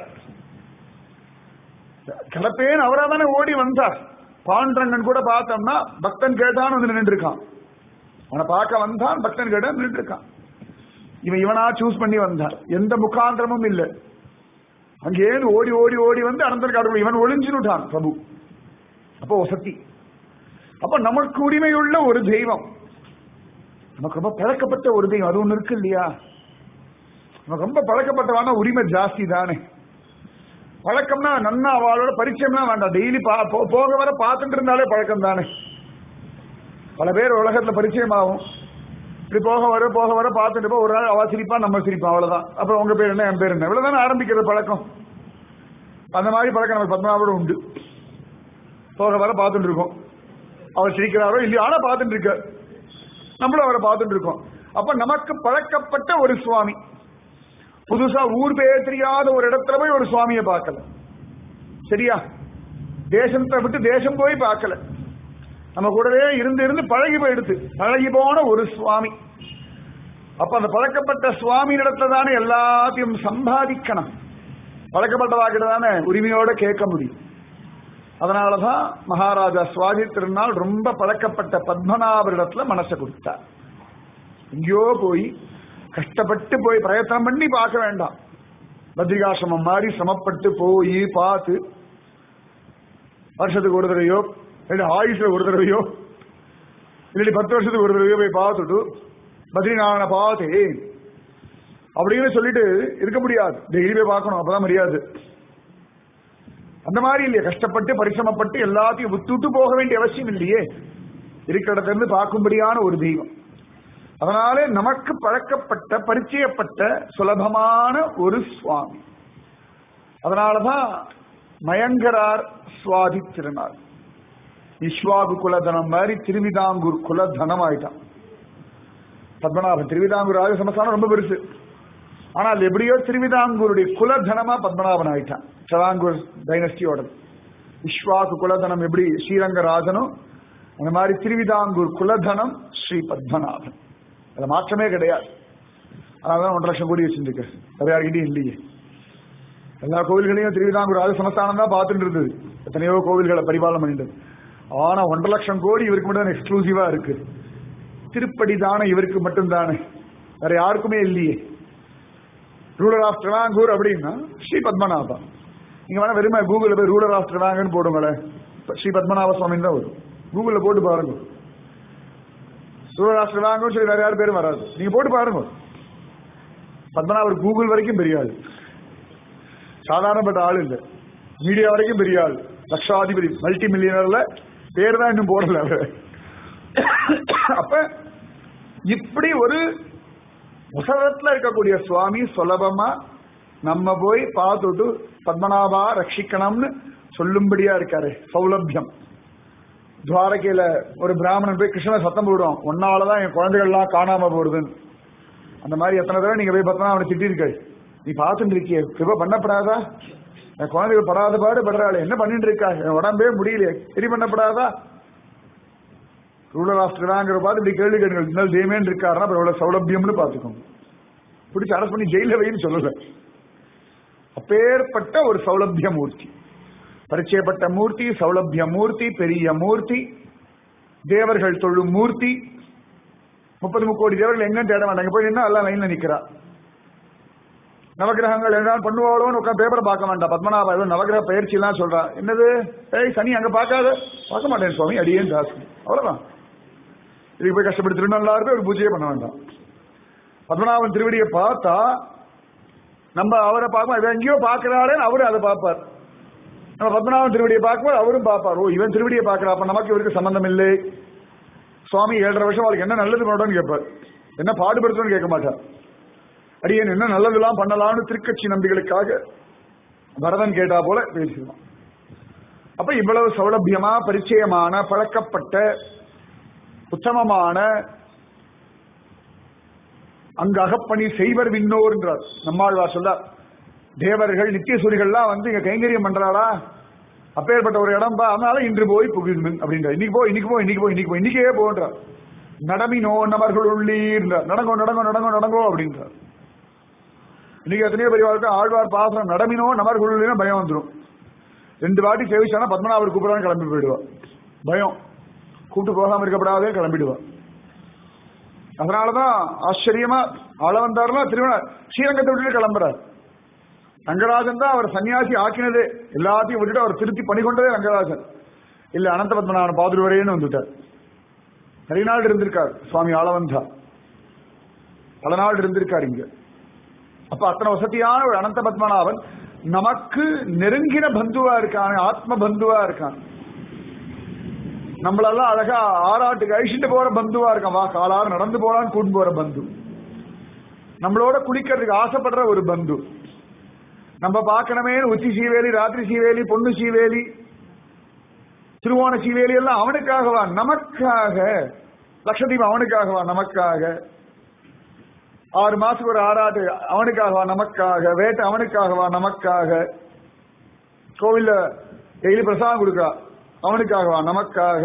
கிடப்பேன்னு அவரா தானே ஓடி வந்தார் பாண்டரங்கன் கூட பார்த்தோம்னா பக்தன் கேட்டான்னு வந்து நின்று இருக்கான் அவனை பார்க்க வந்தான் பக்தன் கேட்டா நின்று இருக்கான் இவன் இவனா சூஸ் பண்ணி வந்தான் எந்த முகாந்திரமும் இல்லை அங்கேருந்து ஓடி ஓடி ஓடி வந்து அனந்தர் காடுக்குள்ள இவன் ஒளிஞ்சுட்டான் பிரபு அப்போ சக்தி அப்ப நமக்கு உரிமையுள்ள ஒரு தெய்வம் நமக்கு ரொம்ப பழக்கப்பட்ட ஒரு தெய்வம் அது ஒண்ணு இருக்கு இல்லையா நமக்கு ரொம்ப பழக்கப்பட்டவான உரிமை ஜாஸ்தி தானே பழக்கம்னா நன்னா அவளோட பரிச்சயம்னா வேண்டாம் டெய்லி போக வர பார்த்துட்டு இருந்தாலே பழக்கம் தானே பல பேர் உலகத்துல பரிச்சயம் ஆகும் இப்படி போக வர போக வர பார்த்துட்டு போ ஒரு நாள் அவ சிரிப்பா நம்ம சிரிப்பா அவ்வளவுதான் அப்புறம் உங்க பேர் என்ன என் பேர் என்ன இவ்வளவுதானே ஆரம்பிக்கிறது பழக்கம் அந்த மாதிரி பழக்கம் நம்ம பத்மநாபோட உண்டு போக வர பார்த்துட்டு இருக்கோம் அவர் சிரிக்கிறாரோ இல்லையோ ஆனா பார்த்துட்டு இருக்க நம்மளும் அவரை பார்த்துட்டு இருக்கோம் அப்ப நமக்கு பழக்கப்பட்ட ஒரு சுவாமி புதுசா ஊர் பேர் தெரியாத ஒரு இடத்துல போய் ஒரு சுவாமியை பார்க்கல சரியா தேசத்தை விட்டு தேசம் போய் பார்க்கல நம்ம கூடவே இருந்து இருந்து பழகி போயிடுது பழகி போன ஒரு சுவாமி அப்ப அந்த பழக்கப்பட்ட சுவாமி இடத்துல தானே எல்லாத்தையும் சம்பாதிக்கணும் பழக்கப்பட்டவாக்கிட்ட தானே உரிமையோட கேட்க முடியும் அதனாலதான் மகாராஜா சுவாதி திருநாள் ரொம்ப பழக்கப்பட்ட பத்மநாபரிடத்துல மனசை கொடுத்தார் எங்கேயோ போய் கஷ்டப்பட்டு போய் பிரயத்தனம் பண்ணி பார்க்க வேண்டாம் பத்ரிகாசிரமம் மாதிரி சிரமப்பட்டு போய் பார்த்து வருஷத்துக்கு ஒரு தடவையோ இல்லை ஆயுஷ்ல ஒரு தடவையோ இல்லாட்டி பத்து வருஷத்துக்கு ஒரு தடவையோ போய் பார்த்துட்டு பத்ரிநாராயண பார்த்து அப்படின்னு சொல்லிட்டு இருக்க முடியாது டெய்லி போய் பார்க்கணும் அப்பதான் மரியாதை அந்த மாதிரி இல்லையே கஷ்டப்பட்டு பரிசிரமப்பட்டு எல்லாத்தையும் விட்டுட்டு போக வேண்டிய அவசியம் இல்லையே இருக்கிற இடத்துல இருந்து பார்க்கும்படியான ஒரு தெய்வம் அதனாலே நமக்கு பழக்கப்பட்ட பரிச்சயப்பட்ட சுலபமான ஒரு சுவாமி அதனாலதான் மயங்கரார் சுவாதி திருநாள் இஸ்வாகு குலதனம் மாதிரி திருவிதாங்கூர் குலதனம் ஆயிட்டான் பத்மநாபன் திருவிதாங்கூர் ராஜ சமஸ்தானம் ரொம்ப பெருசு ஆனால் எப்படியோ திருவிதாங்கூருடைய குலதனமா பத்மநாபன் ஆயிட்டான் சதாங்கூர் டைனஸ்டியோட விஸ்வாக்கு குலதனம் எப்படி ஸ்ரீரங்கராஜனோ அந்த மாதிரி திருவிதாங்கூர் குலதனம் ஸ்ரீ பத்மநாபன் அதுல மாற்றமே கிடையாது அதனால ஒன்றரை லட்சம் கோடி வச்சுருக்க வேற யார்கிட்டயும் இல்லையே எல்லா கோவில்களையும் திருவிதாங்கூர் ராஜ சமஸ்தானம் தான் பார்த்துட்டு இருந்தது எத்தனையோ கோவில்களை பரிபாலனம் பண்ணிட்டு ஆனா ஒன்றரை லட்சம் கோடி இவருக்கு மட்டும் எக்ஸ்க்ளூசிவா இருக்கு திருப்படி தானே இவருக்கு மட்டும் தானே வேற யாருக்குமே இல்லையே ரூலர் ஆஃப் ட்ரிவாங்கூர் அப்படின்னா ஸ்ரீ பத்மநாபா நீங்க வேணா வெறுமை கூகுளில் போய் ரூலர் ஆஃப் ட்ரிவாங்கன்னு போடுங்களேன் ஸ்ரீ பத்மநாப சுவாமி தான் வரும் கூகுளில் போட்டு பாருங்க ரூலர் ஆஃப் ட்ரிவாங்கன்னு சொல்லி வேற யார் பேரும் வராது நீங்க போட்டு பாருங்க பத்மநாபர் கூகுள் வரைக்கும் பெரிய ஆள் சாதாரணப்பட்ட ஆள் இல்லை மீடியா வரைக்கும் பெரிய ஆள் லட்சாதிபதி மல்டி மில்லியனர்ல பேர் தான் இன்னும் போடல அவர். அப்ப இப்படி ஒரு உசரத்துல இருக்கக்கூடிய சுவாமி சுலபமா நம்ம போய் பார்த்துட்டு பத்மநாபா ரட்சிக்கணும்னு சொல்லும்படியா இருக்காரு சௌலபியம் துவாரகையில ஒரு பிராமணன் போய் கிருஷ்ணனை சத்தம் போடுவோம் ஒன்னாலதான் என் குழந்தைகள்லாம் காணாம போடுதுன்னு அந்த மாதிரி எத்தனை தடவை நீங்க போய் பார்த்தா அவனை திட்டிருக்க நீ பார்த்துட்டு இருக்கிய கிருப பண்ணப்படாதா என் குழந்தைகள் படாத பாடு படுறாள் என்ன பண்ணிட்டு இருக்கா என் உடம்பே முடியலையே சரி பண்ணப்படாதா ரூலர் ஆஃப் ட்ரிவாங்கிற பார்த்து இப்படி கேள்வி கேட்க இருந்தால் தேமேன் இருக்காருன்னா அப்புறம் எவ்வளவு சௌலபியம்னு பார்த்துக்கோங்க பிடிச்சி அரெஸ்ட் பண்ணி ஜெயில வைன்னு சொல்லல அப்பேற்பட்ட ஒரு சௌலபிய மூர்த்தி பரிச்சயப்பட்ட மூர்த்தி சௌலபிய மூர்த்தி பெரிய மூர்த்தி தேவர்கள் தொழும் மூர்த்தி முப்பது முக்கோடி தேவர்கள் எங்க தேட மாட்டாங்க போய் நின்னா எல்லாம் லைன்ல நிக்கிறா நவகிரகங்கள் என்ன பண்ணுவாளோன்னு உட்காந்து பேப்பரை பார்க்க வேண்டாம் பத்மநாபா ஏதோ நவகிரக பயிற்சி எல்லாம் சொல்றா என்னது ஏய் சனி அங்க பார்க்காத பார்க்க மாட்டேன் சுவாமி அடியேன் ஜாஸ்தி அவ்வளவுதான் இதுக்கு போய் கஷ்டப்பட்டு திருநள்ளாறு ஒரு பூஜையே பண்ண வேண்டாம் பத்மநாபன் திருவடியை பார்த்தா நம்ம அவரை பார்ப்போம் இவன் எங்கேயோ பார்க்கிறாளேன்னு அவரும் அதை பார்ப்பார் நம்ம பத்மநாபன் திருவடியை பார்க்கும்போது அவரும் பார்ப்பார் ஓ இவன் திருவடியை பார்க்கிறா அப்ப நமக்கு இவருக்கு சம்பந்தம் இல்லை சுவாமி ஏழரை வருஷம் அவளுக்கு என்ன நல்லது பண்ணணும்னு கேட்பார் என்ன பாடுபடுத்தணும்னு கேட்க மாட்டார் அடியேன் என்ன நல்லதெல்லாம் பண்ணலாம்னு திருக்கட்சி நம்பிகளுக்காக பரதன் கேட்டா போல பேசிடுவான் அப்ப இவ்வளவு சௌலபியமா பரிச்சயமான பழக்கப்பட்ட உத்தமமான அங்கு அகப்பணி செய்வர் விண்ணோர்ன்றார் நம்மாழ்வார் சொல்றார் தேவர்கள் நித்தியசூரிகள்லாம் வந்து இங்க கைங்கரியம் பண்றாளா அப்பேற்பட்ட ஒரு இடம் பா அதனால இன்று போய் புகுமின் அப்படின்றார் இன்னைக்கு போ இன்னைக்கு போ இன்னைக்கு போ இன்னைக்கு போ இன்னைக்கே போன்றார் நடமினோ நமர்கள் உள்ளீர்ன்றார் நடங்கோ நடங்கோ நடங்கோ நடங்கோ அப்படின்றார் இன்னைக்கு எத்தனையோ பெரியவாருக்கு ஆழ்வார் பாசனம் நடமினோ நமர்கள் உள்ளீர்னு பயம் வந்துடும் ரெண்டு வாட்டி சேவிச்சானா பத்மநாபர் கூப்பிடான்னு கிளம்பி போயிடுவா பயம் கூப்பிட்டு போகாம இருக்கப்படாதே கிளம்பிடுவா அதனாலதான் ஆச்சரியமா ஆள வந்தாருன்னா திருவண்ணா ஸ்ரீரங்கத்தை விட்டுட்டு கிளம்புறார் ரங்கராஜன் தான் அவர் சன்னியாசி ஆக்கினதே எல்லாத்தையும் விட்டுட்டு அவர் திருத்தி பணி கொண்டதே ரங்கராஜன் இல்ல அனந்த பத்மநாபன் பாதுருவரேன்னு வந்துட்டார் நிறைய நாள் இருந்திருக்கார் சுவாமி ஆளவந்தா பல நாள் இருந்திருக்கார் இங்க அப்ப அத்தனை வசதியான ஒரு அனந்த பத்மநாபன் நமக்கு நெருங்கின பந்துவா இருக்கான் ஆத்ம பந்துவா இருக்கான் நம்மளெல்லாம் அழகா ஆறாட்டுக்கு அழிச்சுட்டு போற பந்துவா இருக்கான் வா காலாறு நடந்து போலான்னு கூட்டு போற பந்து நம்மளோட குளிக்கிறதுக்கு ஆசைப்படுற ஒரு பந்து நம்ம பார்க்கணுமே உச்சி சீவேலி ராத்திரி சீவேலி பொண்ணு சீவேலி திருவோண சீவேலி எல்லாம் அவனுக்காகவா நமக்காக லட்சதீபம் அவனுக்காகவா நமக்காக ஆறு மாசத்துக்கு ஒரு ஆறாட்டு அவனுக்காகவா நமக்காக வேட்டை அவனுக்காகவா நமக்காக கோவில்ல டெய்லி பிரசாதம் கொடுக்கா அவனுக்காகவா நமக்காக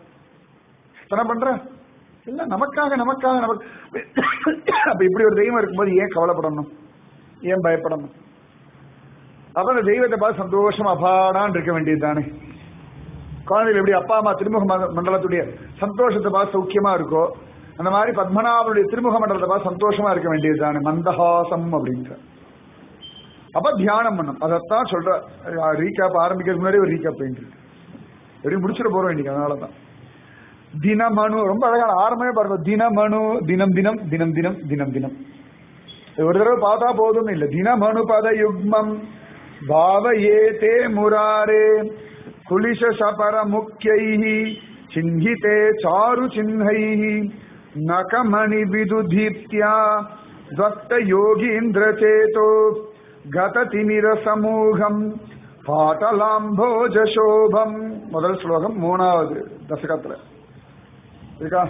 என்ன பண்ற இல்ல நமக்காக நமக்காக நமக்கு அப்ப இப்படி ஒரு தெய்வம் இருக்கும்போது ஏன் கவலைப்படணும் ஏன் பயப்படணும் அப்ப அந்த தெய்வத்தை பார்த்து சந்தோஷமா அபாடான் இருக்க வேண்டியது தானே குழந்தைகள் எப்படி அப்பா அம்மா திருமுக ம- மண்டலத்துடைய சந்தோஷத்தை பார்த்து சௌக்கியமா இருக்கோ அந்த மாதிரி பத்மநாபனுடைய திருமுக மண்டலத்தை பார்த்து சந்தோஷமா இருக்க வேண்டியது தானே மந்தஹாசம் அப்படின்ற அப்ப தியானம் பண்ணும் அதைத்தான் சொல்ற ரீகேப் ஆரம்பிக்கிறதுக்கு முன்னாடி ஒரு ரீகேப் பண்ணிட்டு எப்படி முடிச்சிட போறோம் இன்னைக்கு அதனாலதான் தினமனு ரொம்ப அழகான ஆரம்பமே பாருங்க தினமனு தினம் தினம் தினம் தினம் தினம் தினம் இது ஒரு தடவை பார்த்தா போதும் இல்ல தினமனு பத யுக்மம் பாவயே தே முராரே குலிஷ சபர முக்கியை சின்ஹிதே சாரு சின்ஹைः நகமணி விது தீப்தியா துவக்த யோகீந்திர சேதோ கததிமிர சமூகம் பாட்டலாம்போஜ சோபம் முதல் ஸ்லோகம் மூணாவது தசகத்துல இருக்கா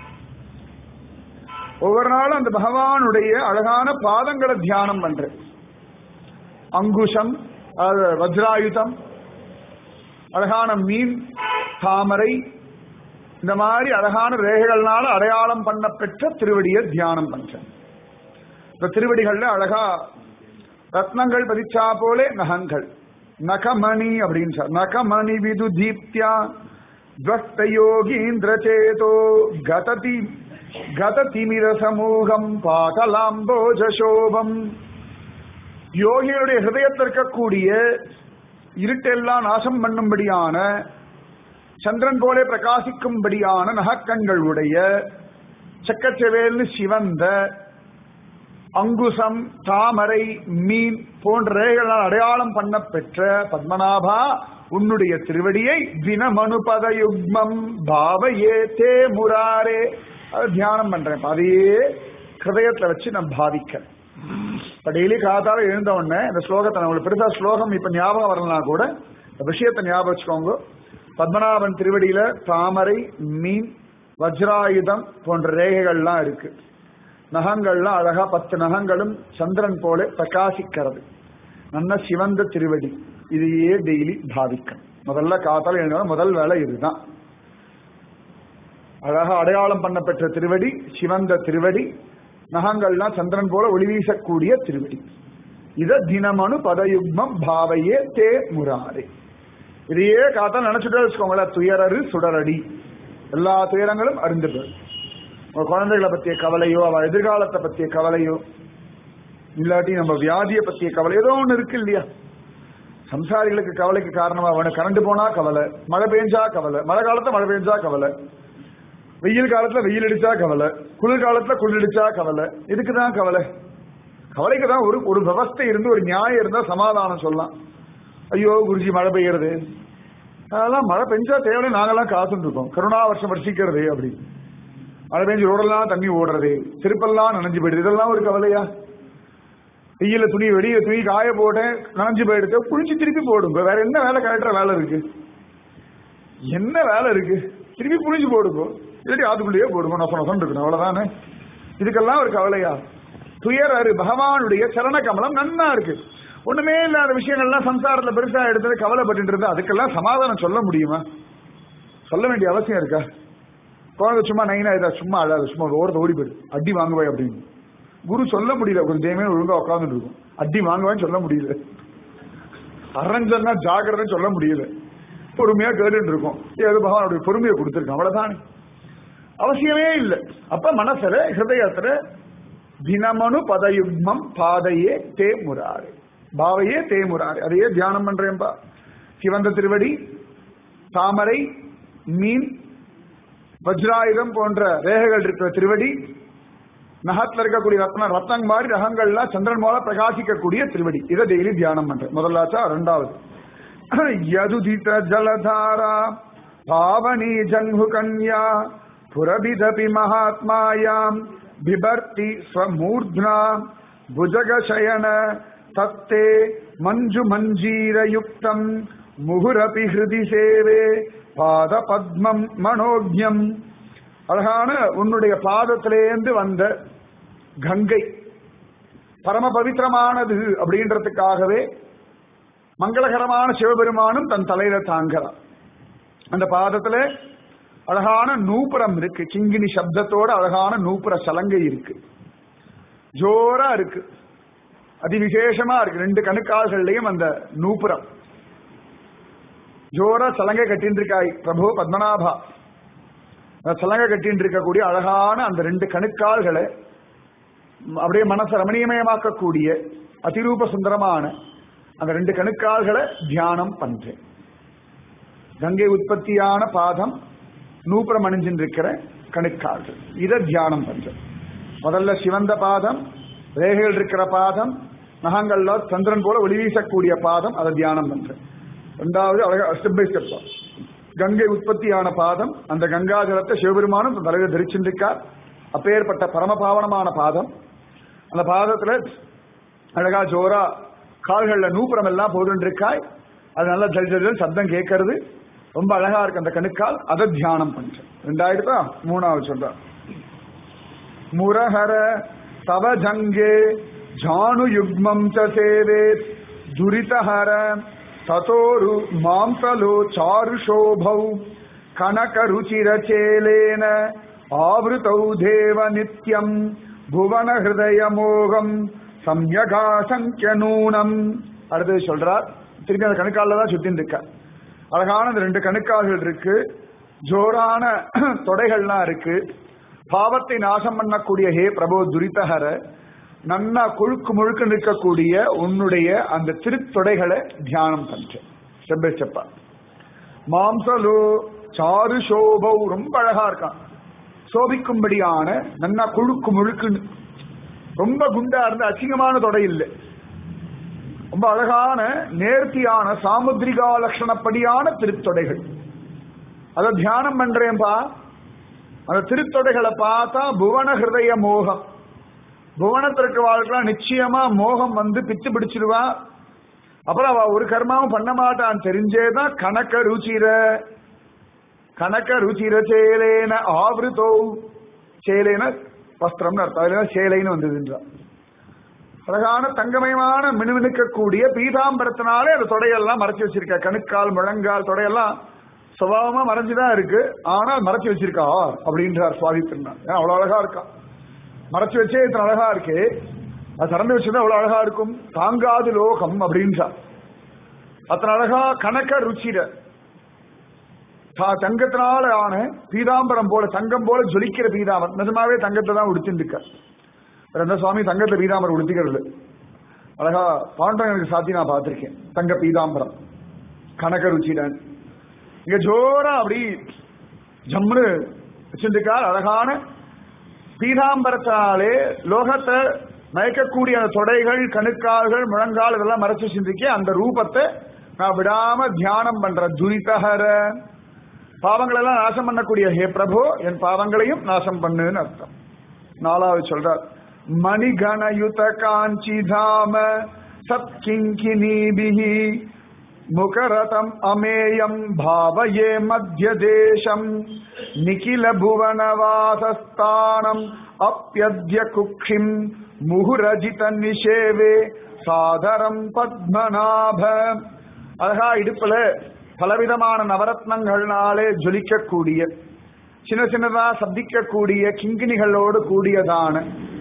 ஒவ்வொரு நாளும் அந்த பகவானுடைய அழகான பாதங்களை தியானம் பண்றேன் அங்குஷம் அது வஜ்ராயுதம் அழகான மீன் தாமரை இந்த மாதிரி அழகான ரேகைகள்னால அடையாளம் பண்ண பெற்ற திருவடியை தியானம் பண்றேன் இந்த திருவடிகள்ல அழகா ரத்னங்கள் பதிச்சா போலே நகங்கள் நகமணி அப்படின்னு சொல்ற நகமணி விது தீப்தியா துவஸ்த யோகீந்திர சேதோ கததி கததிமிர சமூகம் பாகலாம்போஜ சோபம் யோகியுடைய ஹிருதயத்தில் இருக்கக்கூடிய இருட்டெல்லாம் நாசம் பண்ணும்படியான சந்திரன் போலே பிரகாசிக்கும்படியான நகக்கண்கள் உடைய செக்கச்செவேல்னு சிவந்த அங்குசம் தாமரை மீன் போன்ற ரேகைகளால் அடையாளம் பண்ண பெற்ற பத்மநாபா உன்னுடைய திருவடியை தினமனுபத யுக்மம் பாவையே தே முராரே அதை தியானம் பண்றேன் இப்ப அதையே ஹிருதயத்துல வச்சு நான் பாவிக்கிறேன் இப்ப டெய்லி காத்தால எழுந்த உடனே இந்த ஸ்லோகத்தை நான் உங்களுக்கு பெருசா ஸ்லோகம் இப்ப ஞாபகம் வரலனா கூட இந்த விஷயத்தை ஞாபகம் வச்சுக்கோங்க பத்மநாபன் திருவடியில தாமரை மீன் வஜ்ராயுதம் போன்ற ரேகைகள்லாம் இருக்கு நகங்கள்லாம் அழகா பத்து நகங்களும் சந்திரன் போல பிரகாசிக்கிறது நல்ல சிவந்த திருவடி இதையே டெய்லி பாவிக்க முதல்ல காத்தால எழுந்த முதல் வேலை இதுதான் அழகா அடையாளம் பண்ணப்பெற்ற திருவடி சிவந்த திருவடி நகங்கள்லாம் சந்திரன் போல ஒளி வீசக்கூடிய திருவடி இத தினமனு பதயுக்மம் பாவையே தே முராரே இதையே காத்தால் நினைச்சுட்டே வச்சுக்கோங்களேன் துயரரு சுடரடி எல்லா துயரங்களும் அறிந்துடுறது உங்க குழந்தைகளை பத்திய கவலையோ அவ எதிர்காலத்தை பத்திய கவலையோ இல்லாட்டி நம்ம வியாதியை பத்திய கவலை ஏதோ ஒண்ணு இருக்கு இல்லையா சம்சாரிகளுக்கு கவலைக்கு காரணமா அவனுக்கு கரண்ட் போனா கவலை மழை பெஞ்சா கவலை மழை காலத்துல மழை பெஞ்சா கவலை வெயில் காலத்துல வெயில் அடிச்சா கவலை குளிர் காலத்துல குளிர் அடிச்சா கவலை இதுக்குதான் கவலை கவலைக்கு தான் ஒரு ஒரு விவஸ்தை இருந்து ஒரு நியாயம் இருந்தா சமாதானம் சொல்லலாம் ஐயோ குருஜி மழை பெய்யறது அதெல்லாம் மழை பெஞ்சா தேவை நாங்கெல்லாம் காத்துட்டு இருக்கோம் கருணா வருஷம் வருஷிக்கிறது அப்படி மழை பெஞ்சு ரோடெல்லாம் தண்ணி ஓடுறது திருப்பெல்லாம் நனைஞ்சு போயிடுது இதெல்லாம் ஒரு கவலையா வெயில துணி வெளியில துணி காய போட்டேன் நனைஞ்சு போயிடுது குளிச்சு திருப்பி போடுங்க வேற என்ன வேலை கரெக்டா வேலை இருக்கு என்ன வேலை இருக்கு திருப்பி புளிஞ்சு போடுங்க இல்லாட்டி ஆத்துக்குள்ளேயே போடுங்க நொச நொசன் இருக்கணும் அவ்வளவுதானே இதுக்கெல்லாம் ஒரு கவலையா துயர் அரு பகவானுடைய சரண கமலம் நன்னா இருக்கு ஒண்ணுமே இல்லாத விஷயங்கள்லாம் சம்சாரத்துல பெருசா எடுத்தது கவலைப்பட்டு இருந்தா அதுக்கெல்லாம் சமாதானம் சொல்ல முடியுமா சொல்ல வேண்டிய அவசியம் இருக்கா குழந்தை சும்மா நைனா இதா சும்மா அழாது சும்மா ஓரத்தை ஓடி போயிடு அடி வாங்குவாய் அப்படின்னு குரு சொல்ல முடியல கொஞ்சம் தேமே ஒழுங்கா உட்காந்துட்டு இருக்கும் அடி வாங்குவான்னு சொல்ல முடியல அரஞ்சன்னா ஜாகிரதைன்னு சொல்ல முடியல பொறுமையா கேட்டுட்டு இருக்கோம் ஏதோ பகவானுடைய பொறுமையை கொடுத்துருக்கான் அவ்வளவுதானே அவசியமே இல்லை அப்ப மனசுல ஹிருதயத்துல தினமனு பதயுக்மம் பாதையே தே முராறு பாவையே தே முராறு அதையே தியானம் பண்றேன்பா சிவந்த திருவடி தாமரை மீன் வஜ்ராயுதம் போன்ற ரேகைகள் இருக்கிற திருவடி நகத்துல இருக்கக்கூடிய ரத்ன ரத்னம் மாதிரி ரகங்கள்லாம் சந்திரன் போல பிரகாசிக்கக்கூடிய திருவடி இதை டெய்லி தியானம் பண்றேன் முதலாச்சா ரெண்டாவது யதுதித ஜலதாரா பாவனி ஜன்ஹு கன்யா புரபிதபி மகாத்மாயாம் பிபர்த்தி ஸ்வமூர்த்னா புஜகசயன தத்தே மஞ்சு மஞ்சீரயுக்தம் முகுரபி ஹிருதி சேவே பாத பத்மம் மனோஜம் அழகான உன்னுடைய பாதத்திலேந்து வந்த கங்கை பரம பவித்திரமானது அப்படின்றதுக்காகவே மங்களகரமான சிவபெருமானும் தன் தலையில தாங்கிறார் அந்த பாதத்துல அழகான நூப்புரம் இருக்கு கிங்கினி சப்தத்தோட அழகான நூப்புர சலங்கை இருக்கு ஜோரா இருக்கு அதிவிசேஷமா இருக்கு ரெண்டு கணுக்கால்கள்லயும் அந்த நூப்புரம் ஜோரா சலங்கை கட்டின்னு இருக்காய் பிரபு பத்மநாபா அந்த சலங்கை கட்டின்னு இருக்கக்கூடிய அழகான அந்த ரெண்டு கணுக்கால்களை அப்படியே மனசை ரமணீயமயமாக்கக்கூடிய அதிரூப சுந்தரமான அந்த ரெண்டு கணுக்கால்களை தியானம் பண்றேன் கங்கை உற்பத்தியான பாதம் நூப்புரம் அணிஞ்சிருக்கிற கணுக்கால்கள் இதை தியானம் பண்றேன் முதல்ல சிவந்த பாதம் ரேகைகள் இருக்கிற பாதம் நகங்கள்ல சந்திரன் போல ஒளி வீசக்கூடிய பாதம் அதை தியானம் பண்றேன் ரெண்டாவது அழகா ஸ்டெப் பை ஸ்டெப் கங்கை உற்பத்தியான பாதம் அந்த கங்கா ஜலத்தை சிவபெருமானும் தன் தலைவர் தரிச்சிருக்கார் அப்பேற்பட்ட பரம பாவனமான பாதம் அந்த பாதத்துல அழகா ஜோரா கால்கள்ல நூப்புறம் எல்லாம் போதுன்றிருக்காய் அது நல்ல ஜல் ஜல் ஜல் சப்தம் கேட்கறது ரொம்ப அழகா இருக்கு அந்த கணுக்கால் அதை தியானம் பண்றேன் ரெண்டாயிரத்தா மூணாவது சொல்றார் முரஹர தவ ஜங்கே ஜானு யுக்மம் ச சேவே துரிதஹர ததோரு மாம்சலோ சாரு சோபௌ கனக ருச்சிர சேலேன ஆவృతௌ தேவ நித்யம் புவன ஹிருதய மோகம் சம்யகாசங்கிய நூனம் அடுத்தது சொல்றார் திருப்பி அந்த கணுக்கால தான் சுத்தின்னு இருக்க அழகான அந்த ரெண்டு கணுக்கால்கள் இருக்கு ஜோரான தொடைகள்லாம் இருக்கு பாவத்தை நாசம் பண்ணக்கூடிய ஹே பிரபு துரிதஹர நன்னா கொழுக்கு முழுக்க நிற்கக்கூடிய உன்னுடைய அந்த திருத்தொடைகளை தியானம் பண்றேன் ஸ்டெப் பை ஸ்டெப்பா மாம்சலோ சாரு சோபௌ ரொம்ப அழகா இருக்கான் சோபிக்கும்படியான நன்னா கொழுக்கு முழுக்குன்னு ரொம்ப குண்டா இருந்த அசிங்கமான தொடை இல்லை ரொம்ப அழகான நேர்த்தியான சாமுத்ரிகா லட்சணப்படியான திருத்தொடைகள் அத தியானம் பண்றேன்பா அந்த திருத்தொடைகளை பார்த்தா புவன ஹிருதய மோகம் புவனத்திற்கு வாழ்க்கலாம் நிச்சயமா மோகம் வந்து பித்து பிடிச்சிருவா அப்புறம் அவ ஒரு கர்மாவும் பண்ண மாட்டான் தெரிஞ்சேதான் கணக்க ருச்சிர கணக்க ருச்சிர சேலேன ஆவிருத்தோ சேலேன வஸ்திரம்னு அர்த்தம் அதுல சேலைன்னு வந்ததுன்றான் அழகான தங்கமயமான மினுமினுக்கக்கூடிய பீதாம்பரத்தினாலே அந்த தொடையெல்லாம் மறைச்சு வச்சிருக்க கணுக்கால் முழங்கால் தொடையெல்லாம் சுபாவமா மறைஞ்சுதான் இருக்கு ஆனால் மறைச்சு வச்சிருக்கா அப்படின்றார் சுவாமி திருநாள் ஏன் அவ்வளவு அழகா இருக்கா மறைச்சு வச்சே இத்தனை அழகா இருக்கு அது திறந்து வச்சிருந்தா அவ்வளவு அழகா இருக்கும் தாங்காது லோகம் அப்படின்றார் அத்தனை அழகா கணக்க ருச்சிர தா- தங்கத்தினால ஆன பீதாம்பரம் போல தங்கம் போல ஜொலிக்கிற பீதாம்பரம் நிஜமாவே தங்கத்தை தான் உடுத்திருக்க எந்த சுவாமி தங்கத்தை பீதாம்பரம் உடுத்திக்கிறது அழகா பாண்டவனுக்கு சாத்தி நான் பார்த்திருக்கேன் தங்க பீதாம்பரம் கனக ருச்சிடன் இங்க ஜோரா அப்படி ஜம்முன்னு வச்சிருக்கார் அழகான பீதாம்பரத்தாலே லோகத்தை மயக்கக்கூடிய அந்த தொடைகள் கணுக்கால்கள் முழங்கால் இதெல்லாம் மறைச்சு சிந்திக்க அந்த ரூபத்தை நான் விடாம தியானம் பண்றேன் துரிதஹர பாவங்கள் எல்லாம் நாசம் பண்ணக்கூடிய ஹே பிரபு என் பாவங்களையும் நாசம் பண்ணுன்னு அர்த்தம் நாலாவது சொல்றார் மணிகணயுத காஞ்சி தாம சத்கிங்கினீபிஹி முகரதம் அமேயம் பாவயே மத்திய தேசம் நிகில புவனவாசஸ்தானம் அப்பியத்ய குக்ஷிம் முகுரஜித நிஷேவே சாதரம் பத்மநாப அழகா இடுப்புல பலவிதமான நவரத்னங்கள்னாலே ஜொலிக்கக்கூடிய சின்ன சின்னதா சப்திக்கக்கூடிய கிங்கினிகளோடு கூடியதான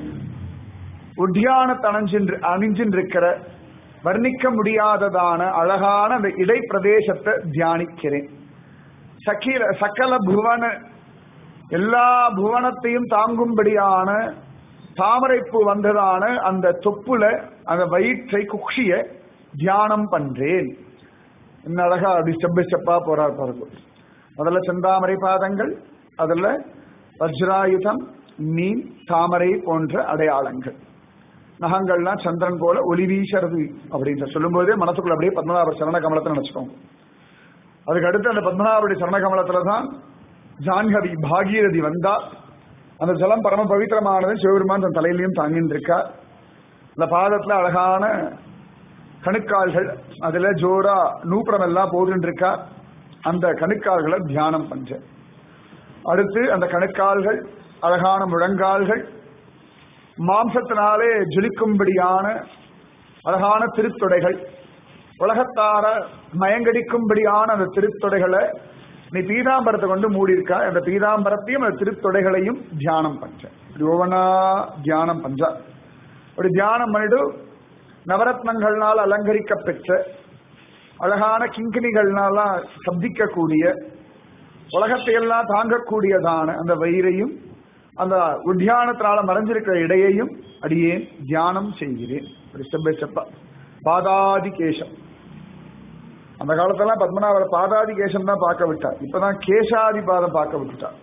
உத்தியானத்தை அணிஞ்சின்று அணிஞ்சின்றிருக்கிற வர்ணிக்க முடியாததான அழகான அந்த இடைப்பிரதேசத்தை தியானிக்கிறேன் சகில சகல புவன எல்லா புவனத்தையும் தாங்கும்படியான தாமரைப்பூ வந்ததான அந்த தொப்புல அந்த வயிற்றை குக்ஷிய தியானம் பண்றேன் என்ன அழகா அப்படி ஸ்டெப் பை ஸ்டெப்பா போறார் பாருங்க முதல்ல செந்தாமரை பாதங்கள் அதுல வஜ்ராயுதம் மீன் தாமரை போன்ற அடையாளங்கள் நகங்கள்லாம் சந்திரன் போல ஒளி வீசறது அப்படின்னு சொல்லும்போதே மனசுக்குள்ள அப்படியே பத்மநாபர் சரண கமலத்தை நினைச்சுக்கோங்க அதுக்கு அடுத்து அந்த பத்மநாபருடைய சரண கமலத்துல தான் ஜான்ஹவி பாகீரதி வந்தா அந்த ஜலம் பரம பவித்திரமானது சிவபெருமான் தன் தலையிலையும் தாங்கின்னு இருக்கா அந்த பாதத்துல அழகான கணுக்கால்கள் அதுல ஜோரா நூப்புறம் எல்லாம் போட்டுட்டு இருக்கா அந்த கணுக்கால்களை தியானம் பண்றேன் அடுத்து அந்த கணுக்கால்கள் அழகான முழங்கால்கள் மாம்சத்தினாலே ஜொலிக்கும்படியான அழகான திருத்தொடைகள் உலகத்தார மயங்கடிக்கும்படியான அந்த திருத்தொடைகளை நீ பீதாம்பரத்தை கொண்டு மூடி இருக்கா அந்த பீதாம்பரத்தையும் அந்த திருத்தொடைகளையும் தியானம் பண்ற இப்படி ஒவ்வொன்றா தியானம் பண்ற அப்படி தியானம் பண்ணிட்டு நவரத்னங்கள்னால் அலங்கரிக்க பெற்ற அழகான கிங்கினிகள்னால சப்திக்கக்கூடிய உலகத்தை எல்லாம் தாங்கக்கூடியதான அந்த வயிறையும் அந்த உத்தியானத்தினால மறைஞ்சிருக்கிற இடையையும் அடியேன் தியானம் செய்கிறேன் ஒரு ஸ்டெப் பை ஸ்டெப்பா பாதாதி கேசம் அந்த காலத்தெல்லாம் பத்மநாபர் பாதாதி கேசம் தான் பார்க்க விட்டார் இப்பதான் கேசாதி பாதம் பார்க்க விட்டுட்டார்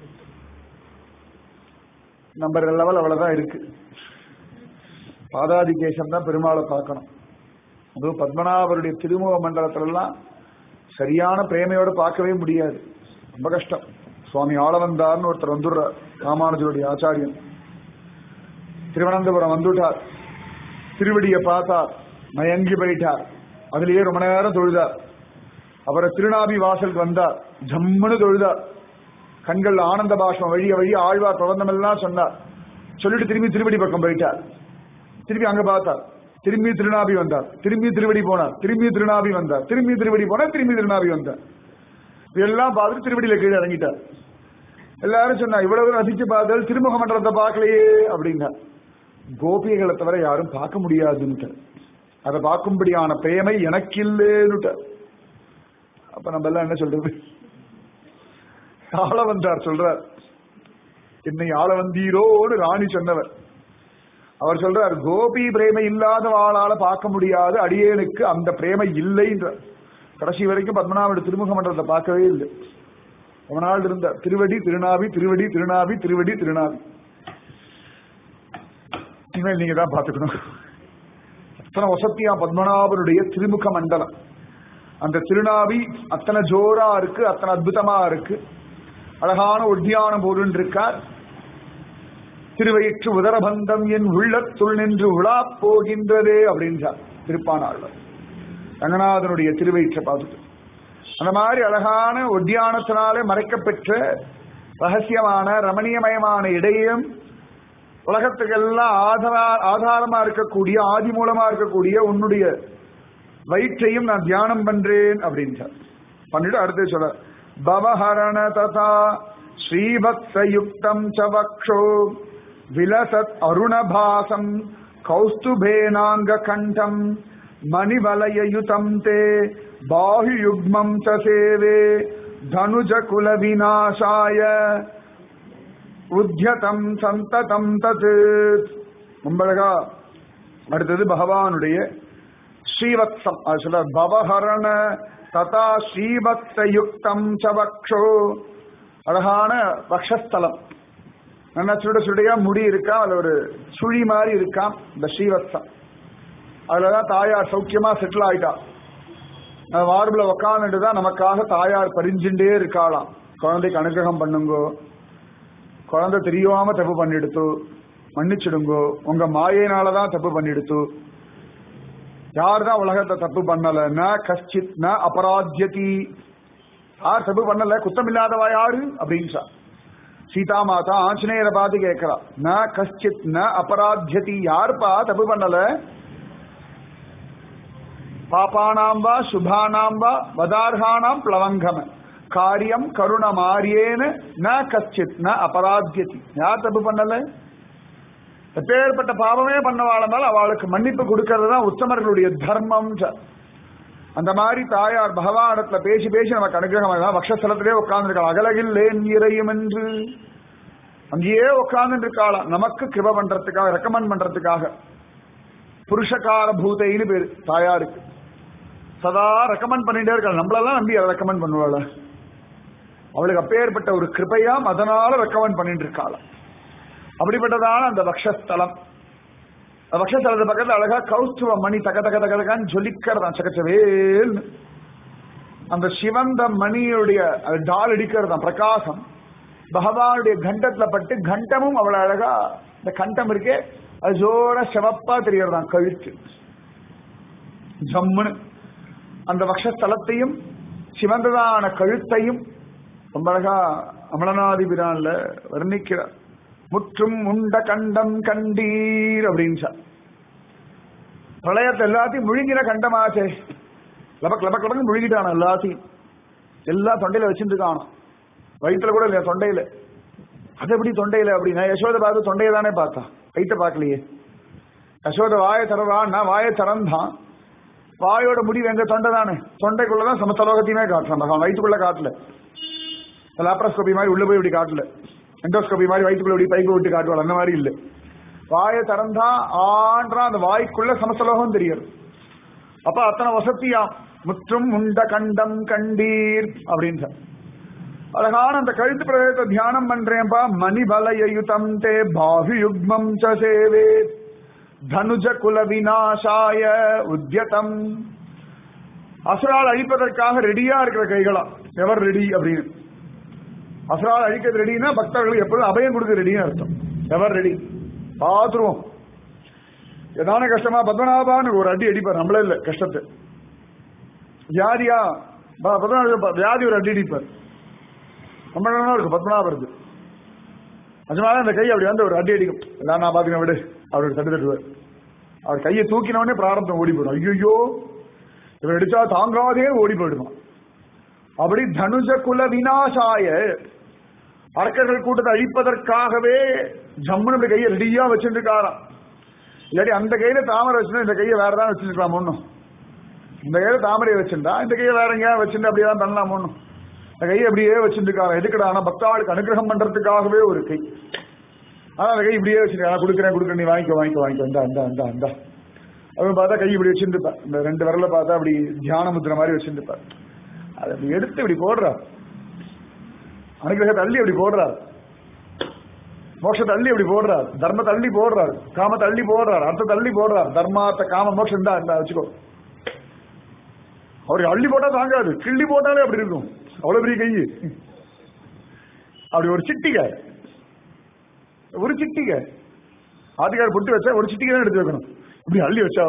நம்பர் லெவல் அவ்வளவுதான் இருக்கு பாதாதி கேசம் தான் பெருமாளை பார்க்கணும் அதுவும் பத்மநாபருடைய திருமுக மண்டலத்துல எல்லாம் சரியான பிரேமையோட பார்க்கவே முடியாது ரொம்ப கஷ்டம் சுவாமி ஆளவந்தார்னு ஒருத்தர் வந்துடுறார் ராமானுஜருடைய ஆச்சாரியன் திருவனந்தபுரம் வந்துட்டார் திருவடியை பார்த்தார் மயங்கி போயிட்டார் அதுலயே ரொம்ப நேரம் தொழுதார் அவரை திருநாபி வாசலுக்கு வந்தார் ஜம்முன்னு தொழுதார் கண்கள் ஆனந்த பாஷ்பம் வழிய வழி ஆழ்வார் பிரபந்தம் எல்லாம் சொன்னார் சொல்லிட்டு திரும்பி திருவடி பக்கம் போயிட்டார் திரும்பி அங்க பார்த்தார் திரும்பி திருநாபி வந்தார் திரும்பி திருவடி போனார் திரும்பி திருநாபி வந்தார் திரும்பி திருவடி போனார் திரும்பி திருநாபி வந்தார் இதெல்லாம் பார்த்துட்டு திருவடியில கீழே இறங்கிட்டார் எல்லாரும் சொன்னா இவ்வளவு ரசிச்சு பார்த்தல் திருமுக மண்டலத்தை பார்க்கலையே அப்படின்னா கோபிகளை தவிர யாரும் பார்க்க முடியாதுன்னு அதை பார்க்கும்படியான பிரேமை எனக்கு இல்லேன்னு அப்ப நம்ம எல்லாம் என்ன சொல்றது ஆள வந்தார் சொல்றார் என்னை ஆள வந்தீரோன்னு ராணி சொன்னவர் அவர் சொல்றார் கோபி பிரேமை இல்லாத ஆளால பார்க்க முடியாது அடியேனுக்கு அந்த பிரேமை இல்லைன்ற கடைசி வரைக்கும் பத்மநாபோட திருமுக மண்டலத்தை பார்க்கவே இல்லை ரொம்ப நாள் இருந்த திருவடி திருநாவி திருவடி திருநாவி திருவடி திருநாவி இனிமேல் நீங்க தான் பார்த்துக்கணும் அத்தனை வசத்தியா பத்மநாபனுடைய திருமுக மண்டலம் அந்த திருநாவி அத்தனை ஜோரா இருக்கு அத்தனை அற்புதமா இருக்கு அழகான உத்தியானம் போட்டு இருக்கார் திருவயிற்று உதரபந்தம் என் உள்ளத்துள் நின்று உலா போகின்றதே அப்படின்றார் திருப்பானாழ்வர் ரங்கநாதனுடைய திருவயிற்றை பார்த்துட்டு அந்த மாதிரி அழகான உத்தியானத்தினாலே மறைக்கப்பெற்ற ரகசியமான ரமணீயமயமான இடையும் உலகத்துக்கெல்லாம் ஆதார ஆதாரமா இருக்கக்கூடிய ஆதி மூலமா இருக்கக்கூடிய உன்னுடைய வயிற்றையும் நான் தியானம் பண்றேன் அப்படின்றார் பண்ணிட்டு அடுத்து சொல்ற பவஹரண ததா ஸ்ரீபக்ஸயுக்தம் ச வக்ஷோ விலசத் அருணபாசம் கௌஸ்துபேனாங்க கண்டம் மணிவலயயுதம் தே பாஹுயுக்மம் ச சேவே தனுஜ குல விநாசாய உத்தியதம் சந்ததம் தத் ரொம்ப அழகா அடுத்தது பகவானுடைய ஸ்ரீவத்சம் அது சொல்ல பவஹரண ததா ஸ்ரீவத்ச யுக்தம் சவக்ஷோ அழகான வக்ஷஸ்தலம் நல்லா சுட சுடையா முடி இருக்கா அதுல ஒரு சுழி மாதிரி இருக்காம் இந்த ஸ்ரீவத்சம் அதுலதான் தாயார் சௌக்கியமா செட்டில் ஆயிட்டா வார்புல உக்காந்துட்டு தான் நமக்காக தாயார் பரிஞ்சுட்டே இருக்காளாம் குழந்தைக்கு அனுகிரகம் பண்ணுங்கோ குழந்தை தெரியாம தப்பு பண்ணிடுத்து மன்னிச்சிடுங்கோ உங்க மாயினாலதான் தப்பு பண்ணிடுத்து யார் தான் உலகத்தை தப்பு பண்ணல ந கஷ்டித் ந அபராத்தியதி யார் தப்பு பண்ணல குத்தம் இல்லாதவா யாரு அப்படின்றா சீதா மாதா ஆஞ்சநேயரை பார்த்து கேட்கிறா ந கஷ்டித் ந அபராத்தியதி யாருப்பா தப்பு பண்ணல பாப்பானாம் வா சுபானாம் வா வதார்ஹானாம் பிளவங்கம காரியம் கருணமாரியேன ந கஷ்டித் ந அபராத்தியதி யார் தப்பு பண்ணல எப்பேற்பட்ட பாவமே பண்ணவாழ்ந்தால் அவளுக்கு மன்னிப்பு கொடுக்கறது தான் உத்தமர்களுடைய தர்மம் அந்த மாதிரி தாயார் பகவானத்துல பேசி பேசி நமக்கு அனுகிரகம் வக்ஷஸ்தலத்திலே உட்கார்ந்துருக்காள் அகலகில்லேன் இறையும் என்று அங்கேயே உட்கார்ந்து இருக்காளாம் நமக்கு கிருப பண்றதுக்காக ரெக்கமெண்ட் பண்றதுக்காக புருஷகார பூதைன்னு பேரு தாயாருக்கு சதா ரெக்கமெண்ட் பண்ணிட்டே இருக்காள் நம்மளெல்லாம் நம்பி அதை ரெக்கமெண்ட் பண்ணுவாள் அவளுக்கு அப்பேற்பட்ட ஒரு கிருபையாம் அதனால ரெக்கமெண்ட் பண்ணிட்டு இருக்காளாம் அப்படிப்பட்டதான அந்த வக்ஷஸ்தலம் அந்த வக்ஷஸ்தலத்து பக்கத்துல அழகா கௌஸ்துவ மணி தக தக தக தகன்னு ஜொலிக்கிறதான் சகச்சவேல்னு அந்த சிவந்த மணியுடைய அது டால் அடிக்கிறதாம் பிரகாசம் பகவானுடைய கண்டத்துல பட்டு கண்டமும் அவ்வளவு அழகா இந்த கண்டம் இருக்கே அது ஜோர சிவப்பா தெரியறதாம் கழுத்து ஜம்முன்னு அந்த வக்ஷஸ்தலத்தையும் சிவந்ததான கழுத்தையும் ரொம்ப அழகா அமலநாதிபிரான்ல வர்ணிக்கிறார் முற்றும் உண்ட கண்டம் கண்டீர் அப்படின்னு பிரளயத்தை எல்லாத்தையும் முழுங்கின கண்டமாச்சே லபக் லபக் லபக் முழுங்கிட்டான எல்லாத்தையும் எல்லா தொண்டையில வச்சுட்டு காணும் வயிற்றுல கூட இல்லையா தொண்டையில அது எப்படி தொண்டையில அப்படின்னா யசோதை பார்த்து தொண்டையை தானே பார்த்தா வயிற்ற பார்க்கலையே யசோத வாயை தரவான்னா வாயை திறந்தான் வாயோட முடிவு எங்க தொண்டை தானே தொண்டைக்குள்ளதான் சமஸ்தலோகத்தையுமே காட்டுறான் பகவான் வயிற்றுக்குள்ள காட்டல லாப்ராஸ்கோபி மாதிரி உள்ள போய் இப்படி காட்டல எண்டோஸ்கோபி மாதிரி வயிற்றுக்குள்ள இப்படி பைக்கு விட்டு காட்டுவாள் அந்த மாதிரி இல்லை வாயை திறந்தா ஆன்றா அந்த வாய்க்குள்ள சமஸ்தலோகம் தெரியும் அப்ப அத்தனை வசதியா முற்றும் உண்ட கண்டம் கண்டீர் அப்படின்ற அழகான அந்த கழுத்து பிரதேசத்தை தியானம் பண்றேன்பா மணிபலயுதம் தே பாகு யுக்மம் ச சேவே தனுஜ குல விநாசாய உத்தியதம் அசுரால் அழிப்பதற்காக ரெடியா இருக்கிற கைகளா எவர் ரெடி அப்படின்னு அசுரால் அழிக்கிறது ரெடினா பக்தர்களுக்கு எப்பொழுதும் அபயம் கொடுக்க ரெடின்னு அர்த்தம் எவர் ரெடி பாத்துருவோம் ஏதான கஷ்டமா பத்மநாபான்னு ஒரு அடி அடிப்பார் நம்மளே இல்லை கஷ்டத்தை வியாதியா ப- பத்மநாப வியாதி ஒரு அடி அடிப்பார் ரொம்ப நல்லா இருக்கும் பத்மநாபருக்கு நிஜமாக அந்த கை அப்படி வந்து ஒரு அடி அடிக்கும் எல்லாம் நான் பாத்துக்க விடு அவர் தட்டு தட்டுவார் அவர் கையை தூக்கினவனே பிராரம்பம் ஓடி போயிடும் ஐயோ இவர் அடிச்சா தாங்காதே ஓடி போயிடுவான் அப்படி தனுஜ குல விநாசாய அரக்கர்கள் கூட்டத்தை அழிப்பதற்காகவே ஜம்முன்னு இப்படி கையை ரெடியா வச்சுட்டு இருக்காராம் இல்லாட்டி அந்த கையில தாமரை வச்சுருந்தா இந்த கையை வேற தான் வச்சுருக்கலாம் ஒன்றும் இந்த கையில தாமரையை வச்சிருந்தா இந்த கையை வேற எங்கேயா வச்சுட்டு அப்படியே தான் பண்ணலாம் ஒன்றும் இந்த கையை அப்படியே வச்சுருக்காங்க எதுக்குடா ஆனா பக்தாளுக்கு அனுகிரகம் பண்றதுக்காகவே ஒரு கை ஆனா அந்த கை இப்படியே வச்சிருக்காங்க கொடுக்குறேன் கொடுக்குறேன் நீ வாங்கிக்கோ வாங்கிக்கோ வாங்கிக்கோ இந்த அந்த அந்த அந்த அவன் பார்த்தா கை இப்படி வச்சிருந்துப்பா இந்த ரெண்டு விரல பார்த்தா அப்படி தியான முத்திர மாதிரி வச்சிருந்துப்பா அதை அப்படி எடுத்து இப்படி போடுறார் அனுகிரகத்தை அள்ளி அப்படி போடுறார் மோட்சத்தை அள்ளி அப்படி போடுறார் தர்ம தள்ளி போடுறார் காம தள்ளி போடுறார் அர்த்த தள்ளி போடுறார் தர்மார்த்த காம மோட்சம் தான் இந்த வச்சுக்கோ அவருக்கு அள்ளி போட்டா தாங்காது கிள்ளி போட்டாலே அப்படி இருக்கும் அவ்வளவு பெரிய கை அப்படி ஒரு சிட்டிகை ஒரு சிட்டிகை ஆதிகார பொட்டு வச்சா ஒரு சிட்டிகை தான் எடுத்து வைக்கணும் இப்படி அள்ளி வச்சா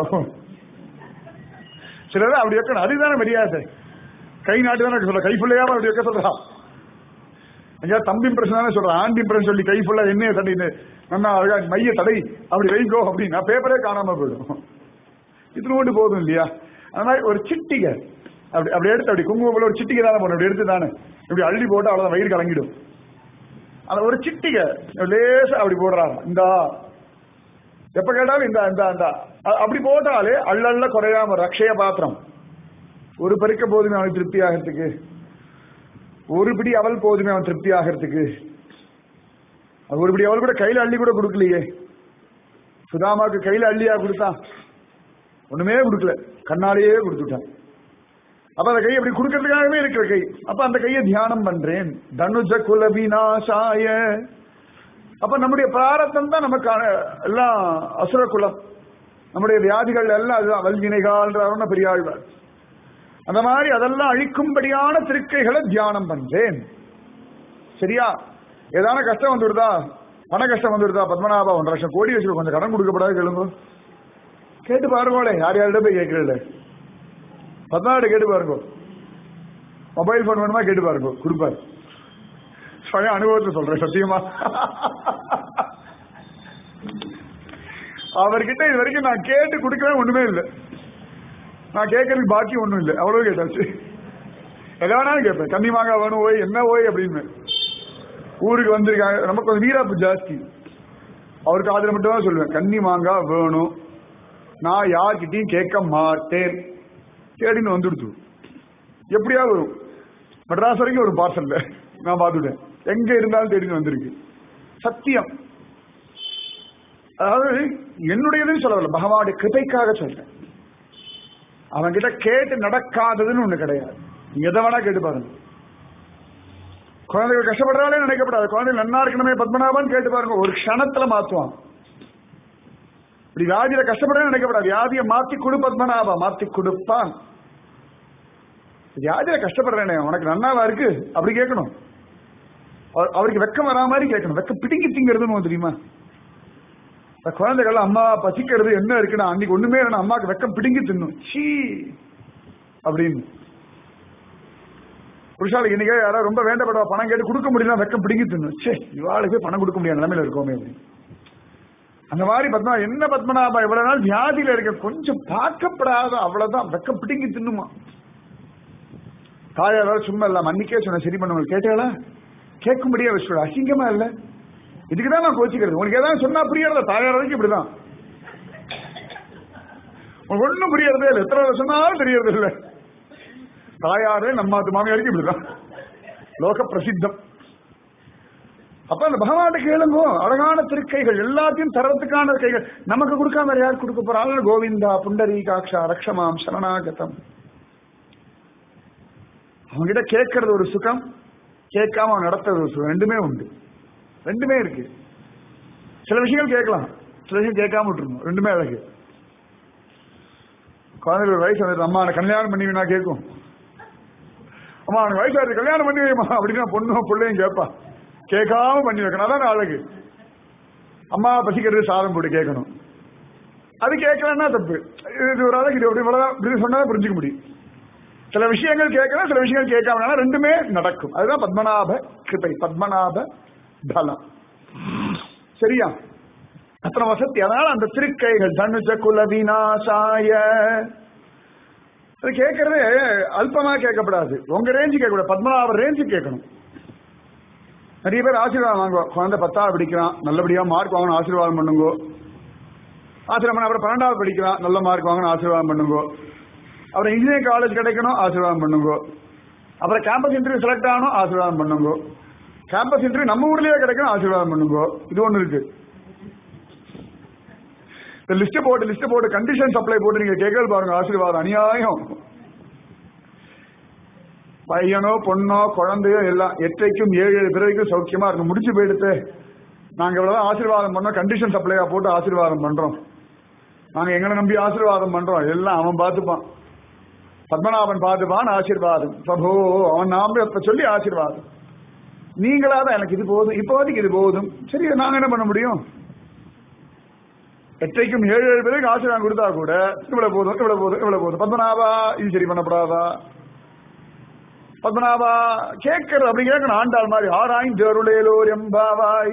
சிலர் அப்படி வைக்கணும் அதுதானே மரியாதை கை நாட்டு தானே சொல்ற கை ஃபுல்லையாம அப்படி வைக்க சொல்றா ஐயா தம்பி இம்ப்ரெஷன் தானே சொல்றேன் ஆண்டி இம்ப்ரெஷன் சொல்லி கை ஃபுல்லா எண்ணெயை தட்டின்னு நல்லா அழகா மைய தடை அப்படி வைங்கோ அப்படின்னா பேப்பரே காணாம போயிடும் இது கொண்டு போதும் இல்லையா அந்த மாதிரி ஒரு சிட்டிகை அப்படி அப்படி எடுத்து அப்படி குங்குமம் போல ஒரு சிட்டிகை தானே போடணும் அப்படி எடுத்து தானே இப்படி அள்ளி போட்டு அவ்வளவுதான் வயிறு கலங்கிடும் அந்த ஒரு சிட்டிகை லேசா அப்படி போடுறாங்க இந்த எப்ப கேட்டாலும் இந்த இந்த இந்த அ- அப்படி போட்டாலே அள்ளல்ல குறையாம ரக்ஷய பாத்திரம் ஒரு பறிக்க போதுமே அவன் திருப்தி ஆகிறதுக்கு ஒரு பிடி அவள் போதுமே அவன் திருப்தி ஆகிறதுக்கு அது ஒரு பிடி அவள் கூட கையில அள்ளி கூட கொடுக்கலையே சுதாமாவுக்கு கையில அள்ளியா கொடுத்தான் ஒண்ணுமே கொடுக்கல கண்ணாலேயே கொடுத்துட்டான் அப்ப அந்த கை அப்படி கொடுக்கறதுக்காகவே இருக்கிற கை அப்ப அந்த கையை தியானம் பண்றேன் தனுஜ குல விநாசாய அப்ப நம்முடைய பிராரத்தம் தான் நமக்கான எல்லாம் அசுர குலம் நம்முடைய வியாதிகள் எல்லாம் அதுதான் வல்வினைகால்ன்ற பெரிய ஆழ்வார் அந்த மாதிரி அதெல்லாம் அழிக்கும்படியான திருக்கைகளை தியானம் பண்றேன் சரியா ஏதான கஷ்டம் வந்துடுதா பண கஷ்டம் வந்துடுதா பத்மநாபா ஒன்றரை லட்சம் கோடி வச்சு கொஞ்சம் கடன் கொடுக்கப்படாது கேளுங்க கேட்டு பாருங்களே யார் யார்கிட்ட போய் கேட்கறதில்ல பத்மநாடு கேட்டு பாருங்க மொபைல் போன் வேணுமா கேட்டு பாருங்க கொடுப்பாரு சுய அனுபவத்தை சொல்றேன் சத்தியமா அவர்கிட்ட இது வரைக்கும் நான் கேட்டு கொடுக்கவே ஒண்ணுமே இல்லை நான் கேட்கறதுக்கு பாக்கி ஒண்ணும் இல்லை அவ்வளவு கேட்டாச்சு எதானாலும் கேட்பேன் கன்னி மாங்காய் வேணும் ஓய் என்ன ஓய் அப்படின்னு ஊருக்கு வந்திருக்காங்க நமக்கு கொஞ்சம் வீராப்பு ஜாஸ்தி அவருக்கு ஆதரவு மட்டும் தான் சொல்லுவேன் கன்னி மாங்காய் வேணும் நான் யார்கிட்டயும் கேட்க மாட்டேன் தேடின்னு வந்துடுச்சு எப்படியா வரும் மெட்ராஸ் வரைக்கும் ஒரு பார்சல்ல நான் பார்த்துட்டேன் எங்க இருந்தாலும் தேடின்னு வந்திருக்கு சத்தியம் அதாவது என்னுடையதுன்னு சொல்லவில்லை பகவானுடைய கிருபைக்காக சொல்றேன் அவன் கிட்ட கேட்டு நடக்காததுன்னு ஒண்ணு கிடையாது நீங்க எதை வேணா கேட்டு பாருங்க குழந்தைகள் கஷ்டப்படுறாலே நினைக்கப்படாது குழந்தைகள் நன்னா இருக்கணுமே பத்மநாபன் கேட்டு பாருங்க ஒரு க்ஷணத்துல மாத்துவான் இப்படி வியாதியில கஷ்டப்படுறேன்னு நினைக்கப்படாது வியாதியை மாத்தி கொடு பத்மநாபா மாத்தி கொடுப்பான் வியாதியில கஷ்டப்படுறேனே உனக்கு நன்னாவா இருக்கு அப்படி கேட்கணும் அவர்- அவருக்கு வெக்கம் வரா மாதிரி கேட்கணும் வெக்கம் பிடிங்கி திங்கிறதுன்னு தெரியுமா இந்த குழந்தைகள் அம்மா பசிக்கிறது என்ன இருக்குன்னா அன்னைக்கு ஒண்ணுமே இல்லைன்னா அம்மாக்கு வெக்கம் பிடுங்கி தின்னும் சீ அப்படின்னு புருஷாளுக்கு இன்னைக்கே யாராவது ரொம்ப வேண்டப்பட பணம் கேட்டு கொடுக்க முடியல வெக்கம் பிடுங்கி தின்னும் சே இவாளுக்கு பணம் கொடுக்க முடியாத நிலைமையில இருக்கோமே அப்படின்னு அந்த மாதிரி பத்மா என்ன பத்மநாபா இவ்வளவு நாள் வியாதியில இருக்க கொஞ்சம் பார்க்கப்படாத அவ்வளவுதான் வெக்கம் பிடுங்கி தின்னுமா தாயாரால் சும்மா இல்லாம அன்னைக்கே சொன்ன சரி பண்ணுவாங்க கேட்டாளா கேட்கும்படியே வச்சு அசிங்கமா இல்ல இதுக்குதான் நான் கோச்சிக்கிறது உனக்கு ஏதாவது சொன்னா புரியறத தாயார் வரைக்கும் இப்படிதான் உனக்கு ஒண்ணும் புரியறதே இல்லை எத்தனை தடவை சொன்னாலும் தெரியறது இல்லை தாயாரே நம்மாத்து மாமியாருக்கு இப்படிதான் லோக பிரசித்தம் அப்ப அந்த பகவான் கேளுங்கோ அழகான திருக்கைகள் எல்லாத்தையும் தரத்துக்கான கைகள் நமக்கு கொடுக்காம வேற யார் கொடுக்க போறாங்க கோவிந்தா புண்டரீகாட்சா ரக்ஷமாம் சரணாகதம் அவங்ககிட்ட கேட்கறது ஒரு சுகம் கேட்காம அவன் நடத்துறது ஒரு சுகம் ரெண்டுமே உண்டு ரெண்டுமே இருக்கு சில விஷயங்கள் கேட்கலாம் சில விஷயம் கேட்காம விட்டுருணும் ரெண்டுமே அழகு குழந்தைகள் ஒரு வயசு வந்துட்டு அம்மா எனக்கு கல்யாணம் பண்ணி நான் கேட்கும் அம்மா எனக்கு வயசு ஆயிடுச்சு கல்யாணம் பண்ணி வைமா அப்படின்னு பொண்ணும் பிள்ளையும் கேட்பா கேட்காம பண்ணி வைக்கணும் அதான் அழகு அம்மா பசிக்கிறது சாதம் போட்டு கேட்கணும் அது கேட்கலன்னா தப்பு இது ஒரு அழகு இது அப்படி இவ்வளவுதான் இப்படி சொன்னா புரிஞ்சுக்க முடியும் சில விஷயங்கள் கேட்கலாம் சில விஷயங்கள் கேட்காம ஆனா ரெண்டுமே நடக்கும் அதுதான் பத்மநாப கிருபை பத்மநாப பலம் சரியா அத்தனை வசதி அதனால அந்த திருக்கைகள் தனுஜ குல விநாசாய அது கேட்கறது அல்பமா கேட்கப்படாது உங்க ரேஞ்சு கேட்கக்கூடாது பத்மநாப ரேஞ்சு கேட்கணும் நிறைய பேர் ஆசீர்வாதம் வாங்குவோம் குழந்தை பத்தாவது படிக்கிறான் நல்லபடியா மார்க் வாங்கணும் ஆசீர்வாதம் பண்ணுங்கோ ஆசீர்வாதம் பண்ண அப்புறம் பன்னெண்டாவது படிக்கிறான் நல்ல மார்க் வாங்கணும் ஆசீர்வாதம் பண்ணுங்கோ அப்புறம் இன்ஜினியரிங் காலேஜ் கிடைக்கணும் ஆசீர்வாதம் பண்ணுங்கோ அப்புறம் கேம்பஸ் இன்டர்வியூ செலக்ட் ஆகணும் ஆசீர்வாதம் பண்ணுங்கோ கேம்பஸ் இன்டர்வியூ நம்ம ஊர்லயே கிடைக்கணும் ஆசீர்வாதம் பண்ணுங்கோ இது ஒண்ணு இருக்கு இந்த லிஸ்ட் போட்டு லிஸ்ட் போட்டு கண்டிஷன் சப்ளை போட்டு நீங்க கேட்கறது பாருங்க ஆசீர்வாதம் அநியாயம் பையனோ பொண்ணோ குழந்தையோ எல்லாம் எட்டைக்கும் ஏழு ஏழு பிறவைக்கும் சௌக்கியமா இருக்கும் முடிச்சு போயிடுத்து நாங்க இவ்வளவுதான் ஆசீர்வாதம் பண்ணோம் கண்டிஷன் சப்ளையா போட்டு ஆசீர்வாதம் பண்றோம் நாங்க எங்களை நம்பி ஆசீர்வாதம் பண்றோம் எல்லாம் அவன் பார்த்துப்பான் பத்மநாபன் பார்த்துப்பான் ஆசீர்வாதம் பிரபோ அவன் நாம சொல்லி ஆசீர்வாதம் நீங்களாதான் எனக்கு இது போதும் இப்போதைக்கு இது போதும் சரி நாங்க என்ன பண்ண முடியும் எட்டைக்கும் ஏழு ஏழு பேருக்கு ஆசீர்வாதம் கொடுத்தா கூட இவ்வளவு போதும் இவ்வளவு போதும் இவ்வளவு போதும் பத்மநாபா இது சரி பண்ணப்படாதா பத்மநாபா கேட்கறது அப்படி கேட்கணும் ஆண்டாள் மாதிரி ஆராய்ந்து அருளேலோர் எம்பாவாய்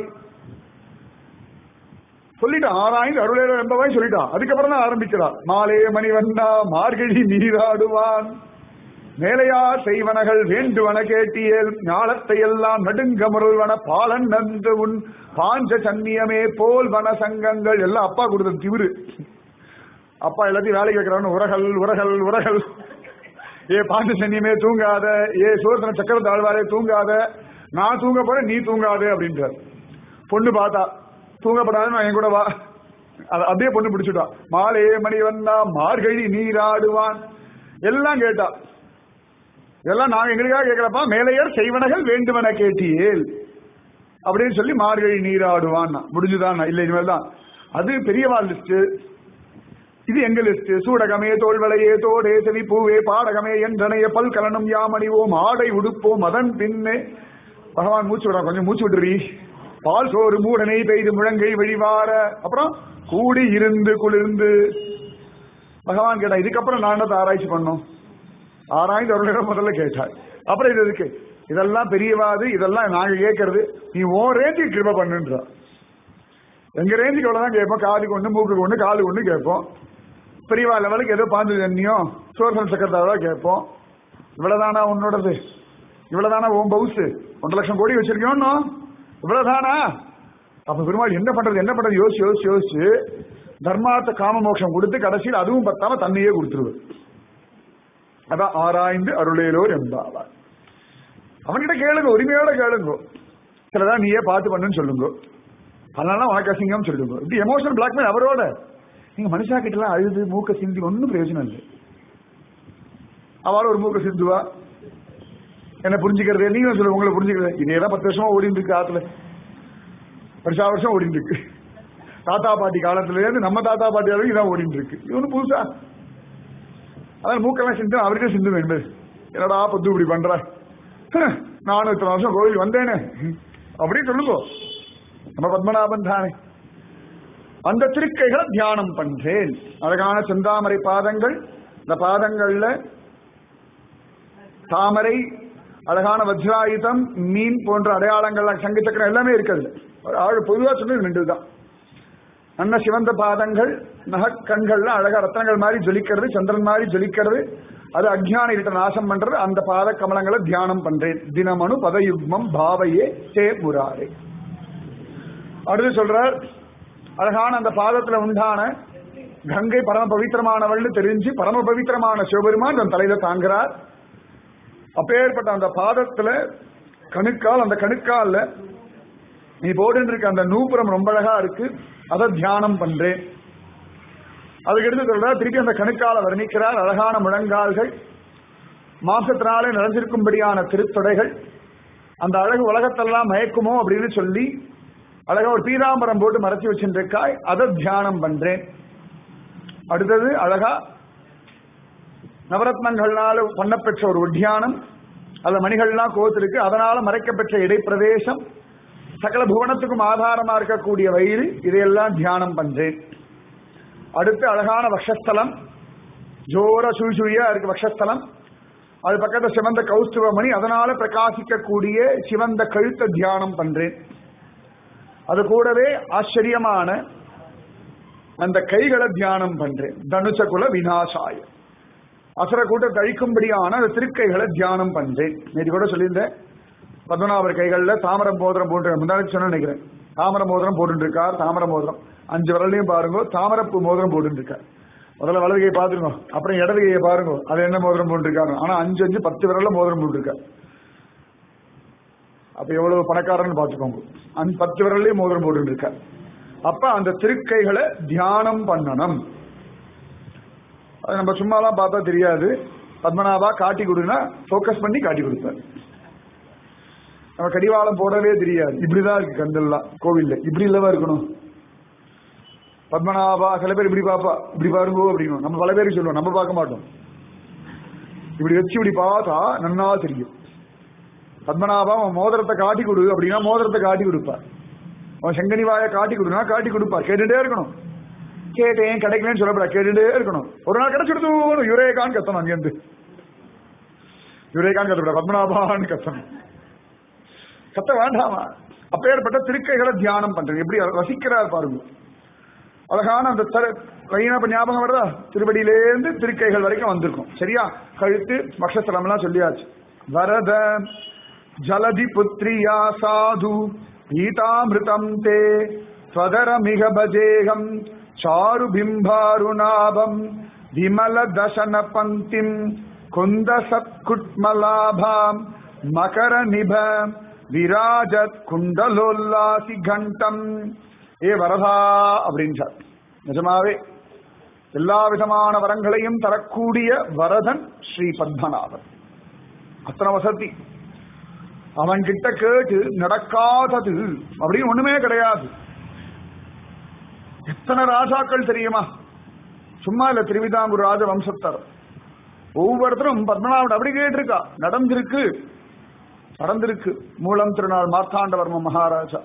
சொல்லிட்டான் ஆராய்ந்து அருளேலோர் எம்பவாய் சொல்லிட்டான் அதுக்கப்புறம் தான் ஆரம்பிக்கிறார் மாலே மணிவண்ணா மார்கழி நீராடுவான் மேலையார் செய்வனகள் வேண்டுவன கேட்டியேல் ஞாலத்தை எல்லாம் நடுங்க முருள்வன பாலன் நந்து உன் பாஞ்ச சன்னியமே போல் வன சங்கங்கள் எல்லாம் அப்பா கொடுத்தது திமிரு அப்பா எல்லாத்தையும் வேலைக்கு வைக்கிறான்னு உரகல் உரகல் உரகல் ஏ பாஞ்ச சன்னியமே தூங்காத ஏ சூரத்தன சக்கர தாழ்வாரே தூங்காத நான் தூங்க போறேன் நீ தூங்காதே அப்படின்றார் பொண்ணு பார்த்தா தூங்கப்படாதுன்னு என் கூட வா அத- அப்படியே பொண்ணு பிடிச்சுட்டா மாலே மணி வந்தா மார்கழி நீராடுவான் எல்லாம் கேட்டா இதெல்லாம் நாங்க எங்களுக்காக கேட்கிறப்பா மேலையர் செய்வனகள் வேண்டுமென கேட்டியேல் அப்படின்னு சொல்லி மார்கழி நீராடுவான் முடிஞ்சுதான் இல்ல இனிமேல் தான் அது பெரியவா லிஸ்ட் இது எங்க லிஸ்ட் சூடகமே தோல்வளையே தோடே செவி பூவே பாடகமே என்றனைய பல்கலனும் யாமணிவோம் ஆடை உடுப்போம் அதன் பின்னே பகவான் மூச்சு விடா கொஞ்சம் மூச்சு விடுறீ பால் சோறு மூடனை பெய்து முழங்கை வழிவார அப்புறம் கூடி இருந்து குளிர்ந்து பகவான் கேட்டா இதுக்கப்புறம் நான் என்னத்தை ஆராய்ச்சி பண்ணோம் ஆராய்ந்து அவர்களிடம் முதல்ல கேட்டார் அப்புறம் இது இருக்கு இதெல்லாம் பெரியவாது இதெல்லாம் நாங்க கேட்கறது நீ ஓ ரேஞ்சுக்கு கிருப பண்ணுன்றா எங்க ரேஞ்சுக்கு அவ்வளவுதான் கேட்போம் காதுக்கு ஒண்ணு மூக்குக்கு ஒண்ணு காலுக்கு ஒண்ணு கேட்போம் பெரியவா லெவலுக்கு ஏதோ பாஞ்சு தண்ணியும் சோர்சன் சக்கரத்தாவா கேட்போம் இவ்வளவுதானா உன்னோடது இவ்வளவுதானா உன் பவுஸ் ஒன்றரை லட்சம் கோடி வச்சிருக்கோம் இவ்வளவுதானா அப்ப பெருமாள் என்ன பண்றது என்ன பண்றது யோசிச்சு யோசிச்சு யோசிச்சு தர்மார்த்த காம மோட்சம் கொடுத்து கடைசியில் அதுவும் பத்தாம தன்னையே கொடுத்துருவது அதான் ஆராய்ந்து அருளேலோர் என்பாவார் அவன்கிட்ட கேளுங்க உரிமையோட கேளுங்க சிலதான் நீயே பார்த்து பண்ணுன்னு சொல்லுங்க அதனால உனக்கு அசிங்கம் சொல்லுங்க இப்படி எமோஷனல் பிளாக்மெயில் அவரோட நீங்க மனுஷா கிட்ட எல்லாம் அழுது மூக்க சிந்தி ஒன்றும் பிரயோஜனம் இல்லை அவளும் ஒரு மூக்க சிந்துவா என்ன புரிஞ்சுக்கிறது நீங்க சொல்லுங்க உங்களை புரிஞ்சுக்கிறது இதே தான் பத்து வருஷமா ஓடிட்டு இருக்கு ஆத்துல வருஷா வருஷம் ஓடிட்டு இருக்கு தாத்தா பாட்டி காலத்துல இருந்து நம்ம தாத்தா பாட்டி வரைக்கும் இதான் ஓடிட்டு இருக்கு இது ஒன்றும் புதுசா அதான் மூக்கெல்லாம் சிந்து அவர்கிட்ட சிந்து வேண்டும் என்னடா பொத்து இப்படி பண்ற ஹம், நானும் இத்தனை வருஷம் கோவில் வந்தேனே அப்படின்னு சொல்லுங்க நம்ம பத்மநாபன் தானே அந்த திருக்கைகளை தியானம் பண்றேன் அழகான செந்தாமரை பாதங்கள் இந்த பாதங்கள்ல தாமரை அழகான வஜ்ராயுதம் மீன் போன்ற அடையாளங்கள் சங்கு சக்கரம் எல்லாமே இருக்கிறது ஒரு ஆள் பொதுவா சொன்னது ரெண்டு தான் நல்ல சிவந்த பாதங்கள் நகக்கண்கள்ல அழகா ரத்னங்கள் மாதிரி ஜொலிக்கிறது சந்திரன் மாதிரி ஜொலிக்கிறது அது அஜ்ஞான இருட்ட நாசம் பண்றது அந்த பாத கமலங்களை தியானம் பண்றேன் தினமனு பதயுக்மம் பாவையே தே முராரே அடுத்து சொல்றார் அழகான அந்த பாதத்துல உண்டான கங்கை பரம பவித்திரமானவள்னு தெரிஞ்சு பரம பவித்திரமான சிவபெருமான் தன் தலையில தாங்குறார் அப்பேற்பட்ட அந்த பாதத்துல கணுக்கால் அந்த கணுக்கால்ல நீ போட்டு இருக்க அந்த நூப்புறம் ரொம்ப அழகா இருக்கு அதை தியானம் பண்றேன் அதுக்கு எடுத்து சொல்றா திருப்பி அந்த கணுக்கால வர்ணிக்கிறார் அழகான முழங்கால்கள் மாசத்தினாலே நிறைஞ்சிருக்கும்படியான திருத்தொடைகள் அந்த அழகு உலகத்தெல்லாம் மயக்குமோ அப்படின்னு சொல்லி அழகா ஒரு பீதாம்பரம் போட்டு மறைச்சு வச்சுருக்காய் அதை தியானம் பண்றேன் அடுத்தது அழகா நவரத்னங்கள்னால பண்ணப்பெற்ற ஒரு உத்தியானம் அதுல மணிகள்லாம் கோத்திருக்கு அதனால மறைக்கப்பெற்ற இடைப்பிரதேசம் சகல புவனத்துக்கும் ஆதாரமா இருக்கக்கூடிய வயிறு இதையெல்லாம் தியானம் பண்றேன் அடுத்து அழகான வக்ஷஸ்தலம் ஜோர சுழிசுழியா இருக்கு வக்ஷஸ்தலம் அது பக்கத்துல சிவந்த கௌஸ்துவ மணி அதனால பிரகாசிக்கக்கூடிய சிவந்த கழுத்த தியானம் பண்றேன் அது கூடவே ஆச்சரியமான அந்த கைகளை தியானம் பண்றேன் தனுசகுல விநாசாய அசுர கூட்டத்தை அழிக்கும்படியான அந்த திருக்கைகளை தியானம் பண்றேன் நேற்று கூட சொல்லியிருந்தேன் பத்மநாபர் கைகள்ல தாமர மோதிரம் போட்டு முன்னாடி சொன்ன நினைக்கிறேன் தாமர மோதிரம் போட்டு இருக்கார் தாமர மோதிரம் அஞ்சு விரலையும் பாருங்க தாமரப்பு மோதிரம் போட்டு இருக்கார் முதல்ல வலது கையை பாத்துருங்க அப்புறம் இடது கையை பாருங்க அது என்ன மோதிரம் போட்டு இருக்காரு ஆனா அஞ்சு அஞ்சு பத்து விரல்ல மோதிரம் போட்டு இருக்கார் அப்ப எவ்வளவு பணக்காரன்னு பாத்துக்கோங்க அந்த பத்து விரல்லையும் மோதிரம் போட்டு இருக்கார் அப்ப அந்த திருக்கைகளை தியானம் பண்ணணும் அது நம்ம சும்மாலாம் பார்த்தா தெரியாது பத்மநாபா காட்டி கொடுன்னா ஃபோக்கஸ் பண்ணி காட்டி கொடுப்பார் நம்ம கடிவாளம் போடவே தெரியாது இப்படிதான் இருக்கு கந்தெல்லாம் கோவில்ல இப்படி இல்லவா இருக்கணும் பத்மநாபா சில பேர் இப்படி பாப்பா இப்படி பாருங்கோ அப்படின்னும் நம்ம பல பேருக்கு சொல்லுவோம் நம்ம பார்க்க மாட்டோம் இப்படி வச்சு இப்படி பார்த்தா நன்னா தெரியும் பத்மநாபா அவன் மோதிரத்தை காட்டி கொடு அப்படின்னா மோதிரத்தை காட்டி கொடுப்பார் அவன் செங்கனிவாய காட்டி கொடுனா காட்டி கொடுப்பார் கேட்டுட்டே இருக்கணும் கேட்டேன் கிடைக்கலன்னு சொல்லப்படாது கேட்டுட்டே இருக்கணும் ஒரு நாள் கிடைச்சிடுது யுரேகான்னு கத்தணும் அங்கிருந்து யுரேகான்னு கத்தப்படாது பத்மநாபான்னு கத்தணும் கத்த வேண்டாமா அப்பேற்பட்ட திருக்கைகளை தியானம் பண்றது எப்படி ரசிக்கிறார் பாருங்க அழகான அந்த தர லைனா இப்ப ஞாபகம் வருதா திருவடியிலேருந்து திருக்கைகள் வரைக்கும் வந்திருக்கும் சரியா கழுத்து மக்ஷஸ்தலம் எல்லாம் சொல்லியாச்சு வரத ஜலதி புத்ரியா சாது கீதாமிருதம் தே ஸ்வதரமிக பஜேகம் சாரு பிம்பாருநாபம் விமல தசன பந்திம் குந்த சத்குட்மலாபாம் மகர நிப விராஜத் குண்டலோல்லாசி கண்டம் ஏ வரதா அப்படின்றார் நிஜமாவே எல்லா விதமான வரங்களையும் தரக்கூடிய வரதன் ஸ்ரீ பத்மநாபன் அத்தனை வசதி அவன் கிட்ட கேட்டு நடக்காதது அப்படின்னு ஒண்ணுமே கிடையாது எத்தனை ராஜாக்கள் தெரியுமா சும்மா இல்ல திருவிதாங்கூர் ராஜ வம்சத்தர் ஒவ்வொருத்தரும் பத்மநாபன் அப்படி கேட்டிருக்கா நடந்திருக்கு நடந்திருக்கு மூலம் திருநாள் மார்த்தாண்டவர்ம மகாராஜா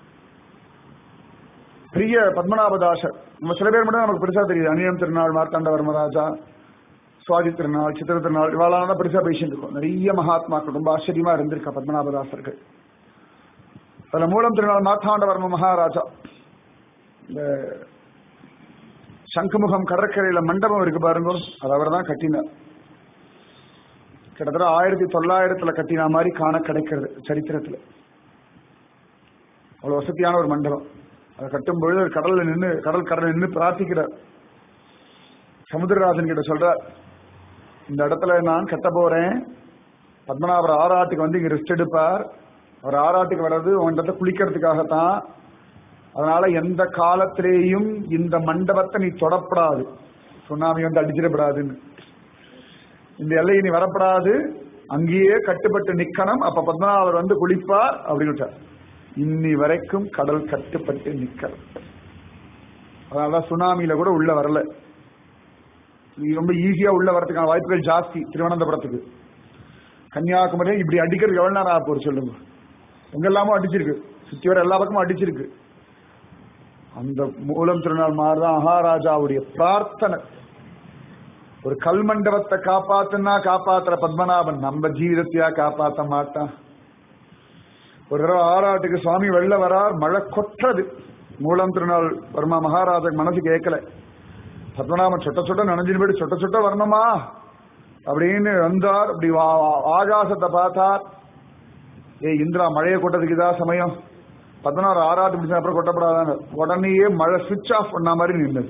பெரிய பத்மநாபதாசர் நம்ம சில பேர் மட்டும் நமக்கு பெருசா தெரியுது அநியம் திருநாள் மார்த்தாண்டவர்ம ராஜா சுவாதி திருநாள் சித்திர திருநாள் இவாளான பெருசா பேசிட்டு இருக்கோம் நிறைய மகாத்மாக்கள் ரொம்ப ஆச்சரியமா இருந்திருக்கா பத்மநாபதாசர்கள் அதுல மூலம் திருநாள் மார்த்தாண்டவர்ம மகாராஜா இந்த சங்குமுகம் கடற்கரையில மண்டபம் இருக்கு பாருங்க அது அவர் தான் கட்டினார் கிட்டத்தட்ட ஆயிரத்தி தொள்ளாயிரத்துல கட்டின மாதிரி காண கிடைக்கிறது சரித்திரத்துல அவ்வளவு வசதியான ஒரு மண்டபம் அதை கட்டும் பொழுது அவர் கடல்ல நின்று கடல் கடல் நின்று பிரார்த்திக்கிறார் சமுத்திரராஜன் கிட்ட சொல்றார் இந்த இடத்துல நான் கட்ட போறேன் பத்மநாபர் ஆறாட்டுக்கு வந்து இங்க ரெஸ்ட் எடுப்பார் அவர் ஆறாட்டுக்கு வர்றது உன்கிட்ட குளிக்கிறதுக்காகத்தான் அதனால எந்த காலத்திலேயும் இந்த மண்டபத்தை நீ தொடப்படாது சுனாமி வந்து அடிச்சிடப்படாதுன்னு இந்த எல்லையை நீ வரப்படாது அங்கேயே கட்டுப்பட்டு நிக்கணும் அப்ப பத்மநாபர் வந்து குளிப்பார் அப்படின்னு இன்னி வரைக்கும் கடல் கட்டுப்பட்டு நிக்கல் அதனால சுனாமியில கூட உள்ள வரல நீ ரொம்ப ஈஸியா உள்ள வரதுக்கான வாய்ப்புகள் ஜாஸ்தி திருவனந்தபுரத்துக்கு கன்னியாகுமரி இப்படி அடிக்கிறது எவ்வளவு நேரம் ஆக போகுது சொல்லுங்க எங்கெல்லாமோ அடிச்சிருக்கு சுத்தி வர எல்லா பக்கமும் அடிச்சிருக்கு அந்த மூலம் திருநாள் மாதிரிதான் மகாராஜாவுடைய பிரார்த்தனை ஒரு கல் மண்டபத்தை காப்பாத்துனா காப்பாத்துற பத்மநாபன் நம்ம ஜீவிதத்தையா காப்பாத்த மாட்டான் ஒரு தடவை ஆறாட்டுக்கு சுவாமி வெள்ள வரார் மழை கொற்றது மூலம் திருநாள் வர்மா மகாராஜா மனசு கேட்கல பத்மநாபன் சொட்ட சொட்ட நனைஞ்சின்படி சொட்ட சொட்ட வரணுமா அப்படின்னு வந்தார் அப்படி ஆகாசத்தை பார்த்தார் ஏ இந்திரா மழையை கொட்டதுக்கு இதா சமயம் பதினாறு ஆறாட்டு முடிச்ச அப்புறம் கொட்டப்படாதாங்க உடனேயே மழை சுவிட்ச் ஆஃப் பண்ண மாதிரி நின்றது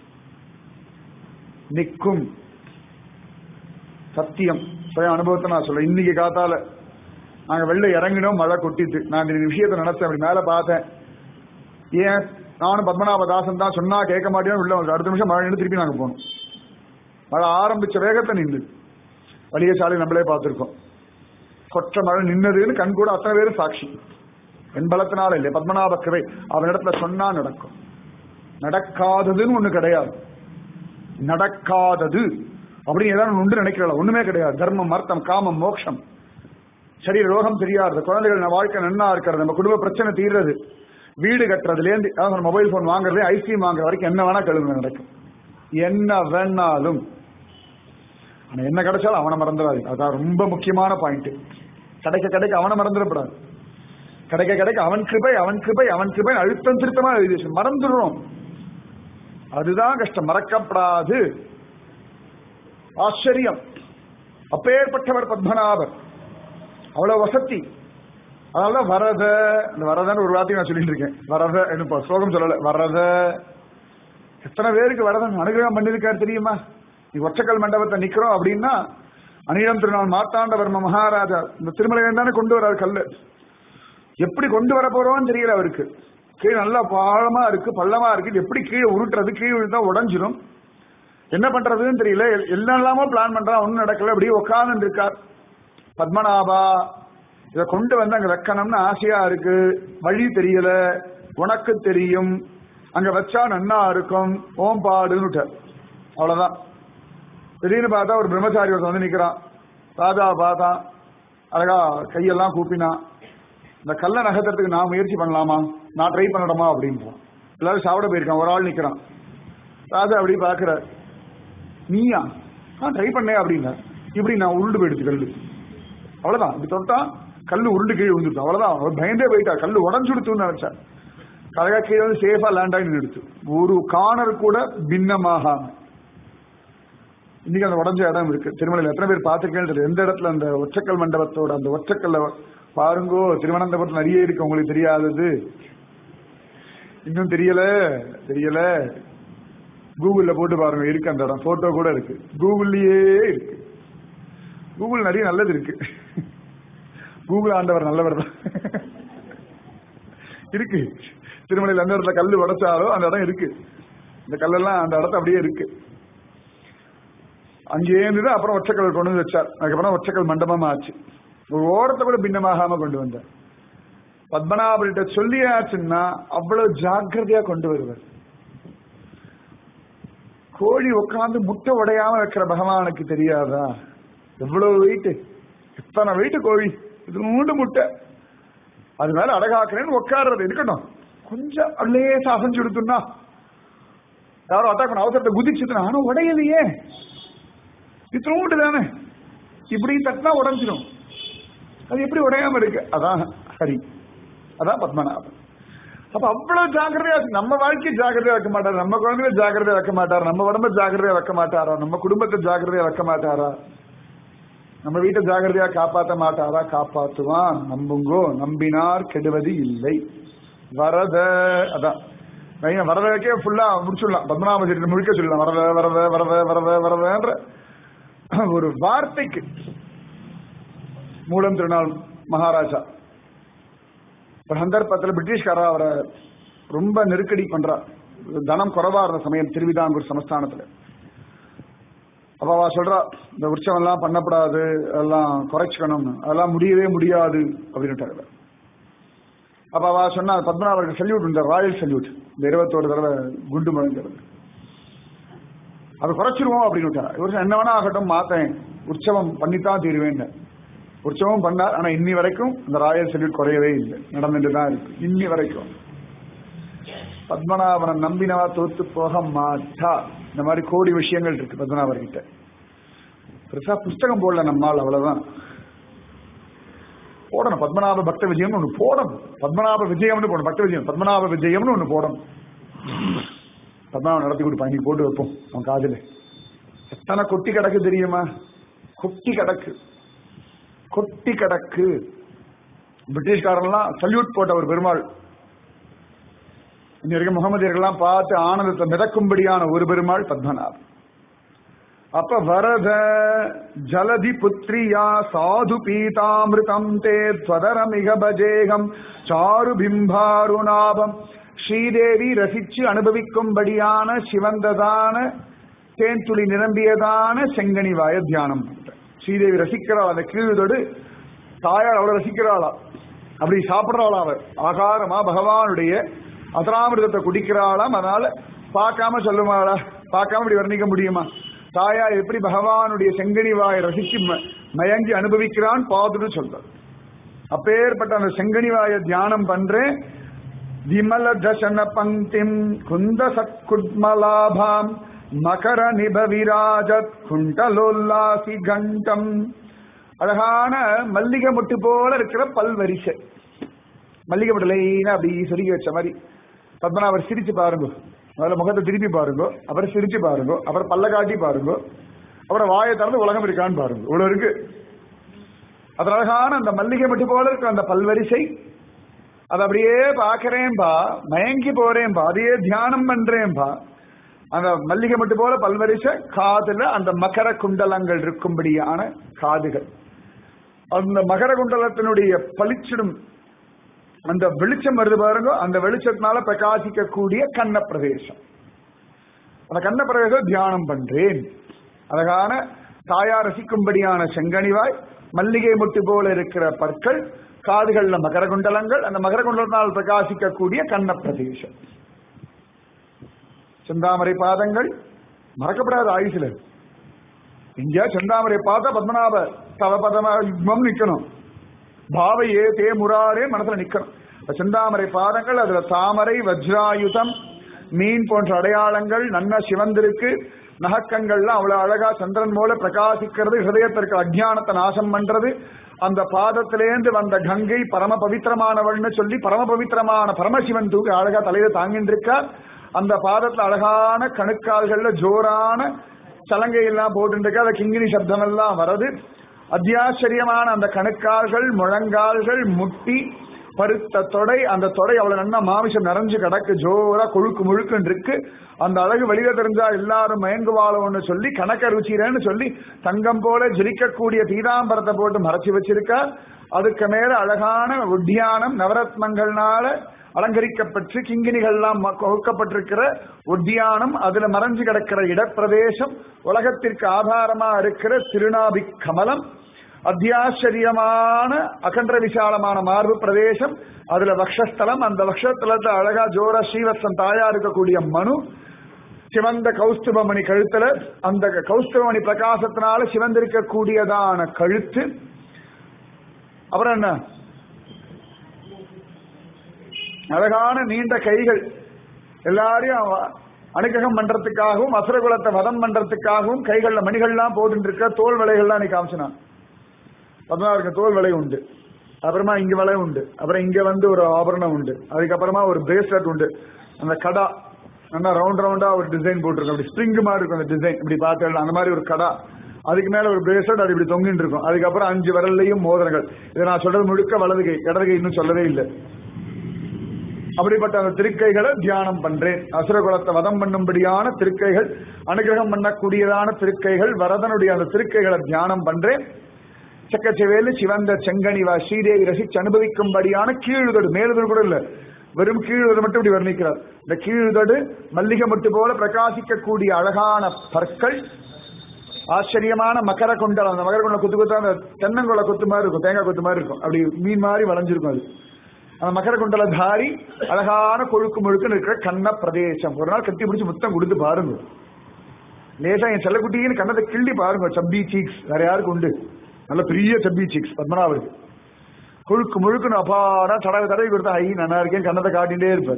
நிற்கும் சத்தியம் சுய அனுபவத்தை நான் சொல்றேன் இன்னைக்கு காத்தால நாங்க வெளில இறங்கினோம் மழை கொட்டிட்டு நான் இந்த விஷயத்தை நினைச்சேன் அப்படி மேல பார்த்தேன் ஏன் நானும் பத்மநாபதாசன் தான் சொன்னா கேட்க மாட்டேன்னு உள்ள வந்து அடுத்த நிமிஷம் மழை நின்று திருப்பி நாங்க போனோம் மழை ஆரம்பிச்ச வேகத்தை நின்று வலிய சாலை நம்மளே பார்த்திருக்கோம் கொற்ற மழை நின்னதுன்னு கண் கூட அத்தனை பேரும் சாட்சி என் பலத்தினால இல்லை பத்மநாப கிரை அவனிடத்துல சொன்னா நடக்கும் நடக்காததுன்னு ஒண்ணு கிடையாது நடக்காதது அப்படின்னு ஏதாவது உண்டு நினைக்கிறல ஒண்ணுமே கிடையாது தர்மம் அர்த்தம் காமம் மோட்சம் சரீர ரோகம் தெரியாது குழந்தைகள் வாழ்க்கை நன்னா இருக்கிறது நம்ம குடும்ப பிரச்சனை தீர்றது வீடு கட்டுறதுலேருந்து அதாவது மொபைல் போன் வாங்குறதுல ஐஸ்கிரீம் வாங்குற வரைக்கும் என்ன வேணா கழுவு நடக்கும் என்ன வேணாலும் ஆனா என்ன கிடைச்சாலும் அவனை மறந்துடாது அதான் ரொம்ப முக்கியமான பாயிண்ட் கிடைக்க கிடைக்க அவனை மறந்துடக்கூடாது கிடைக்க கிடைக்க அவன் கிருபை அவன் கிருபை அவன் கிருபை அழுத்தம் திருத்தமா எழுதி மறந்துடுறோம் அதுதான் கஷ்டம் மறக்கப்படாது ஆச்சரியம் அப்பேற்பட்டவர் பத்மநாபர் அவ்வளவு வசதி அதனால வரத இந்த வரதன்னு ஒரு வார்த்தையை நான் சொல்லிட்டு இருக்கேன் வரத என்ன ஸ்லோகம் சொல்லல வரத எத்தனை பேருக்கு வரதன் அனுகிரகம் பண்ணிருக்காரு தெரியுமா நீ ஒற்றக்கல் மண்டபத்தை நிக்கிறோம் அப்படின்னா அனிடம் திருநாள் மார்த்தாண்டவர்ம மகாராஜா இந்த திருமலையன் தானே கொண்டு வராரு கல்லு எப்படி கொண்டு வர போறோம்னு தெரியல அவருக்கு கீழே நல்லா பாழமா இருக்கு பள்ளமா இருக்கு இது எப்படி கீழே உருட்டுறது கீழே விழுந்தா உடஞ்சிரும் என்ன பண்றதுன்னு தெரியல எல்- எல்லாமோ பிளான் பண்றான் ஒன்னும் நடக்கல அப்படியே உட்கார்ந்து இருக்கார் பத்மநாபா இதை கொண்டு வந்து அங்க வைக்கணும்னு ஆசையா இருக்கு வழி தெரியல உனக்கு தெரியும் அங்க வச்சா நன்னா இருக்கும் ஓம் பாடுன்னு அவ்வளவுதான் திடீர்னு பார்த்தா ஒரு பிரம்மச்சாரி ஒருத்தன் வந்து நிக்கிறான் ராஜா பார்த்தான் அழகா கையெல்லாம் கூப்பினான் இந்த கல்ல நகர்த்துறதுக்கு நான் முயற்சி பண்ணலாமா நான் ட்ரை பண்ணணுமா அப்படின்றான் எல்லாரும் சாப்பிட போயிருக்கான் ஒரு ஆள் நிக்கிறான் ராஜா அப்படி பாக்குறார் நீயா நான் ட்ரை பண்ணேன் அப்படின்னா இப்படி நான் உருண்டு போயிடுச்சு கல்லு அவ்வளவுதான் இப்படி தொட்டா கல்லு உருண்டு கீழே விழுந்துட்டு அவ்வளவுதான் அவர் பயந்தே போயிட்டா கல்லு உடஞ்சுடுத்துன்னு நினைச்சா அழகா கீழே வந்து சேஃபா லேண்ட் ஆகி நிறுத்து ஒரு காணர் கூட பின்னமாகாம இன்னைக்கு அந்த உடஞ்ச இடம் இருக்கு திருமலையில் எத்தனை பேர் பார்த்துருக்கேன்னு தெரியல எந்த இடத்துல அந்த ஒற்றக்கல் மண்டபத்தோட அந்த ஒற்றக்கல்ல பாருங்கோ திருவனந்தபுரத்தில் நிறைய இருக்கு உங்களுக்கு தெரியாதது இன்னும் தெரியல தெரியல கூகுள்ல போட்டு பாருங்க இருக்கு அந்த இடம் போட்டோ கூட இருக்கு கூகுள்லயே இருக்கு கூகுள் நிறைய நல்லது இருக்கு கூகுள் ஆண்டவர் நல்லவர் தான் இருக்கு திருமலையில் எந்த இடத்துல கல்லு உடைச்சாலோ அந்த இடம் இருக்கு இந்த கல்லெல்லாம் அந்த இடத்த அப்படியே இருக்கு அங்கேயே இருந்தது அப்புறம் ஒற்றைக்கல் கொண்டு வந்து வச்சார் அதுக்கப்புறம் ஒற்றைக்கல் மண்டபமா ஆச்சு ஒரு ஓரத்தை கூட பின்னமாகாம கொண்டு வந்தார் பத்மநாபர்கிட்ட சொல்லியாச்சுன்னா அவ்வளவு ஜாக்கிரதையா கொண்டு வருவார் கோழி உட்கார்ந்து முட்டை உடையாம வைக்கிற பகவானுக்கு தெரியாதா எவ்வளவு வெயிட் எத்தனை வெயிட் கோழி இது மூண்டு முட்டை அது மேல அடகாக்குறேன்னு உட்கார்றது இருக்கட்டும் கொஞ்சம் அப்படியே அசைஞ்சு கொடுத்துன்னா யாரும் அட்டாக் பண்ண அவசரத்தை குதிச்சுதுன்னா ஆனா உடையலையே இத்தனோண்டு தானே இப்படி தட்டினா உடஞ்சிடும் அது எப்படி உடையாம இருக்கு அதான் ஹரி அதான் பத்மநாபன் அப்ப அவ்வளவு ஜாக்கிரதையா இருக்கு. நம்ம வாழ்க்கையை ஜாக்கிரதையா வைக்க மாட்டாரு நம்ம குழந்தைய ஜாக்கிரதையா வைக்க மாட்டாரு நம்ம உடம்ப ஜாக்கிரதையா வைக்க மாட்டாரா நம்ம குடும்பத்தை ஜாக்கிரதையா வைக்க மாட்டாரா நம்ம வீட்டை ஜாக்கிரதையா காப்பாத்த மாட்டாரா காப்பாத்துவான் நம்புங்கோ நம்பினார் கெடுவது இல்லை வரத அதான் மெயினா வரதக்கே ஃபுல்லா முடிச்சுடலாம் பத்மநாப சரித்திரம் முழுக்க சொல்லலாம் வரத வரத வரத வரத வரதன்ற ஒரு வார்த்தைக்கு மூலம் திருநாள் மகாராஜா ஒரு சந்தர்ப்பத்தில் பிரிட்டிஷ்காரா அவரை ரொம்ப நெருக்கடி பண்றா தனம் குறைவா இருந்த சமயம் திருவிதாங்கூர் சமஸ்தானத்துல அப்ப அவ சொல்றா இந்த உற்சவம் எல்லாம் பண்ணப்படாது அதெல்லாம் குறைச்சிக்கணும் அதெல்லாம் முடியவே முடியாது அப்படின்னுட்டாங்க அப்ப அவ சொன்னா பத்மநாபருக்கு சல்யூட் இந்த ராயல் சல்யூட் இந்த இருபத்தோரு தடவை குண்டு முழங்கிறது அது குறைச்சிருவோம் அப்படின்னு இவர் என்ன வேணா ஆகட்டும் மாத்தேன் உற்சவம் பண்ணித்தான் தீருவேன் உற்சவம் பண்ணார் ஆனா இன்னி வரைக்கும் இந்த ராயல் சல்யூட் குறையவே இல்லை நடந்துட்டு தான் இருக்கு இன்னி வரைக்கும் பத்மநாபனை நம்பினவா தோத்து போக மாட்டா இந்த மாதிரி கோடி விஷயங்கள் இருக்கு பத்மநாபர் கிட்ட பெருசா புஸ்தகம் போடல நம்மால் அவ்வளவுதான் போடணும் பத்மநாப பக்த விஜயம்னு ஒண்ணு போடணும் பத்மநாப விஜயம்னு போடணும் பக்த விஜயம் பத்மநாப விஜயம்னு ஒண்ணு போடணும் பத்மநாபன் நடத்தி கொடுப்பான் இன்னைக்கு போட்டு வைப்போம் அவன் காதுல எத்தனை கொட்டி கிடக்கு தெரியுமா கொட்டி கிடக்கு கொட்டி கிடக்கு பிரிட்டிஷ்காரன்லாம் சல்யூட் போட்ட ஒரு பெருமாள் இன்ன வரைக்கும் முகமதியர்கள்லாம் பார்த்து ஆனந்தத்தை மிதக்கும்படியான ஒரு பெருமாள் பத்மநாபன் அப்ப வரத ஜலதி புத்ரியா சாது பீதாமிருதம் தே ஸ்வதரமிக பஜேகம் சாரு பிம்பாருநாபம் ஸ்ரீதேவி ரசிச்சு அனுபவிக்கும்படியான சிவந்ததான தேன்துளி நிரம்பியதான செங்கனிவாய தியானம் பண்றேன் ஸ்ரீதேவி ரசிக்கிறாள் அந்த கீழ்தொடு தாயார் அவளை ரசிக்கிறாளா அப்படி சாப்பிடுறாளா அவர் ஆகாரமா பகவானுடைய அசராமிருதத்தை குடிக்கிறாளாம் அதனால பார்க்காம சொல்லுவாளா பார்க்காம இப்படி வர்ணிக்க முடியுமா தாயார் எப்படி பகவானுடைய செங்கனிவாயை ரசிச்சு ம- மயங்கி அனுபவிக்கிறான் பார்த்துட்டு சொல்றார் அப்பேற்பட்ட அந்த செங்கனிவாய தியானம் பண்றேன் விமல தசன பங்கிம் குந்த சத்குட்மலாபாம் மகர நிப விராஜத் குண்டலோல்லாசி கண்டம் அழகான மல்லிகை முட்டு போல இருக்கிற பல்வரிசை மல்லிகை முட்டு லைனா அப்படி சொருகி வச்ச மாதிரி பத்மநாபர் சிரிச்சு பாருங்க முதல்ல முகத்தை திருப்பி பாருங்க அப்புறம் சிரிச்சு பாருங்க அப்புறம் பல்ல காட்டி பாருங்க அப்புறம் வாயை திறந்து உலகம் இருக்கான்னு பாருங்க இவ்வளவு இருக்கு அது அழகான அந்த மல்லிகை மட்டு போல இருக்க அந்த பல்வரிசை அது அப்படியே பாக்குறேன்பா மயங்கி போறேன்பா அதையே தியானம் பண்றேன்பா அந்த மல்லிகை மட்டு போல பல்வரிசை காதுல அந்த மகர குண்டலங்கள் இருக்கும்படியான காதுகள் அந்த மகர குண்டலத்தினுடைய பளிச்சிடும் அந்த வெளிச்சம் வருது பாருங்க அந்த வெளிச்சத்தினால பிரகாசிக்கக்கூடிய கண்ண பிரதேசம் அந்த கண்ண பிரதேசம் தியானம் பண்றேன் அழகான தாயா ரசிக்கும்படியான செங்கனிவாய் மல்லிகை முட்டு போல இருக்கிற பற்கள் காதுகள்ல மகர குண்டலங்கள் அந்த மகர குண்டலத்தினால் பிரகாசிக்கக்கூடிய கண்ண பிரதேசம் செந்தாமரை பாதங்கள் மறக்கப்படாத ஆயுசுல இங்க செந்தாமரை பார்த்தா பத்மநாப தவபதம யுக்மம் நிக்கணும் பாவையே தே முராரே மனசுல நிக்கணும் இப்ப செந்தாமரை பாதங்கள் அதுல தாமரை வஜ்ராயுதம் மீன் போன்ற அடையாளங்கள் நன்ன சிவந்திருக்கு நகக்கங்கள்லாம் அவ்வளவு அழகா சந்திரன் போல பிரகாசிக்கிறது ஹிருதயத்திற்கு அஜ்ஞானத்தை நாசம் பண்றது அந்த பாதத்திலேந்து வந்த கங்கை பரம பவித்திரமானவள்னு சொல்லி பரம பவித்திரமான பரமசிவன் தூக்கி அழகா தலையில தாங்கிட்டு இருக்கார் அந்த பாதத்துல அழகான கணுக்கால்கள்ல ஜோரான சலங்கை எல்லாம் போட்டு அந்த கிங்கினி சப்தம் எல்லாம் வருது அத்தியாச்சரியமான அந்த கணுக்கால்கள் முழங்கால்கள் முட்டி பருத்த தொடை அந்த தொடை அவ்வளவு நன்னா மாமிசம் நிறைஞ்சு கிடக்கு ஜோரா கொழுக்கு முழுக்குன்னு இருக்கு அந்த அழகு வெளியில தெரிஞ்சா எல்லாரும் மயங்குவாளோன்னு சொல்லி கணக்க ருச்சிரன்னு சொல்லி தங்கம் போல ஜெரிக்கக்கூடிய பீதாம்பரத்தை போட்டு மறைச்சு வச்சிருக்கா அதுக்கு மேல அழகான உத்தியானம் நவரத்னங்கள்னால அலங்கரிக்கப்பட்டு கிங்கினிகள்லாம் கொழுக்கப்பட்டிருக்கிற உத்தியானம் அதுல மறைஞ்சு கிடக்கிற இடப்பிரதேசம் உலகத்திற்கு ஆதாரமா இருக்கிற திருநாபி கமலம் அத்தியாச்சரியமான அகன்ற விசாலமான மார்பு பிரதேசம் அதுல வக்ஷஸ்தலம் அந்த வக்ஷஸ்தலத்துல அழகா ஜோர ஸ்ரீவத்சன் தாயா இருக்கக்கூடிய மனு சிவந்த கௌஸ்துபமணி கழுத்துல அந்த கௌஸ்துபமணி பிரகாசத்தினால சிவந்திருக்கக்கூடியதான கழுத்து அப்புறம் என்ன அழகான நீண்ட கைகள் எல்லாரையும் அனுகிரகம் பண்றதுக்காகவும் அசுரகுலத்தை வதம் பண்றதுக்காகவும் கைகள்ல மணிகள்லாம் போட்டு இருக்க தோல் விலைகள்லாம் நீ காமிச்சினான் பதினாறு தோல் விலை உண்டு அப்புறமா இங்க விலை உண்டு அப்புறம் இங்க வந்து ஒரு ஆபரணம் உண்டு அதுக்கப்புறமா ஒரு பிரேஸ்லெட் உண்டு அந்த கடா நல்லா ரவுண்ட் ரவுண்டா ஒரு டிசைன் போட்டிருக்கும் அப்படி ஸ்ப்ரிங் மாதிரி இருக்கும் அந்த டிசைன் இப்படி பார்த்து அந்த மாதிரி ஒரு கடா அதுக்கு மேல ஒரு பிரேஸ்லெட் அது இப்படி தொங்கிட்டு இருக்கும் அதுக்கப்புறம் அஞ்சு விரல்லையும் மோதிரங்கள் இதை நான் சொல்றது முழுக்க வலது கை இடது கை இன்னும் சொல்லவே இல்லை அப்படிப்பட்ட அந்த திருக்கைகளை தியானம் பண்றேன் அசுரகுலத்தை வதம் பண்ணும்படியான திருக்கைகள் அனுகிரகம் பண்ணக்கூடியதான திருக்கைகள் வரதனுடைய அந்த திருக்கைகளை தியானம் பண்றேன் செக்கச்செவேலு சிவந்த செங்கனிவா ஸ்ரீதேவி ரசிச்சு அனுபவிக்கும்படியான கீழுதடு மேலுதடு கூட இல்ல வெறும் கீழுதடு மட்டும் இப்படி வர்ணிக்கிறார் இந்த கீழுதடு மல்லிகை மட்டு போல பிரகாசிக்கக்கூடிய அழகான பற்கள் ஆச்சரியமான மகர குண்டலம் அந்த மகர குண்டலம் கொத்து கொத்தா அந்த தென்னங்குள கொத்து மாதிரி இருக்கும் தேங்காய் கொத்து மாதிரி இருக்கும் அப்படி மீன் மாதிரி வளைஞ்சிருக்கும் அது அந்த மகர குண்டல தாரி அழகான கொழுக்கு முழுக்குன்னு இருக்கிற கண்ண பிரதேசம் ஒரு நாள் கட்டி பிடிச்சி முத்தம் கொடுத்து பாருங்க லேசா என் செல்லக்குட்டின்னு கண்ணத்தை கிள்ளி பாருங்க சப்பி சீக்ஸ் வேற யாருக்கு உண்டு நல்ல பெரிய சப்பி சீக்ஸ் பத்மநாபருக்கு கொழுக்கு முழுக்குன்னு அப்பாடா தடவை தடவை கொடுத்தா ஐ நல்லா இருக்கேன் கண்ணத்தை காட்டிகிட்டே இருப்பார்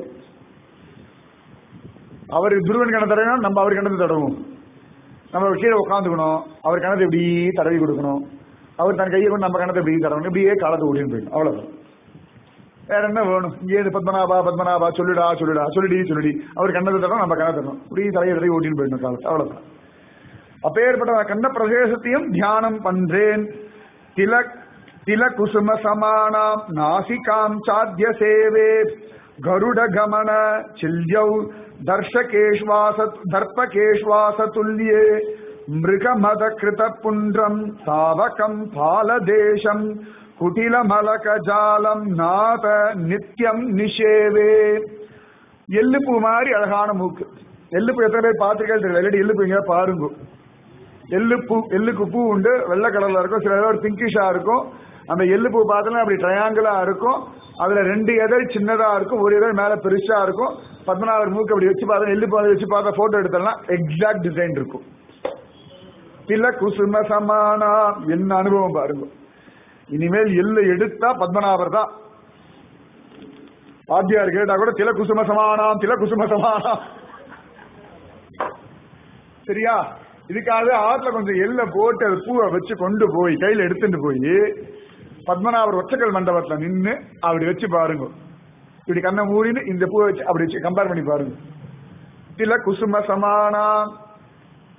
அவர் துருவன் கண்ணை தடவினா நம்ம அவர் கண்ணத்தை தடவும் நம்ம கீழே உட்காந்துக்கணும் அவர் கணத்தை இப்படி தடவி கொடுக்கணும் அவர் தன் கையை கொண்டு நம்ம கணத்தை இப்படி தடவணும் இப்படியே காலத்தை ஓடின்னு போயிடும் அவ்வளவுதான் வேற என்ன வேணும் இங்கே பத்மநாபா பத்மநாபா சொல்லுடா சொல்லுடா சொல்லுடி சொல்லுடி அவர் கண்ணத்தை தரணும் நம்ம கண்ணை தரணும் இப்படி தலையை தடவி ஓட்டின்னு போயிடணும் காலத்தை அவ்வளவுதான் அப்பேற்பட்ட கண்ண பிரதேசத்தையும் தியானம் பண்றேன் திலக் தில குசும சமானாம் நாசிகாம் சாத்திய சேவே கருட கமன சில்யௌ தர்ஷகேஷ்வாச தர்ப்பகேஷ்வாச துல்லியே மிருகமத கிருத புன்றம் தாவகம் பாலதேசம் குட்டில மலக ஜாலம் நாத நித்யம் நிஷேவே எள்ளுப்பூ மாதிரி அழகான மூக்கு எள்ளுப்பூ எத்தனை பேர் பார்த்துருக்கே தெரியல இல்லாட்டி எள்ளுப்பூ எங்கேயா பாருங்க எள்ளுப்பூ எள்ளுக்கு பூ உண்டு வெள்ளை கலர்ல இருக்கும் சில ஒரு பிங்கிஷா இருக்கும் அந்த எள்ளுப்பூ பார்த்தோம்னா அப்படி ட்ரையாங்கிளா இருக்கும் அதுல ரெண்டு இதழ் சின்னதா இருக்கும் ஒரு இதழ் மேல பெருசா இருக்கும் பத்மநாபர் மூக்கு அப்படி வச்சு பார்த்தா எள்ளுப்பூ அதை வச்சு பார்த்தா போட்டோ எடுத்தோம்னா எக்ஸாக்ட் டிசைன் இருக்கும் தில குசும சமானா என்ன அனுபவம் பாருங்க இனிமேல் எள்ளு எடுத்தா பத்மநாபர் தான் வாத்தியார் கேட்டா கூட தில குசும சமானாம் தில குசும சமானாம் சரியா இதுக்காக ஆத்துல கொஞ்சம் எள்ள போட்டு அது பூவை வச்சு கொண்டு போய் கையில எடுத்துட்டு போய் பத்மநாபர் ஒச்சக்கல் மண்டபத்துல நின்னு அப்படி வச்சு பாருங்க இப்படி கண்ணை மூடின்னு இந்த பூவை வச்சு அப்படி வச்சு கம்பேர் பண்ணி பாருங்க தில குசும சமானா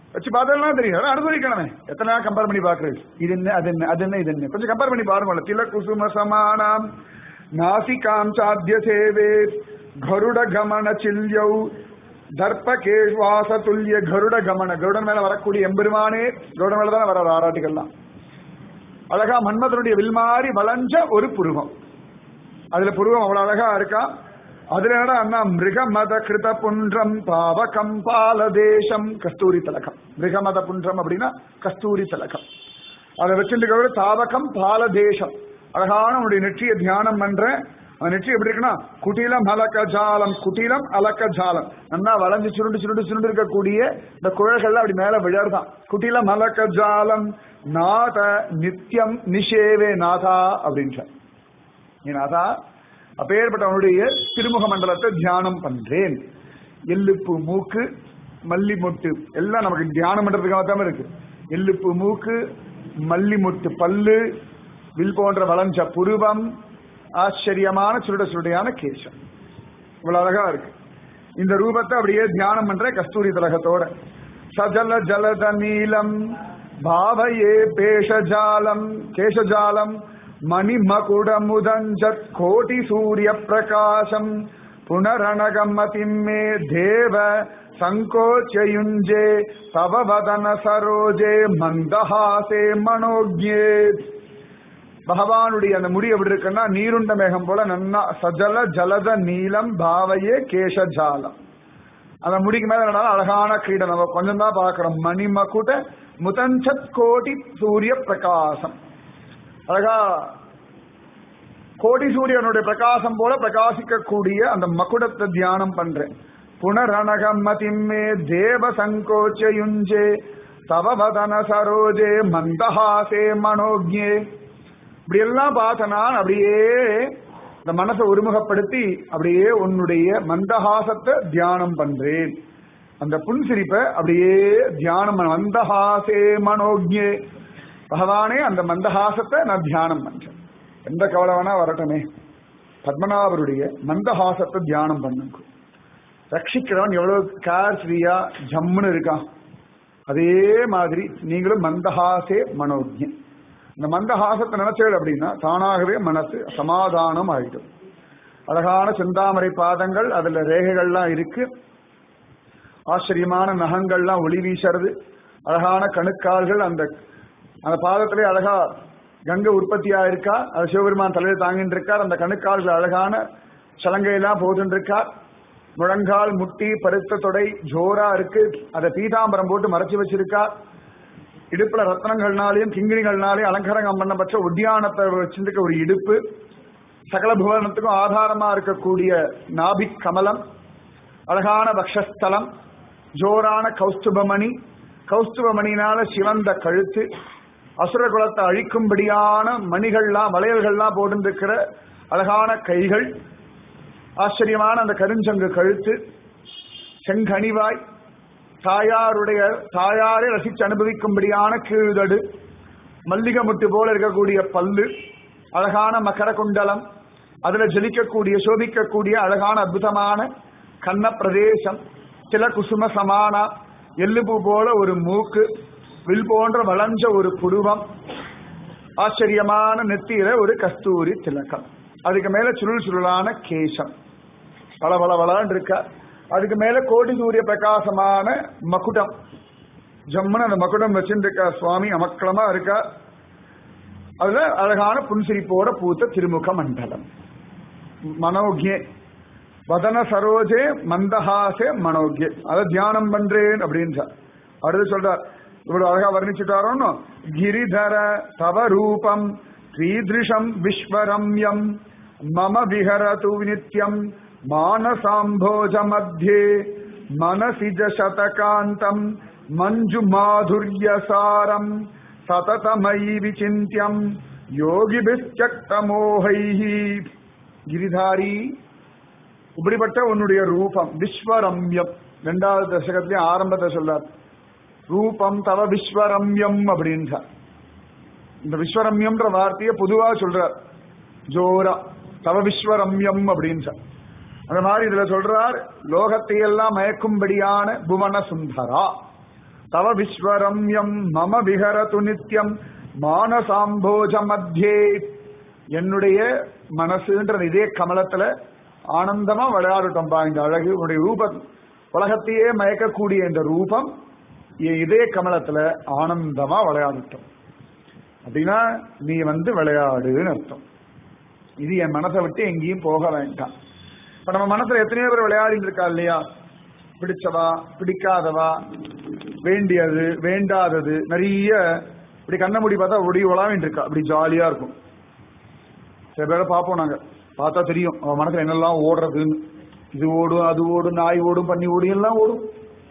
வச்சு பார்த்தா தெரியும் அதான் அனுபவிக்கணுமே எத்தனை நாள் கம்பேர் பண்ணி பாக்குறது இது என்ன அது என்ன அது என்ன இது என்ன கொஞ்சம் கம்பேர் பண்ணி பாருங்க தில குசும சமானாம் நாசிகாம் சாத்திய சேவே கருட கமன சில்யௌ தர்ப்ப கேஷ்வாச துல்லிய கருட கமன கருடன் மேல வரக்கூடிய எம்பெருமானே கருடன் மேல தான் வர ஆராட்டுகள்லாம் அழகா மன்மதனுடைய வில்மாறி வளைஞ்ச ஒரு புருவம் அதுல புருவம் அவ்வளவு அழகா இருக்கா அதுல என்னடா அண்ணா மிருகமத கிருத புன்றம் பாவகம் பால தேசம் கஸ்தூரி தலகம் மிருகமத புன்றம் அப்படின்னா கஸ்தூரி தலகம் அதை வச்சிருக்க தாவகம் பால தேசம் அழகான உன்னுடைய நெற்றிய தியானம் பண்றேன் அந்த நெற்றி எப்படி இருக்குன்னா குட்டிலம் அலக்க ஜாலம் குட்டிலம் அலக்க ஜாலம் நல்லா வளைஞ்சு சுருண்டு சுருண்டு சுருண்டு இருக்கக்கூடிய இந்த குழல்கள்லாம் அப்படி மேல விழறதான் குட்டிலம் அலக்க ஜாலம் நாத நித்தியம் நிஷேவே நாதா அப்படின்ற நீ நாதா அப்பேற்பட்டவனுடைய திருமுக மண்டலத்தை தியானம் பண்றேன் எள்ளுப்பு மூக்கு மல்லி மொட்டு எல்லாம் நமக்கு தியானம் பண்றதுக்காக தான் இருக்கு எள்ளுப்பு மூக்கு மல்லி மொட்டு பல்லு வில் போன்ற வளைஞ்ச புருவம் ஆச்சரியமான சுருட சுருடையான கேசம் இவ்வளவு அழகா இருக்கு இந்த ரூபத்தை அப்படியே தியானம் பண்ற கஸ்தூரி தலகத்தோட சஜல ஜலத நீலம் பாவையே பேஷஜாலம் கேசஜாலம் மணிமகுடமுதஞ்சத் கோட்டி சூரிய பிரகாசம் புனரணகமதிம் மே தேவ சங்கோச்சயுஞ்சே தவ வதன சரோஜே மந்தஹாசே மனோஜ்யே பகவானுடைய அந்த முடி எப்படி இருக்குன்னா நீருண்ட மேகம் போல நன்னா சஜல ஜலத நீலம் பாவையே கேசஜாலம் அந்த முடிக்கு மேல என்னன்னா அழகான கிரீடை நம்ம கொஞ்சம் தான் பார்க்கிறோம் மணிமகுட முதஞ்சத் கோடி சூரிய பிரகாசம் அழகா கோடி சூரியனுடைய பிரகாசம் போல பிரகாசிக்கக்கூடிய அந்த மகுடத்தை தியானம் பண்றேன் புனரணகமதிம்மே தேவ சங்கோச்சயுஞ்சே தவவதன சரோஜே மந்தஹாசே மனோஜ்யே இப்படி எல்லாம் பார்த்தனா அப்படியே இந்த மனசை ஒருமுகப்படுத்தி அப்படியே உன்னுடைய மந்தஹாசத்தை தியானம் பண்றேன் அந்த புன்சிரிப்பை அப்படியே தியானம் பண்ண- மந்தஹாசே மனோஜ்யே பகவானே அந்த மந்தஹாசத்தை நான் தியானம் பண்றேன் எந்த கவலை வேணா வரட்டுமே பத்மநாபருடைய மந்தஹாசத்தை தியானம் பண்ணுங்க ரட்சிக்கிறவன் எவ்வளவு கேர் ஃப்ரீயா ஜம்முன்னு இருக்கான் அதே மாதிரி நீங்களும் மந்தஹாசே மனோஜ்யம் இந்த மந்தஹாசத்தை நினைச்சது அப்படின்னா தானாகவே மனசு சமாதானம் ஆயிடும் அழகான செந்தாமரை பாதங்கள் அதுல ரேகைகள்லாம் இருக்கு ஆச்சரியமான நகங்கள்லாம் ஒளி வீசுறது அழகான கணுக்கால்கள் அந்த அந்த பாதத்திலே அழகா கங்கை உற்பத்தியா இருக்கா அது சிவபெருமான் தலையில் தாங்கிட்டு இருக்கார் அந்த கணுக்கால்கள் அழகான சலங்கையெல்லாம் போட்டுட்டு இருக்கார் முழங்கால் முட்டி பருத்த தொடை ஜோரா இருக்கு அதை பீதாம்பரம் போட்டு மறைச்சு வச்சிருக்கா இடுப்புல ரத்னங்கள்னாலையும் கிங்கிணிகள்னாலையும் அலங்காரம் பண்ணப்பட்ட உத்தியானத்தை வச்சிருக்க ஒரு இடுப்பு சகல புவனத்துக்கும் ஆதாரமா இருக்கக்கூடிய நாபிக் கமலம் அழகான பக்ஷஸ்தலம் ஜோரான கௌஸ்துபமணி கௌஸ்துபமணினால சிவந்த கழுத்து அசுர குலத்தை அழிக்கும்படியான மணிகள்லாம் வளையல்கள்லாம் போட்டிருக்கிற அழகான கைகள் ஆச்சரியமான அந்த கருஞ்சங்கு கழுத்து செங்கனிவாய் தாயாருடைய தாயாரை ரசித்து அனுபவிக்கும்படியான கீழ்தடு மல்லிகை முட்டு போல இருக்கக்கூடிய பல்லு அழகான மகர குண்டலம் அதுல ஜலிக்கக்கூடிய சோபிக்கக்கூடிய அழகான அற்புதமான கண்ண பிரதேசம் சில குசும சமானா எள்ளுப்பூ போல ஒரு மூக்கு வில் போன்ற வளைஞ்ச ஒரு புருவம் ஆச்சரியமான நெத்தியில ஒரு கஸ்தூரி திலக்கம் அதுக்கு மேல சுருள் சுருளான கேசம் பல பல பலன்னு இருக்கா அதுக்கு மேல கோடி சூரிய பிரகாசமான மகுடம் ஜம்முன்னு அந்த மகுடம் வச்சிருக்க சுவாமி அமக்களமா இருக்கா அதுல அழகான புன்சிரிப்போட பூத்த திருமுக மண்டலம் மனோக்யே வதன சரோஜே மந்தஹாசே மனோக்யே அதை தியானம் பண்றேன் அப்படின்றார் அடுத்து சொல்றார் இவ்வளவு அழகா வர்ணிச்சுட்டாரோன்னு கிரிதர தவ ரூபம் ஸ்ரீதிருஷம் விஸ்வரம்யம் மம விஹரது நித்யம் மானசாம்போஜ மத்தியே மனசிஜ சதகாந்தம் மஞ்சு மாதுர்யசாரம் சததமயி விசிந்தியம் யோகிபிஸ்டமோகைஹி கிரிதாரி இப்படிப்பட்ட உன்னுடைய ரூபம் விஸ்வரம்யம் ரெண்டாவது தசகத்திலே ஆரம்பத்தை சொல்றார் ரூபம் தவ விஸ்வரம்யம் அப்படின்றார் இந்த விஸ்வரம்யம்ன்ற வார்த்தையை பொதுவா சொல்றார் ஜோரா தவ விஸ்வரம்யம் அப்படின்றார் அந்த மாதிரி இதுல சொல்றார் லோகத்தை எல்லாம் மயக்கும்படியான புவன சுந்தரா தவ விஸ்வரம்யம் மம விஹரது நித்யம் மானசாம்போஜ மத்தியே என்னுடைய மனசுன்ற இதே கமலத்துல ஆனந்தமா விளையாடட்டும்பா இந்த அழகு உன்னுடைய ரூபம் உலகத்தையே மயக்கக்கூடிய இந்த ரூபம் என் இதே கமலத்துல ஆனந்தமா விளையாடட்டும் அப்படின்னா நீ வந்து விளையாடுன்னு அர்த்தம் இது என் மனசை விட்டு எங்கேயும் போக வேண்டாம் இப்ப நம்ம மனசுல எத்தனையோ பேர் விளையாடிட்டு இருக்கா இல்லையா பிடிச்சவா பிடிக்காதவா வேண்டியது வேண்டாதது நிறைய இப்படி கண்ண மூடி பார்த்தா ஒடி உலாவின்னு இருக்கா அப்படி ஜாலியா இருக்கும் சில பேரை பார்ப்போம் நாங்க பார்த்தா தெரியும் அவன் மனசுல என்னெல்லாம் ஓடுறதுன்னு இது ஓடும் அது ஓடும் நாய் ஓடும் பன்னி ஓடும் எல்லாம் ஓடும்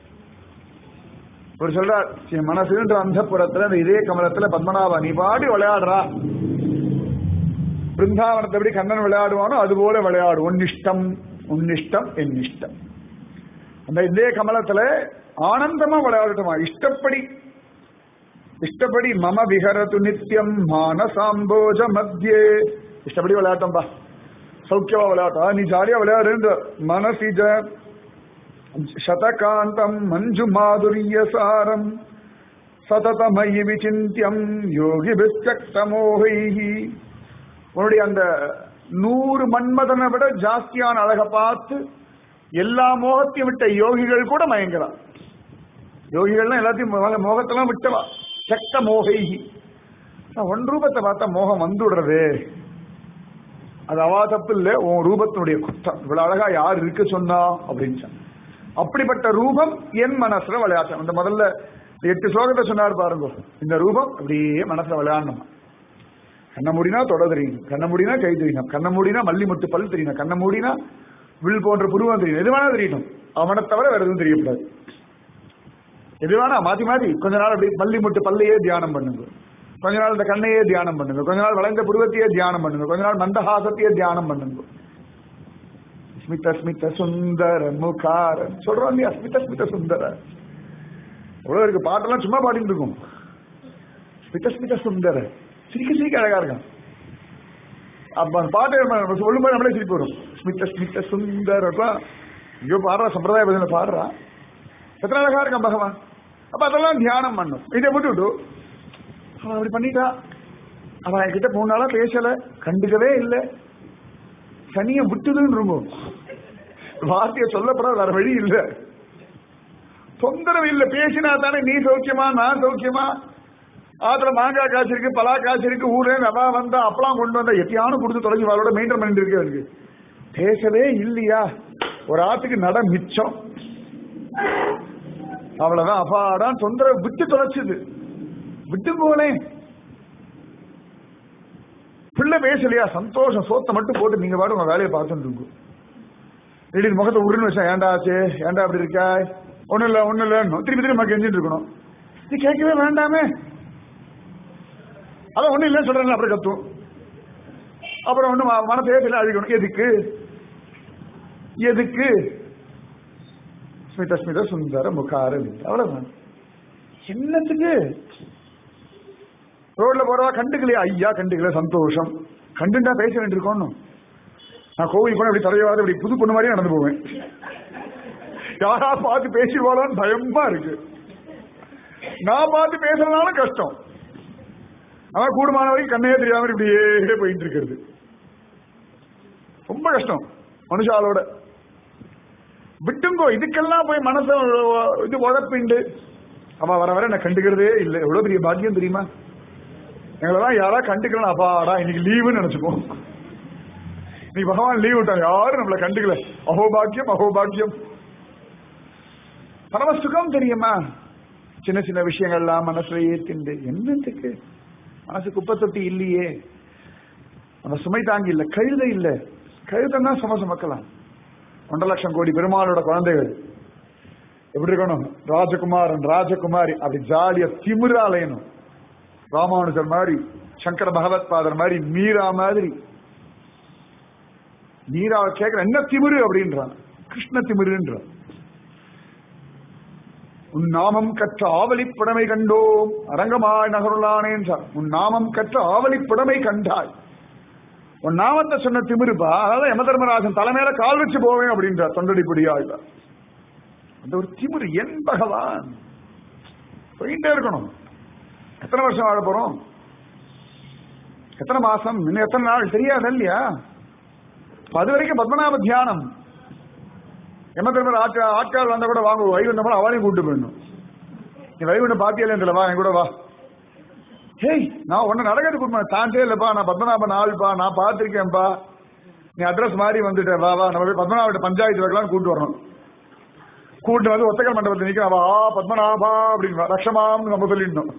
ஒரு சொல்றார் என் மனசுன்ற அந்த புறத்துல அந்த இதே கமலத்துல பத்மநாபா நீ பாடி விளையாடுறா பிருந்தாவனத்தை எப்படி கண்ணன் விளையாடுவானோ அது போல விளையாடு உன்னிஷ்டம் உன்னிஷ்டம் என் இஷ்டம் அந்த இதே கமலத்துல ஆனந்தமா விளையாடட்டுமா இஷ்டப்படி இஷ்டப்படி மம விஹரது நித்யம் மானசாம்போஜ மத்தியே இஷ்டப்படி விளையாட்டம்பா சௌக்கியமா விளையாட்டா நீ ஜாலியா விளையாடுன்ற மனசிஜ சதகாந்தம் மஞ்சு மாதுரிய சாரம் சததமயி விசிந்தியம் யோகி பிஸ்தமோகைஹி உன்னுடைய அந்த நூறு மன்மதனை விட ஜாஸ்தியான அழகை பார்த்து எல்லா மோகத்தையும் விட்ட யோகிகள் கூட மயங்கலாம் யோகிகள்லாம் எல்லாத்தையும் மோக- மோகத்தெல்லாம் விட்டவா சக்த மோகைஹி ஒன் ரூபத்தை பார்த்தா மோகம் வந்துடுறது அது அவா தப்பு இல்ல உன் ரூபத்தினுடைய குத்தம் இவ்வளவு அழகா யார் இருக்க சொன்னா அப்படின்னு சொன்ன. அப்படிப்பட்ட ரூபம் என் மனசுல விளையாட்டம் இந்த முதல்ல எட்டு ஸ்லோகத்தை சொன்னார் பாருங்க இந்த ரூபம் அப்படியே மனசுல விளையாடணும் கண்ண மூடினா தொட தெரியணும் கண்ண மூடினா கை தெரியணும் கண்ண மூடினா மல்லி முட்டு பல் தெரியணும் கண்ண மூடினா வில் போன்ற புருவம் தெரியணும் எது வேணா தெரியணும் அவனை தவிர வேற எதுவும் தெரியக்கூடாது எது வேணா மாத்தி மாத்தி கொஞ்ச நாள் அப்படி மல்லி முட்டு பல்லையே தியானம் பண்ணுங்க கொஞ்ச நாள் இந்த கண்ணையே தியானம் பண்ணுங்க கொஞ்ச நாள் வளைந்த புருவத்தையே தியானம் பண்ணுங்க கொஞ்ச நாள் மந்தஹாசத்தையே தியானம் பண்ணுங்க ஸ்மித ஸ்மித சுந்தர முகார சொல்றோம் இல்லையா ஸ்மித ஸ்மித சுந்தர எவ்வளவு இருக்கு பாட்டெல்லாம் சும்மா பாடிட்டு இருக்கும் ஸ்மித ஸ்மித சுந்தர சிரிக்க சிரிக்க அழகா இருக்கான் அப்ப அந்த பாட்டு நம்ம சொல்லும்போது நம்மளே சிரிப்பு வரும் ஸ்மித ஸ்மித சுந்தர ஐயோ பாடுறா சம்பிரதாய பதில பாடுறா எத்தனை அழகா இருக்கான் பகவான் அப்ப அதெல்லாம் தியானம் பண்ணும் இதை விட்டுட்டு அவன் அப்படி பண்ணிட்டா அவன் என்கிட்ட மூணு நாளா பேசல கண்டுக்கவே இல்லை சனிய விட்டுதுன்னு இருக்கும் வார்த்தையை சொல்லப்பட வேற வழி இல்லை தொந்தரவு இல்லை பேசினா தானே நீ சௌக்கியமா நான் சௌக்கியமா ஆத்துல மாங்காய் காசு இருக்கு பலா காசு இருக்கு ஊர்ல இருந்து அவ வந்தா அப்பலாம் கொண்டு வந்தா எத்தையானு கொடுத்து தொலைஞ்சு அவளோட மெயின்டைன் பண்ணிட்டு இருக்கு எனக்கு பேசவே இல்லையா ஒரு ஆத்துக்கு நட மிச்சம் அவ்வளவுதான் அப்பாடான் தொந்தரவு விட்டு தொலைச்சுது விட்டு போனேன் பிள்ளை பேசலையா சந்தோஷம் சோத்தை மட்டும் போட்டு நீங்க பாட்டு உங்க வேலையை பார்த்துட்டு இருக்கும் திடீர்னு முகத்தை உருன்னு வச்சா ஏன்டா ஆச்சு ஏன்டா அப்படி இருக்கா ஒண்ணும் இல்ல ஒண்ணும் இல்ல திருப்பி திருப்பி நம்ம கெஞ்சிட்டு இருக்கணும் இது கேட்கவே வேண்டாமே அதான் ஒண்ணும் இல்லைன்னு சொல்றேன் அப்புறம் கத்தும் அப்புறம் ஒண்ணு ம- மனசே தெரியல அழிக்கணும் எதுக்கு எதுக்கு ஸ்மித ஸ்மித சுந்தர முகார வித்து அவ்வளவுதான் என்னத்துக்கு ரோட்ல போறவா கண்டுக்கலையா ஐயா கண்டுக்கல சந்தோஷம் கண்டுண்டா பேச வேண்டியிருக்கோம் நான் கோவில் போன அப்படி தலைவாத இப்படி புது பொண்ணு மாதிரியே நடந்து போவேன் யாரா பார்த்து பேசிடுவாளான்னு பயமா இருக்கு நான் பார்த்து பேசுறதுனால கஷ்டம் ஆனா கூடுமான வரைக்கும் கண்ணையே தெரியாம இப்படியே போயிட்டு இருக்கிறது ரொம்ப கஷ்டம் மனுஷாலோட விட்டுங்கோ இதுக்கெல்லாம் போய் மனச இது உழப்பிண்டு அவ வர வர என்ன கண்டுக்கிறதே இல்லை எவ்வளவு பெரிய பாக்கியம் தெரியுமா எங்களெல்லாம் யாரா கண்டுக்கலாம் அப்பாடா இன்னைக்கு லீவுன்னு நினைச்சுப்போம் இன்னைக்கு பகவான் லீவ் விட்டாங்க யாரும் நம்மள கண்டுக்கல அகோபாக்கியம் அகோபாக்கியம் பரம சுகம் தெரியுமா சின்ன சின்ன விஷயங்கள்லாம் மனசுல ஏத்திண்டு என்னத்துக்கு மனசு குப்பை தொட்டி இல்லையே நம்ம சுமை தாங்கி இல்ல கழுதை இல்ல கழுதன்னா சும சுமக்கலாம் ஒன்றரை லட்சம் கோடி பெருமாளோட குழந்தைகள் எப்படி இருக்கணும் ராஜகுமாரன் ராஜகுமாரி அப்படி ஜாலியா திமிரா அலையணும் ராமானுஜர் மாதிரி சங்கர பகவத் பாதர் மாதிரி மீரா மாதிரி மீராவை கேட்கிற என்ன திமிரு அப்படின்றான் கிருஷ்ண திமிருன்றான் உன் நாமம் கற்ற ஆவலிப்புடமை கண்டோம் அரங்கமாய் நகருளானே என்றார் உன் நாமம் கற்ற ஆவலிப்புடமை கண்டாய் உன் நாமத்தை சொன்ன திமிருப்பா அதாவது யம தர்மராஜன் தலைமையில கால் வச்சு போவேன் அப்படின்றார் தொண்டடிப்படியா அந்த ஒரு திமிரு என் பகவான் போயிட்டே இருக்கணும் எத்தனை வருஷம் வாழ போறோம் எத்தனை மாசம் இன்னும் எத்தனை நாள் தெரியாது இல்லையா அப்ப அது வரைக்கும் பத்மநாப தியானம் எம்ம திரும்ப ஆட்கள் ஆட்கள் வந்தா கூட வாங்க வைகுண்டம் அவளையும் கூப்பிட்டு போயிடணும் நீ வைகுண்டம் பாத்தியல இதுல வா என் கூட வா ஹேய் நான் ஒன்னு நடக்கிறது கொடுப்பா தாண்டே இல்லப்பா நான் பத்மநாபன் ஆள்பா நான் பார்த்திருக்கேன்ப்பா நீ அட்ரஸ் மாதிரி வந்துட்ட வா வா நம்ம போய் பத்மநாபட்ட பஞ்சாயத்து வைக்கலாம்னு கூட்டு வரணும் கூட்டு வந்து ஒத்தக்கல் மண்டபத்தில் நிற்க வா பத்மநாபா அப்படின்னு ரக்ஷமான்னு நம்ம சொல்லிடணும்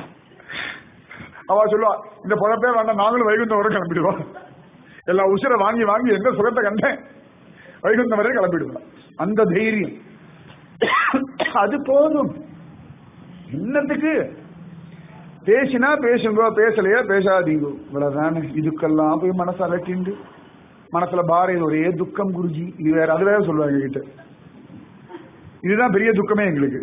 அவ சொல்லுவா இந்த பொழப்பே வேண்டாம் நாங்களும் வைகுண்டம் வரை கிளம்பிடுவோம் எல்லா உசுரை வாங்கி வாங்கி எந்த சுகத்தை கண்டேன் வைகுண்டம் வரை கிளம்பிடுவோம் அந்த தைரியம் அது போதும் என்னத்துக்கு பேசினா பேசுங்க பேசலையா பேசாதீங்க இவ்வளவுதானே இதுக்கெல்லாம் போய் மனசு அலட்டிண்டு மனசுல பாரம் ஒரே துக்கம் குருஜி இது வேற அது வேற சொல்லுவாங்க கிட்ட இதுதான் பெரிய துக்கமே எங்களுக்கு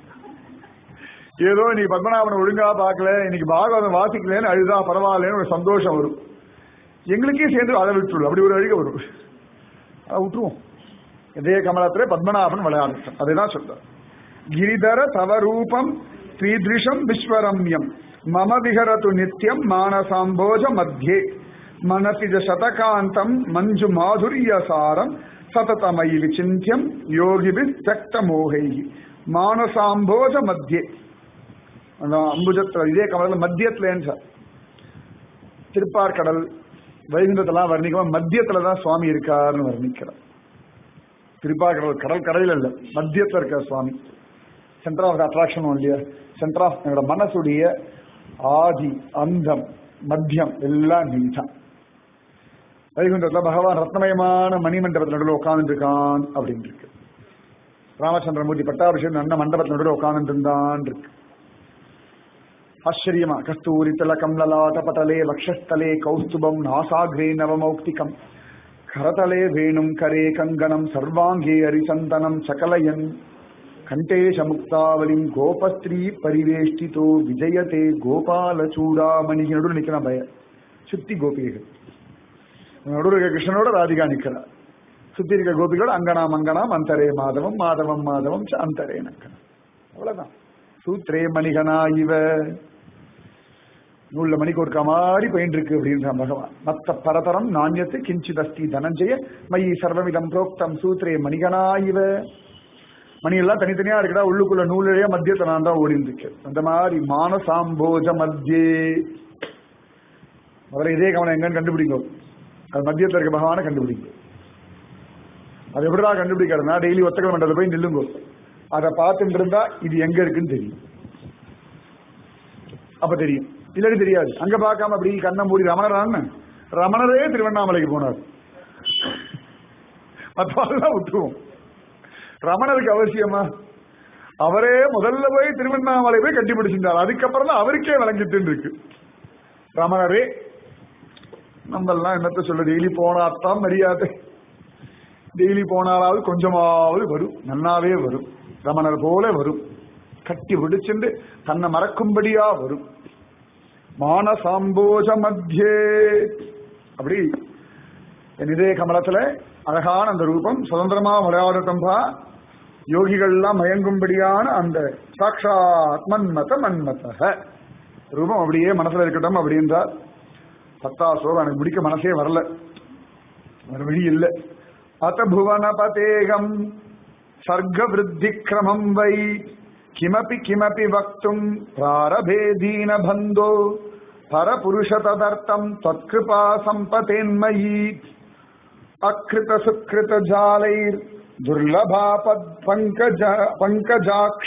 ஏதோ நீ பத்மநாபனை ஒழுங்கா பார்க்கல இன்னைக்கு பாகவதம் வாசிக்கலன்னு அழுதா பரவாயில்லன்னு ஒரு சந்தோஷம் வரும் எங்களுக்கே சேர்ந்து அதை விட்டுருவோம் அப்படி ஒரு அழுக வரும் அதை விட்டுருவோம் இதே கமலத்திலே பத்மநாபன் விளையாடட்டும் அதுதான் சொல்ற கிரிதர தவரூபம் ஸ்ரீதிருஷம் விஸ்வரம்யம் மம விஹரது நித்யம் மானசாம்போஜ மத்தியே மனசிஜ சதகாந்தம் மஞ்சு மாதுரியசாரம் சததமயி விசிந்தியம் யோகிபி தக்த மோகை மானசாம்போஜ மத்தியே அந்த அம்புஜத்துல இதே கமலத்தில் மத்தியத்துலன்னு சார் திருப்பார்கடல் வைகுந்தத்தெல்லாம் வர்ணிக்கும் மத்தியத்துல தான் சுவாமி இருக்காருன்னு வர்ணிக்கிறார் திருப்பார்கடல் கடல் கரையில் இல்ல மத்தியத்துல இருக்கார் சுவாமி சென்டர் ஆஃப் அட்ராக்ஷன் இல்லையா சென்டர் ஆஃப் என்னோட மனசுடைய ஆதி அந்தம் மத்தியம் எல்லாம் நீ தான் வைகுண்டத்துல பகவான் ரத்னமயமான மணிமண்டபத்தில் நடுவில் உட்கார்ந்து இருக்கான் அப்படின்னு இருக்கு ராமச்சந்திரமூர்த்தி பட்டாபிஷேகம் நல்ல மண்டபத்தில் நடுவில் உட்கார்ந்து இருந்தான் இருக்கு ஆச்சரியமா கஸ்தூரி திலகம் லலாட்ட பட்டலே வக்ஷஸ்தலே கௌஸ்துபம் நாசாகிரே நவமௌக்திகம் கரதலே வேணும் கரே கங்கணம் சர்வாங்கே அரிசந்தனம் சகலயன் கண்டேஷ முக்தாவலிம் கோபஸ்திரீ பரிவேஷ்டிதோ விஜயதே கோபால சூடாமணி நடுவில் நிக்கிறான் பய சுத்தி கோபிகைகள் நடுவில் இருக்க கிருஷ்ணனோட ராதிகா நிக்கிறார் சுத்தி இருக்க கோபிகளோட அங்கனாம் அங்கனாம் அந்தரே மாதவம் மாதவம் மாதவம் ச அந்தரே நக்கனம் அவ்வளவுதான் சூத்ரே மணிகனா இவ நூல்ல மணி கொடுக்க மாதிரி பயின்று இருக்கு அப்படின்றான் பகவான் மத்த பரதரம் நாண்யத்து கிஞ்சித் அஸ்தி தனஞ்சய மயி சர்வமிதம் புரோக்தம் சூத்ரே மணிகனா இவ மணி எல்லாம் தனித்தனியா இருக்குடா உள்ளுக்குள்ள நூலிலேயே மத்தியத்தை நான் தான் ஓடி இருக்கு அந்த மாதிரி மானசாம்போஜ மத்தியே முதல்ல இதே கவனம் எங்கன்னு கண்டுபிடிக்கும் அது மத்தியத்தில் இருக்க பகவானை கண்டுபிடிக்கும் அது எப்படிடா கண்டுபிடிக்கிறதுனா டெய்லி ஒத்தக்கல் மண்டலத்தில் போய் நில்லுங்க அதை பார்த்துட்டு இருந்தா இது எங்க இருக்குன்னு தெரியும் அப்ப தெரியும் இல்லாட்டி தெரியாது அங்க பார்க்காம அப்படி கண்ணை மூடி ரமணரான்னு ரமணரே திருவண்ணாமலைக்கு போனார் மற்றவெல்லாம் விட்டுருவோம் ரமணருக்கு அவசியமா அவரே முதல்ல போய் திருவண்ணாமலை போய் கட்டி பிடிச்சிருந்தார் அதுக்கப்புறம் தான் அவருக்கே விளங்கிட்டு இருக்கு ரமணரே நம்ம எல்லாம் என்னத்த சொல்ல டெய்லி போனாத்தான் மரியாதை டெய்லி போனாலாவது கொஞ்சமாவது வரும் நன்னாவே வரும் ரமணர் போல வரும் கட்டி பிடிச்சுண்டு தன்னை மறக்கும்படியா வரும் மானசாம்போஜ மத்தியே அப்படி என் இதே கமலத்துல அழகான அந்த ரூபம் சுதந்திரமா விளையாடட்டம்பா யோகிகள்லாம் மயங்கும்படியான அந்த சாட்சாத் மன்மத மன்மத ரூபம் அப்படியே மனசுல இருக்கட்டும் அப்படின்றார் பத்தா ஸ்லோகம் எனக்கு முடிக்க மனசே வரல வேற வழி இல்லை அத புவன பதேகம் சர்க்க விருத்தி கிரமம் வை கிமபி கிமபி வக்தும் பிராரபே தீன பந்தோ பரபுருஷ ததர்த்தம் தத்கிருபா சம்பதேன்மயி அக்ருத சுக்ருத ஜாலைர் துர்லபா பத் பங்கஜ பங்கஜாக்ஷ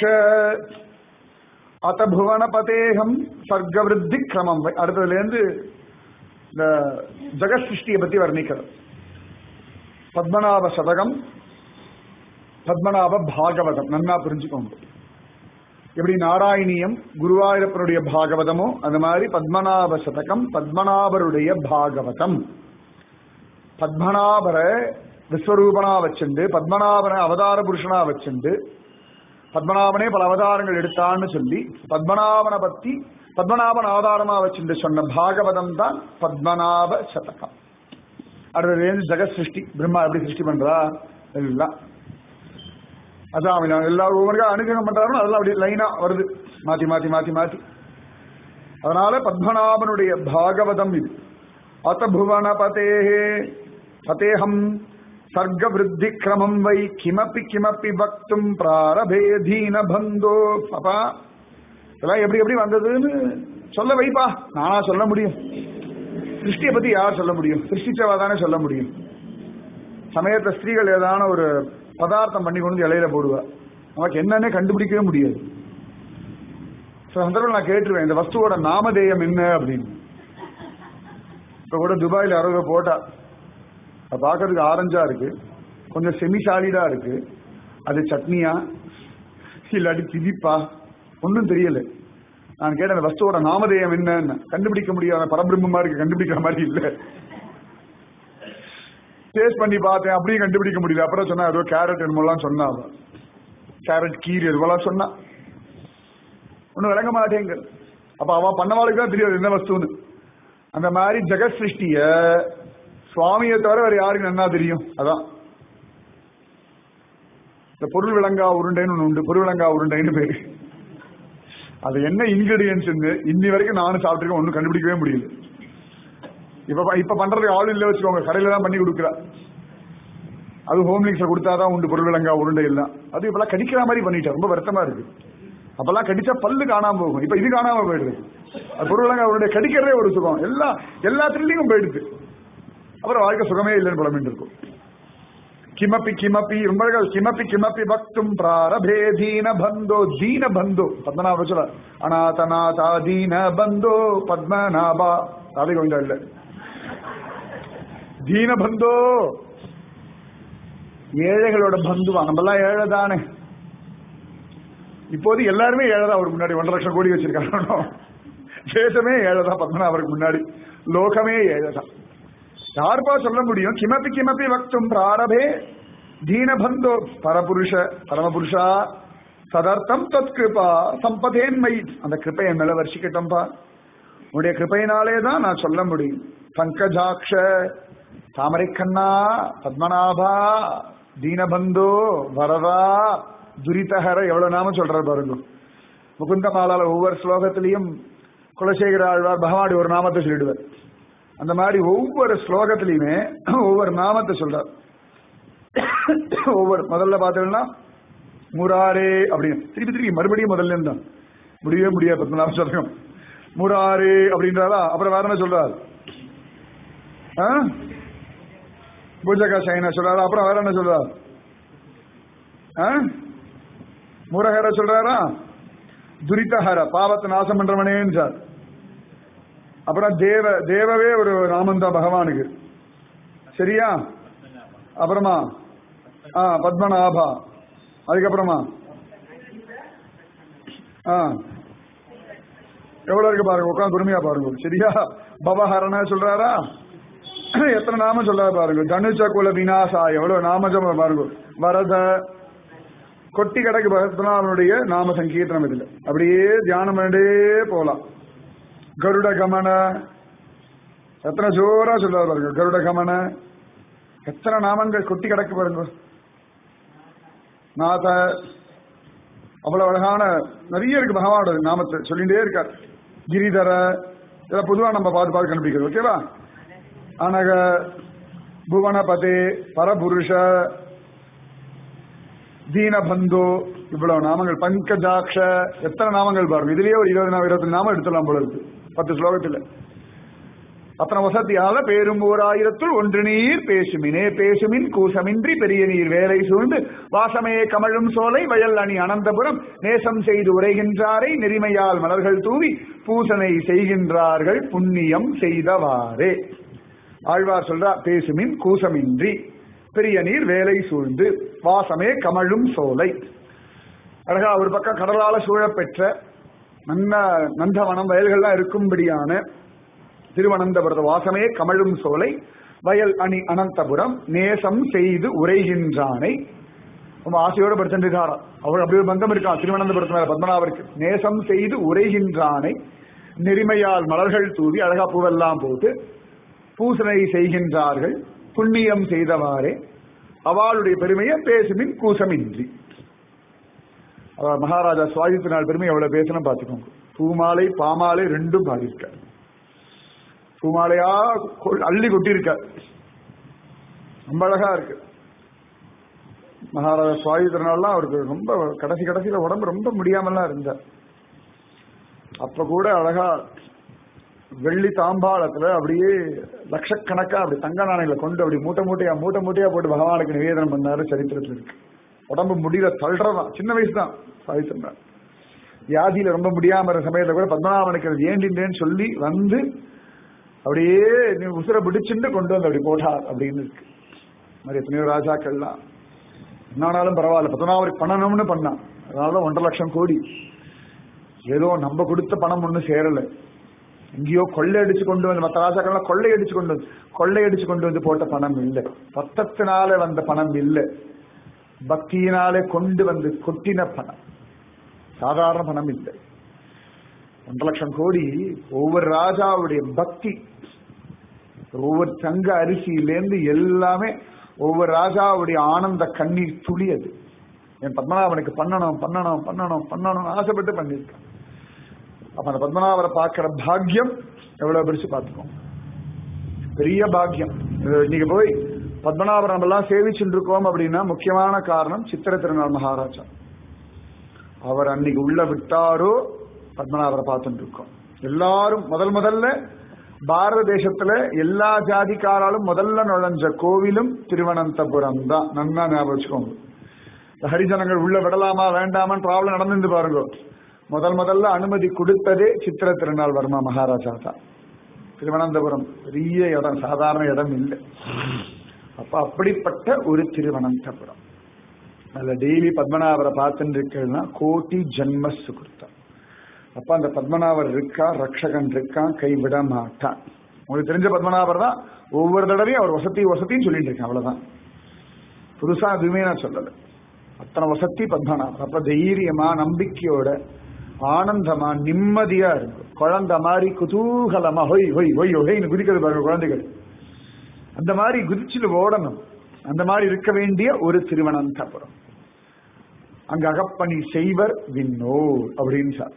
அத புவன பதேகம் சர்க்க விருத்தி கிரமம் வை அடுத்ததுல இருந்து இந்த ஜெகத் சிருஷ்டியை பத்தி வர்ணிக்கிறது பத்மநாப சதகம் பத்மநாப பாகவதம் நன்னா புரிஞ்சுக்கோங்க எப்படி நாராயணியம் குருவாயூரப்பனுடைய பாகவதமோ அந்த மாதிரி பத்மநாப சதகம் பத்மநாபருடைய பாகவதம் பத்மநாபரை விஸ்வரூபனா வச்சுண்டு பத்மநாபனை அவதார புருஷனா வச்சுண்டு பத்மநாபனே பல அவதாரங்கள் எடுத்தான்னு சொல்லி பத்மநாபனை பத்தி பத்மநாபன் அவதாரமா வச்சுட்டு சொன்ன பாகவதம் தான் பத்மநாப சதகம் அடுத்தது ஜெகத் சிருஷ்டி பிரம்மா எப்படி சிருஷ்டி பண்றா எல்லாம் அதான் அவன் எல்லாரும் ஒவ்வொருக்கா அனுகிரகம் பண்றாருன்னு அதெல்லாம் அப்படியே லைனா வருது மாத்தி மாத்தி மாத்தி மாத்தி அதனால பத்மநாபனுடைய பாகவதம் இது அத்த புவன பதேஹே பதேஹம் சர்க்க விருத்தி கிரமம் வை கிமப்பி கிமப்பி பக்தும் பிராரபே தீன பந்தோ பாப்பா இதெல்லாம் எப்படி எப்படி வந்ததுன்னு சொல்ல வைப்பா நானா சொல்ல முடியும் சிருஷ்டியை பத்தி யார் சொல்ல முடியும் சிருஷ்டிச்சவா தானே சொல்ல முடியும் சமயத்துல ஸ்திரீகள் ஏதான ஒரு பதார்த்தம் பண்ணி கொண்டு வந்து இலையில போடுவா நமக்கு என்னன்னே கண்டுபிடிக்கவே முடியாது சில சந்தர்ப்பம் நான் கேட்டுருவேன் இந்த வஸ்துவோட நாமதேயம் என்ன அப்படின்னு இப்ப கூட துபாயில யாரோ போட்டா அது பார்க்கறதுக்கு ஆரஞ்சா இருக்கு கொஞ்சம் செமி சாலிடா இருக்கு அது சட்னியா இல்லாட்டி திதிப்பா ஒன்றும் தெரியல நான் கேட்டேன் அந்த வஸ்துவோட நாமதேயம் என்னன்னு கண்டுபிடிக்க முடியாத பரபிரம்மமா இருக்கு கண்டுபிடிக்கிற மாதிரி இல்ல டேஸ்ட் பண்ணி பார்த்தேன் அப்படியும் கண்டுபிடிக்க முடியல அப்புறம் சொன்னா ஏதோ கேரட் என்னமோலாம் சொன்னா அவ. கேரட் கீரை இதுவெல்லாம் சொன்னா ஒன்றும் விளங்க மாட்டேங்க அப்ப அவ பண்ணவாளுக்கு தான் தெரியாது என்ன வஸ்துன்னு அந்த மாதிரி ஜெகத் சிருஷ்டிய சுவாமியை தவிர வேற யாருக்கு நன்னா தெரியும் அதான் இந்த பொருள் விளங்கா உருண்டைன்னு ஒண்ணு உண்டு பொருள் விளங்கா உருண்டைன்னு பேரு அது என்ன இன்கிரீடியன்ஸ் இன்னி வரைக்கும் நானும் சாப்பிட்டுருக்கேன் ஒன்றும் கண்டுபிடிக்கவே முடியல இப்ப ப- இப்ப பண்றதுக்கு ஆள் இல்ல வச்சுக்கோங்க கடையில தான் பண்ணி கொடுக்குறா அது ஹோம் லிங்க்ஸ்ல கொடுத்தாதான் உண்டு பொருள் விளங்கா உருண்டை எல்லாம் அது இப்பெல்லாம் கடிக்கிற மாதிரி பண்ணிட்டேன் ரொம்ப வருத்தமா இருக்கு அப்பெல்லாம் கடிச்சா பல்லு காணாம போகும் இப்ப இது காணாம போயிடுது அது பொருள் விளங்கா உருண்டை கடிக்கிறதே ஒரு சுகம் எல்லா எல்லா த்ரில்லிங்கும் போயிடுது அப்புறம் வாழ்க்கை சுகமே இல்லைன்னு புலம்பிட்டு இருக்கும் கிமப்பி கிமப்பி ரொம்ப அழகா இருக்கு. கிமப்பி கிமப்பி பக்தும் பிராரபே தீன பந்தோ தீன பந்தோ பத்மநாப சொல்ல அநாதநாதா தீன பந்தோ பத்மநாபா ராதை கோவிந்தா இல்ல தீன பந்தோ ஏழைகளோட பந்துவா நம்மலாம் ஏழை தானே இப்போது எல்லாருமே ஏழை தான் அவருக்கு முன்னாடி ஒன்றரை லட்சம் கோடி வச்சிருக்காங்க தேசமே ஏழை தான் பத்மநாபருக்கு முன்னாடி லோகமே ஏழை தான் யார்பா சொல்ல முடியும் கிமப்பி கிமப்பி வக்தும் பிராரபே தீனபந்தோ பரபுருஷ பரமபுருஷா சதர்த்தம் தத் கிருபா சம்பதேன்மை அந்த கிருப்பை என் மேல வர்ஷிக்கட்டும்பா உன்னுடைய கிருப்பையினாலே தான் நான் சொல்ல முடியும் பங்கஜாக்ஷ தாமரைக்கண்ணா பத்மநாபா தீனபந்தோ வரதா துரிதஹர எவ்வளவு நாம சொல்றாரு பாருங்க முகுந்த மாலால ஒவ்வொரு ஸ்லோகத்திலையும் குலசேகர ஆழ்வார் பகவாடி ஒரு நாமத்தை சொல்லிடுவார் அந்த மாதிரி ஒவ்வொரு ஸ்லோகத்திலையுமே ஒவ்வொரு நாமத்தை சொல்றார் ஒவ்வொரு முதல்ல பார்த்தீங்கன்னா முராரே அப்படின்னு திருப்பி திருப்பி மறுபடியும் முதல்ல இருந்து தான் முடியவே முடியாது பத்மநாப சொல்றோம் முராரே அப்படின்றாரா அப்புறம் வேற என்ன சொல்றார் ஆ? பூஜகா சைனா சொல்றாரு அப்புறம் வேற என்ன சொல்றார் ஆ? முரஹர சொல்றாரா துரிதஹர பாவத்தை நாசம் பண்றவனேன்றார் அப்புறம் தேவ தேவவே ஒரு நாமம் தான் பகவானுக்கு சரியா அப்புறமா ஆ பத்மநாபா அதுக்கப்புறமா ஆ எவ்வளவு இருக்கு பாருங்க உட்காந்து பொறுமையா பாருங்க சரியா பவஹரண சொல்றாரா எத்தனை நாமம் சொல்றாரு பாருங்க தனுஷ குல விநாசா எவ்வளவு நாமஜம் பாருங்க வரத கொட்டி கிடக்கு பத்மநாபனுடைய நாம சங்கீர்த்தனம் இதுல அப்படியே தியானம் பண்ணிட்டே போலாம் கருட கமன எத்தனை ஜோரா சொல்றாரு பாருங்க கருட கமன எத்தனை நாமங்கள் கொட்டி கிடக்கு பாருங்க நாத அவ்வளவு அழகான நிறைய இருக்கு பகவானோட நாமத்தை சொல்லிட்டே இருக்கார் கிரிதர இதெல்லாம் பொதுவா நம்ம பார்த்து பார்த்து கண்டுபிடிக்கிறது ஓகேவா அனக புவனபதே பரபுருஷ தீனபந்து இவ்வளவு நாமங்கள் பங்கஜாக்ஷ எத்தனை நாமங்கள் பாருங்க இதுலயே ஒரு இருபது நாம இருபத்தி நாமம் எடுத்துலாம் போல இருக்கு பத்து ஸ்லோகத்துல அத்தனை வசதியால பேரும் ஓர் ஆயிரத்துள் ஒன்று நீர் பேசுமினே பேசுமின் கூசமின்றி பெரிய நீர் வேலை சூழ்ந்து வாசமே கமழும் சோலை வயல் அணி அனந்தபுரம் நேசம் செய்து உரைகின்றாரை நெறிமையால் மலர்கள் தூவி பூசனை செய்கின்றார்கள் புண்ணியம் செய்தவாறே ஆழ்வார் சொல்றார் பேசுமின் கூசமின்றி பெரிய நீர் வேலை சூழ்ந்து வாசமே கமழும் சோலை அழகா ஒரு பக்கம் கடலால சூழப்பெற்ற நல்ல நந்தவனம் வயல்கள்லாம் இருக்கும்படியான திருவனந்தபுரத்து வாசமே கமழும் சோலை வயல் அணி அனந்தபுரம் நேசம் செய்து உரைகின்றானை ரொம்ப ஆசையோட படுத்திருக்காராம் அவர் அப்படி ஒரு பந்தம் இருக்கான் திருவனந்தபுரத்து மேல பத்மநாபருக்கு நேசம் செய்து உரைகின்றானை நெறிமையால் மலர்கள் தூவி அழகா பூவெல்லாம் போட்டு பூசனை செய்கின்றார்கள் புண்ணியம் செய்தவாறே அவளுடைய பெருமையை பேசுமின் கூசமின்றி அவர் மகாராஜா சுவாதித்த நாள் பெருமை எவ்வளவு பேசணும் பார்த்துக்கோங்க பூமாலை பாமாலை ரெண்டும் பாடியிருக்கார் பூமாலையா கொ- அள்ளி கொட்டியிருக்கார் ரொம்ப அழகா இருக்கு மகாராஜா சுவாதி திருநாள்லாம் அவருக்கு ரொம்ப கடைசி கடைசியில உடம்பு ரொம்ப முடியாமலாம் இருந்தார் அப்ப கூட அழகா வெள்ளி தாம்பாளத்துல அப்படியே லட்சக்கணக்கா அப்படி தங்க நாணயங்களை கொண்டு அப்படி மூட்டை மூட்டையா மூட்டை மூட்டையா போட்டு பகவானுக்கு நிவேதனம் பண்ணாரு சரித்திரத்துல இருக்கு உடம்பு முடியல தள்ளுறதான் சின்ன வயசு தான் சாதித்திருந்தார் வியாதியில ரொம்ப முடியாம இருந்த சமயத்துல கூட பத்மநாபனுக்கு அது ஏண்டின்றேன்னு சொல்லி வந்து அப்படியே நீ உசுர பிடிச்சுட்டு கொண்டு வந்து அப்படி போட்டார் அப்படின்னு இருக்கு இந்த மாதிரி எத்தனையோ ராஜாக்கள்லாம் என்னானாலும் பரவாயில்ல பத்மநாபருக்கு பண்ணணும்னு பண்ணான் அதனாலதான் ஒன்றரை லட்சம் கோடி ஏதோ நம்ம கொடுத்த பணம் ஒன்றும் சேரல எங்கேயோ கொள்ளையடிச்சு கொண்டு வந்து மற்ற ராஜாக்கள்லாம் கொள்ளையடிச்சு கொண்டு வந்து கொள்ளையடிச்சு கொண்டு வந்து போட்ட பணம் இல்லை ரத்தத்தினால வந்த பணம் இல்லை பக்தியினாலே கொண்டு வந்து கொட்டின பணம் சாதாரண பணம் இல்லை ஒன்றரை லட்சம் கோடி ஒவ்வொரு ராஜாவுடைய பக்தி ஒவ்வொரு தங்க அரிசியிலேருந்து எல்லாமே ஒவ்வொரு ராஜாவுடைய ஆனந்த கண்ணீர் துளி அது என் பத்மநாபனுக்கு பண்ணணும் பண்ணணும் பண்ணணும் பண்ணணும் ஆசைப்பட்டு பண்ணியிருக்கேன் அப்ப அந்த பத்மநாபரை பார்க்கிற பாக்கியம் எவ்வளவு பெருசு பார்த்துக்கோம் பெரிய பாக்கியம் இது இன்னைக்கு போய் பத்மநாபர் நம்ம எல்லாம் சேவிச்சுட்டு இருக்கோம் அப்படின்னா முக்கியமான காரணம் சித்திர திருநாள் மகாராஜா அவர் அன்னைக்கு உள்ள விட்டாரோ பத்மநாபரை பார்த்துட்டு இருக்கோம் எல்லாரும் முதல் முதல்ல பாரத தேசத்துல எல்லா ஜாதிக்காராலும் முதல்ல நுழைஞ்ச கோவிலும் திருவனந்தபுரம் தான் நன்னா ஞாபகம் வச்சுக்கோங்க இந்த ஹரிஜனங்கள் உள்ள விடலாமா வேண்டாமான்னு ப்ராப்ளம் நடந்துருந்து பாருங்க முதல் முதல்ல அனுமதி கொடுத்ததே சித்திர திருநாள் வர்மா மகாராஜா தான் திருவனந்தபுரம் பெரிய இடம் சாதாரண இடம் இல்லை அப்ப அப்படிப்பட்ட ஒரு திருவனந்தபுரம் அதுல டெய்லி பத்மநாபரை பார்த்துட்டு இருக்கிறதுனா கோட்டி ஜென்ம சுகிருத்தம் அப்ப அந்த பத்மநாபர் இருக்கா ரக்ஷகன் இருக்கான் கைவிட மாட்டான் உங்களுக்கு தெரிஞ்ச பத்மநாபர் தான் ஒவ்வொரு தடவையும் அவர் வசதி வசதின்னு சொல்லிட்டு இருக்கேன் அவ்வளவுதான் புதுசா எதுவுமே நான் சொல்லல அத்தனை வசதி பத்மநாபர் அப்ப தைரியமா நம்பிக்கையோட ஆனந்தமா நிம்மதியா இருக்கும் குழந்தை மாதிரி குதூகலமா ஹொய் ஹொய் ஹொய் ஹொய்னு குதிக்கிறது பாருங்க குழந்தைகள் அந்த மாதிரி குதிச்சுட்டு ஓடணும் அந்த மாதிரி இருக்க வேண்டிய ஒரு திருவனந்தபுரம் அங்க அகப்பணி செய்வர் விண்ணோர் அப்படின்னு சார்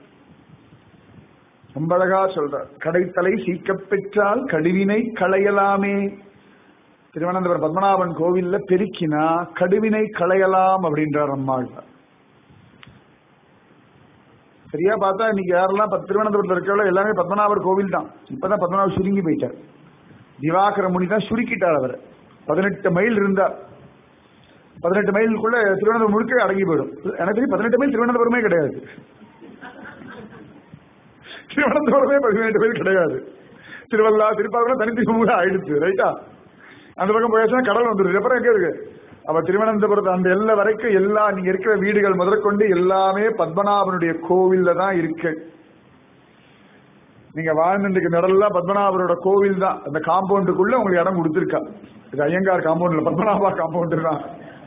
ரொம்ப அழகா சொல்றார் கடைத்தலை சீக்கப் பெற்றால் கடுவினை களையலாமே திருவனந்தபுரம் பத்மநாபன் கோவில்ல பெருக்கினா கடுவினை களையலாம் அப்படின்றார் அம்மாள்வார் சரியா பார்த்தா இன்னைக்கு யாரெல்லாம் பத்~ திருவனந்தபுரத்துல இருக்கவங்க எல்லாமே பத்மநாபர் கோவில் தான் இப்பதான் பத்மநாபர் சுருங்கி போயிட்டார் திவாகர முனி தான் சுருக்கிட்டார் அவர் பதினெட்டு மைல் இருந்தார் பதினெட்டு மைலுக்குள்ள திருவனந்தபுரம் முழுக்க அடங்கி போயிடும் எனக்கு தெரியும் பதினெட்டு மைல் திருவனந்தபுரமே கிடையாது திருவனந்தபுரமே பதினெட்டு மைல் கிடையாது திருவள்ளா திருப்பாவூர் தனித்தி கூட ஆயிடுச்சு ரைட்டா அந்த பக்கம் போயாச்சுன்னா கடல் வந்துருது அப்புறம் எங்க இருக்கு அப்ப திருவனந்தபுரத்து அந்த எல்லை வரைக்கும் எல்லா நீங்க இருக்கிற வீடுகள் முதற்கொண்டு எல்லாமே பத்மநாபனுடைய கோவில்ல தான் இருக்கு நீங்க வாழ்ந்துட்டு நடலாம் பத்மநாபரோட கோவில் தான் அந்த காம்பவுண்டுக்குள்ள உங்களுக்கு இடம் கொடுத்துருக்கா இது ஐயங்கார் காம்பவுண்ட்ல பத்மநாபா காம்பவுண்ட் தான்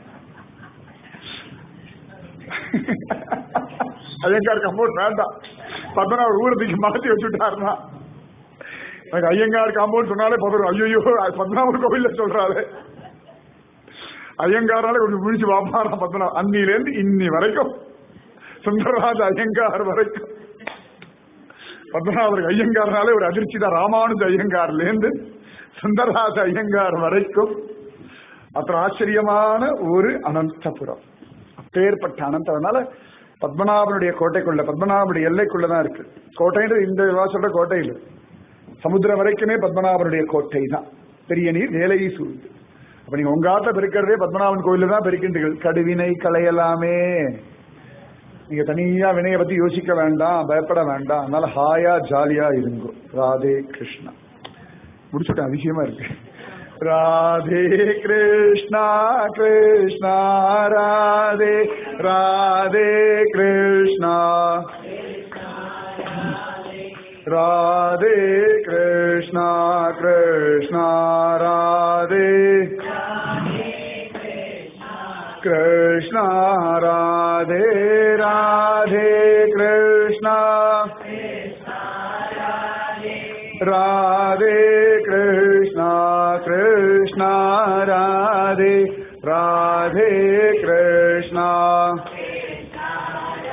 ஐயங்கார் காம்பவுண்ட் வேண்டாம் பத்மநாபர் ஊரத்துக்கு மாத்தி வச்சுட்டாருன்னா எனக்கு ஐயங்கார் காம்பவுண்ட் சொன்னாலே பதறும் ஐயோ பத்மநாபர் கோவில்ல சொல்றாரு ஐயங்காரால கொஞ்சம் முடிச்சு வாப்பாரா பத்மநாப அன்னிலேருந்து இன்னி வரைக்கும் சுந்தரராஜ ஐயங்கார் வரைக்கும் பத்மநாபர் ஐயங்காரனாலே ஒரு அதிர்ச்சி தான் ராமானுஜ ஐயங்கார்ல இருந்து சுந்தரராஜ ஐயங்கார் வரைக்கும் அப்புறம் ஆச்சரியமான ஒரு அனந்தபுரம் அப்பேற்பட்ட அனந்தம் அதனால பத்மநாபனுடைய கோட்டைக்குள்ள பத்மநாபனுடைய எல்லைக்குள்ளதான் இருக்கு கோட்டைன்றது இந்த வா சொல்ற கோட்டை இல்லை சமுத்திரம் வரைக்குமே பத்மநாபனுடைய கோட்டை தான் பெரிய நீர் வேலையை சூழ்ந்து அப்ப நீங்க உங்க ஆத்த பெருக்கிறதே பத்மநாபன் கோயில தான் பெருக்கின்றீர்கள் கடுவினை களையலாமே நீங்க தனியா வினைய பத்தி யோசிக்க வேண்டாம் பயப்பட வேண்டாம் அதனால ஹாயா ஜாலியா இருங்கோ ராதே கிருஷ்ணா முடிச்சுட்டேன் அதிசயமா இருக்கு ராதே கிருஷ்ணா கிருஷ்ணா ராதே ராதே கிருஷ்ணா ராதே கிருஷ்ணா கிருஷ்ணா ராதே கிருஷ்ணா ராதே ராதே கிருஷ்ணா ராதே கிருஷ்ணா கிருஷ்ணா ராதே ராதே கிருஷ்ணா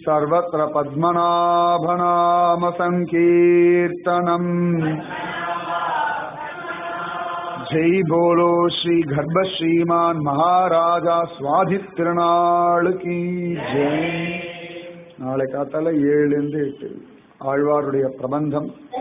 सर्वत्र पद्मनाभनाम सङ्कीर्तनम् जय बोलो श्री गर्भ श्रीमान महाराजा சுவாதித்திருநாள் கி ஜெய் நாளை காத்தால ஏழுலேருந்து எட்டு ஆழ்வாருடைய பிரபந்தம்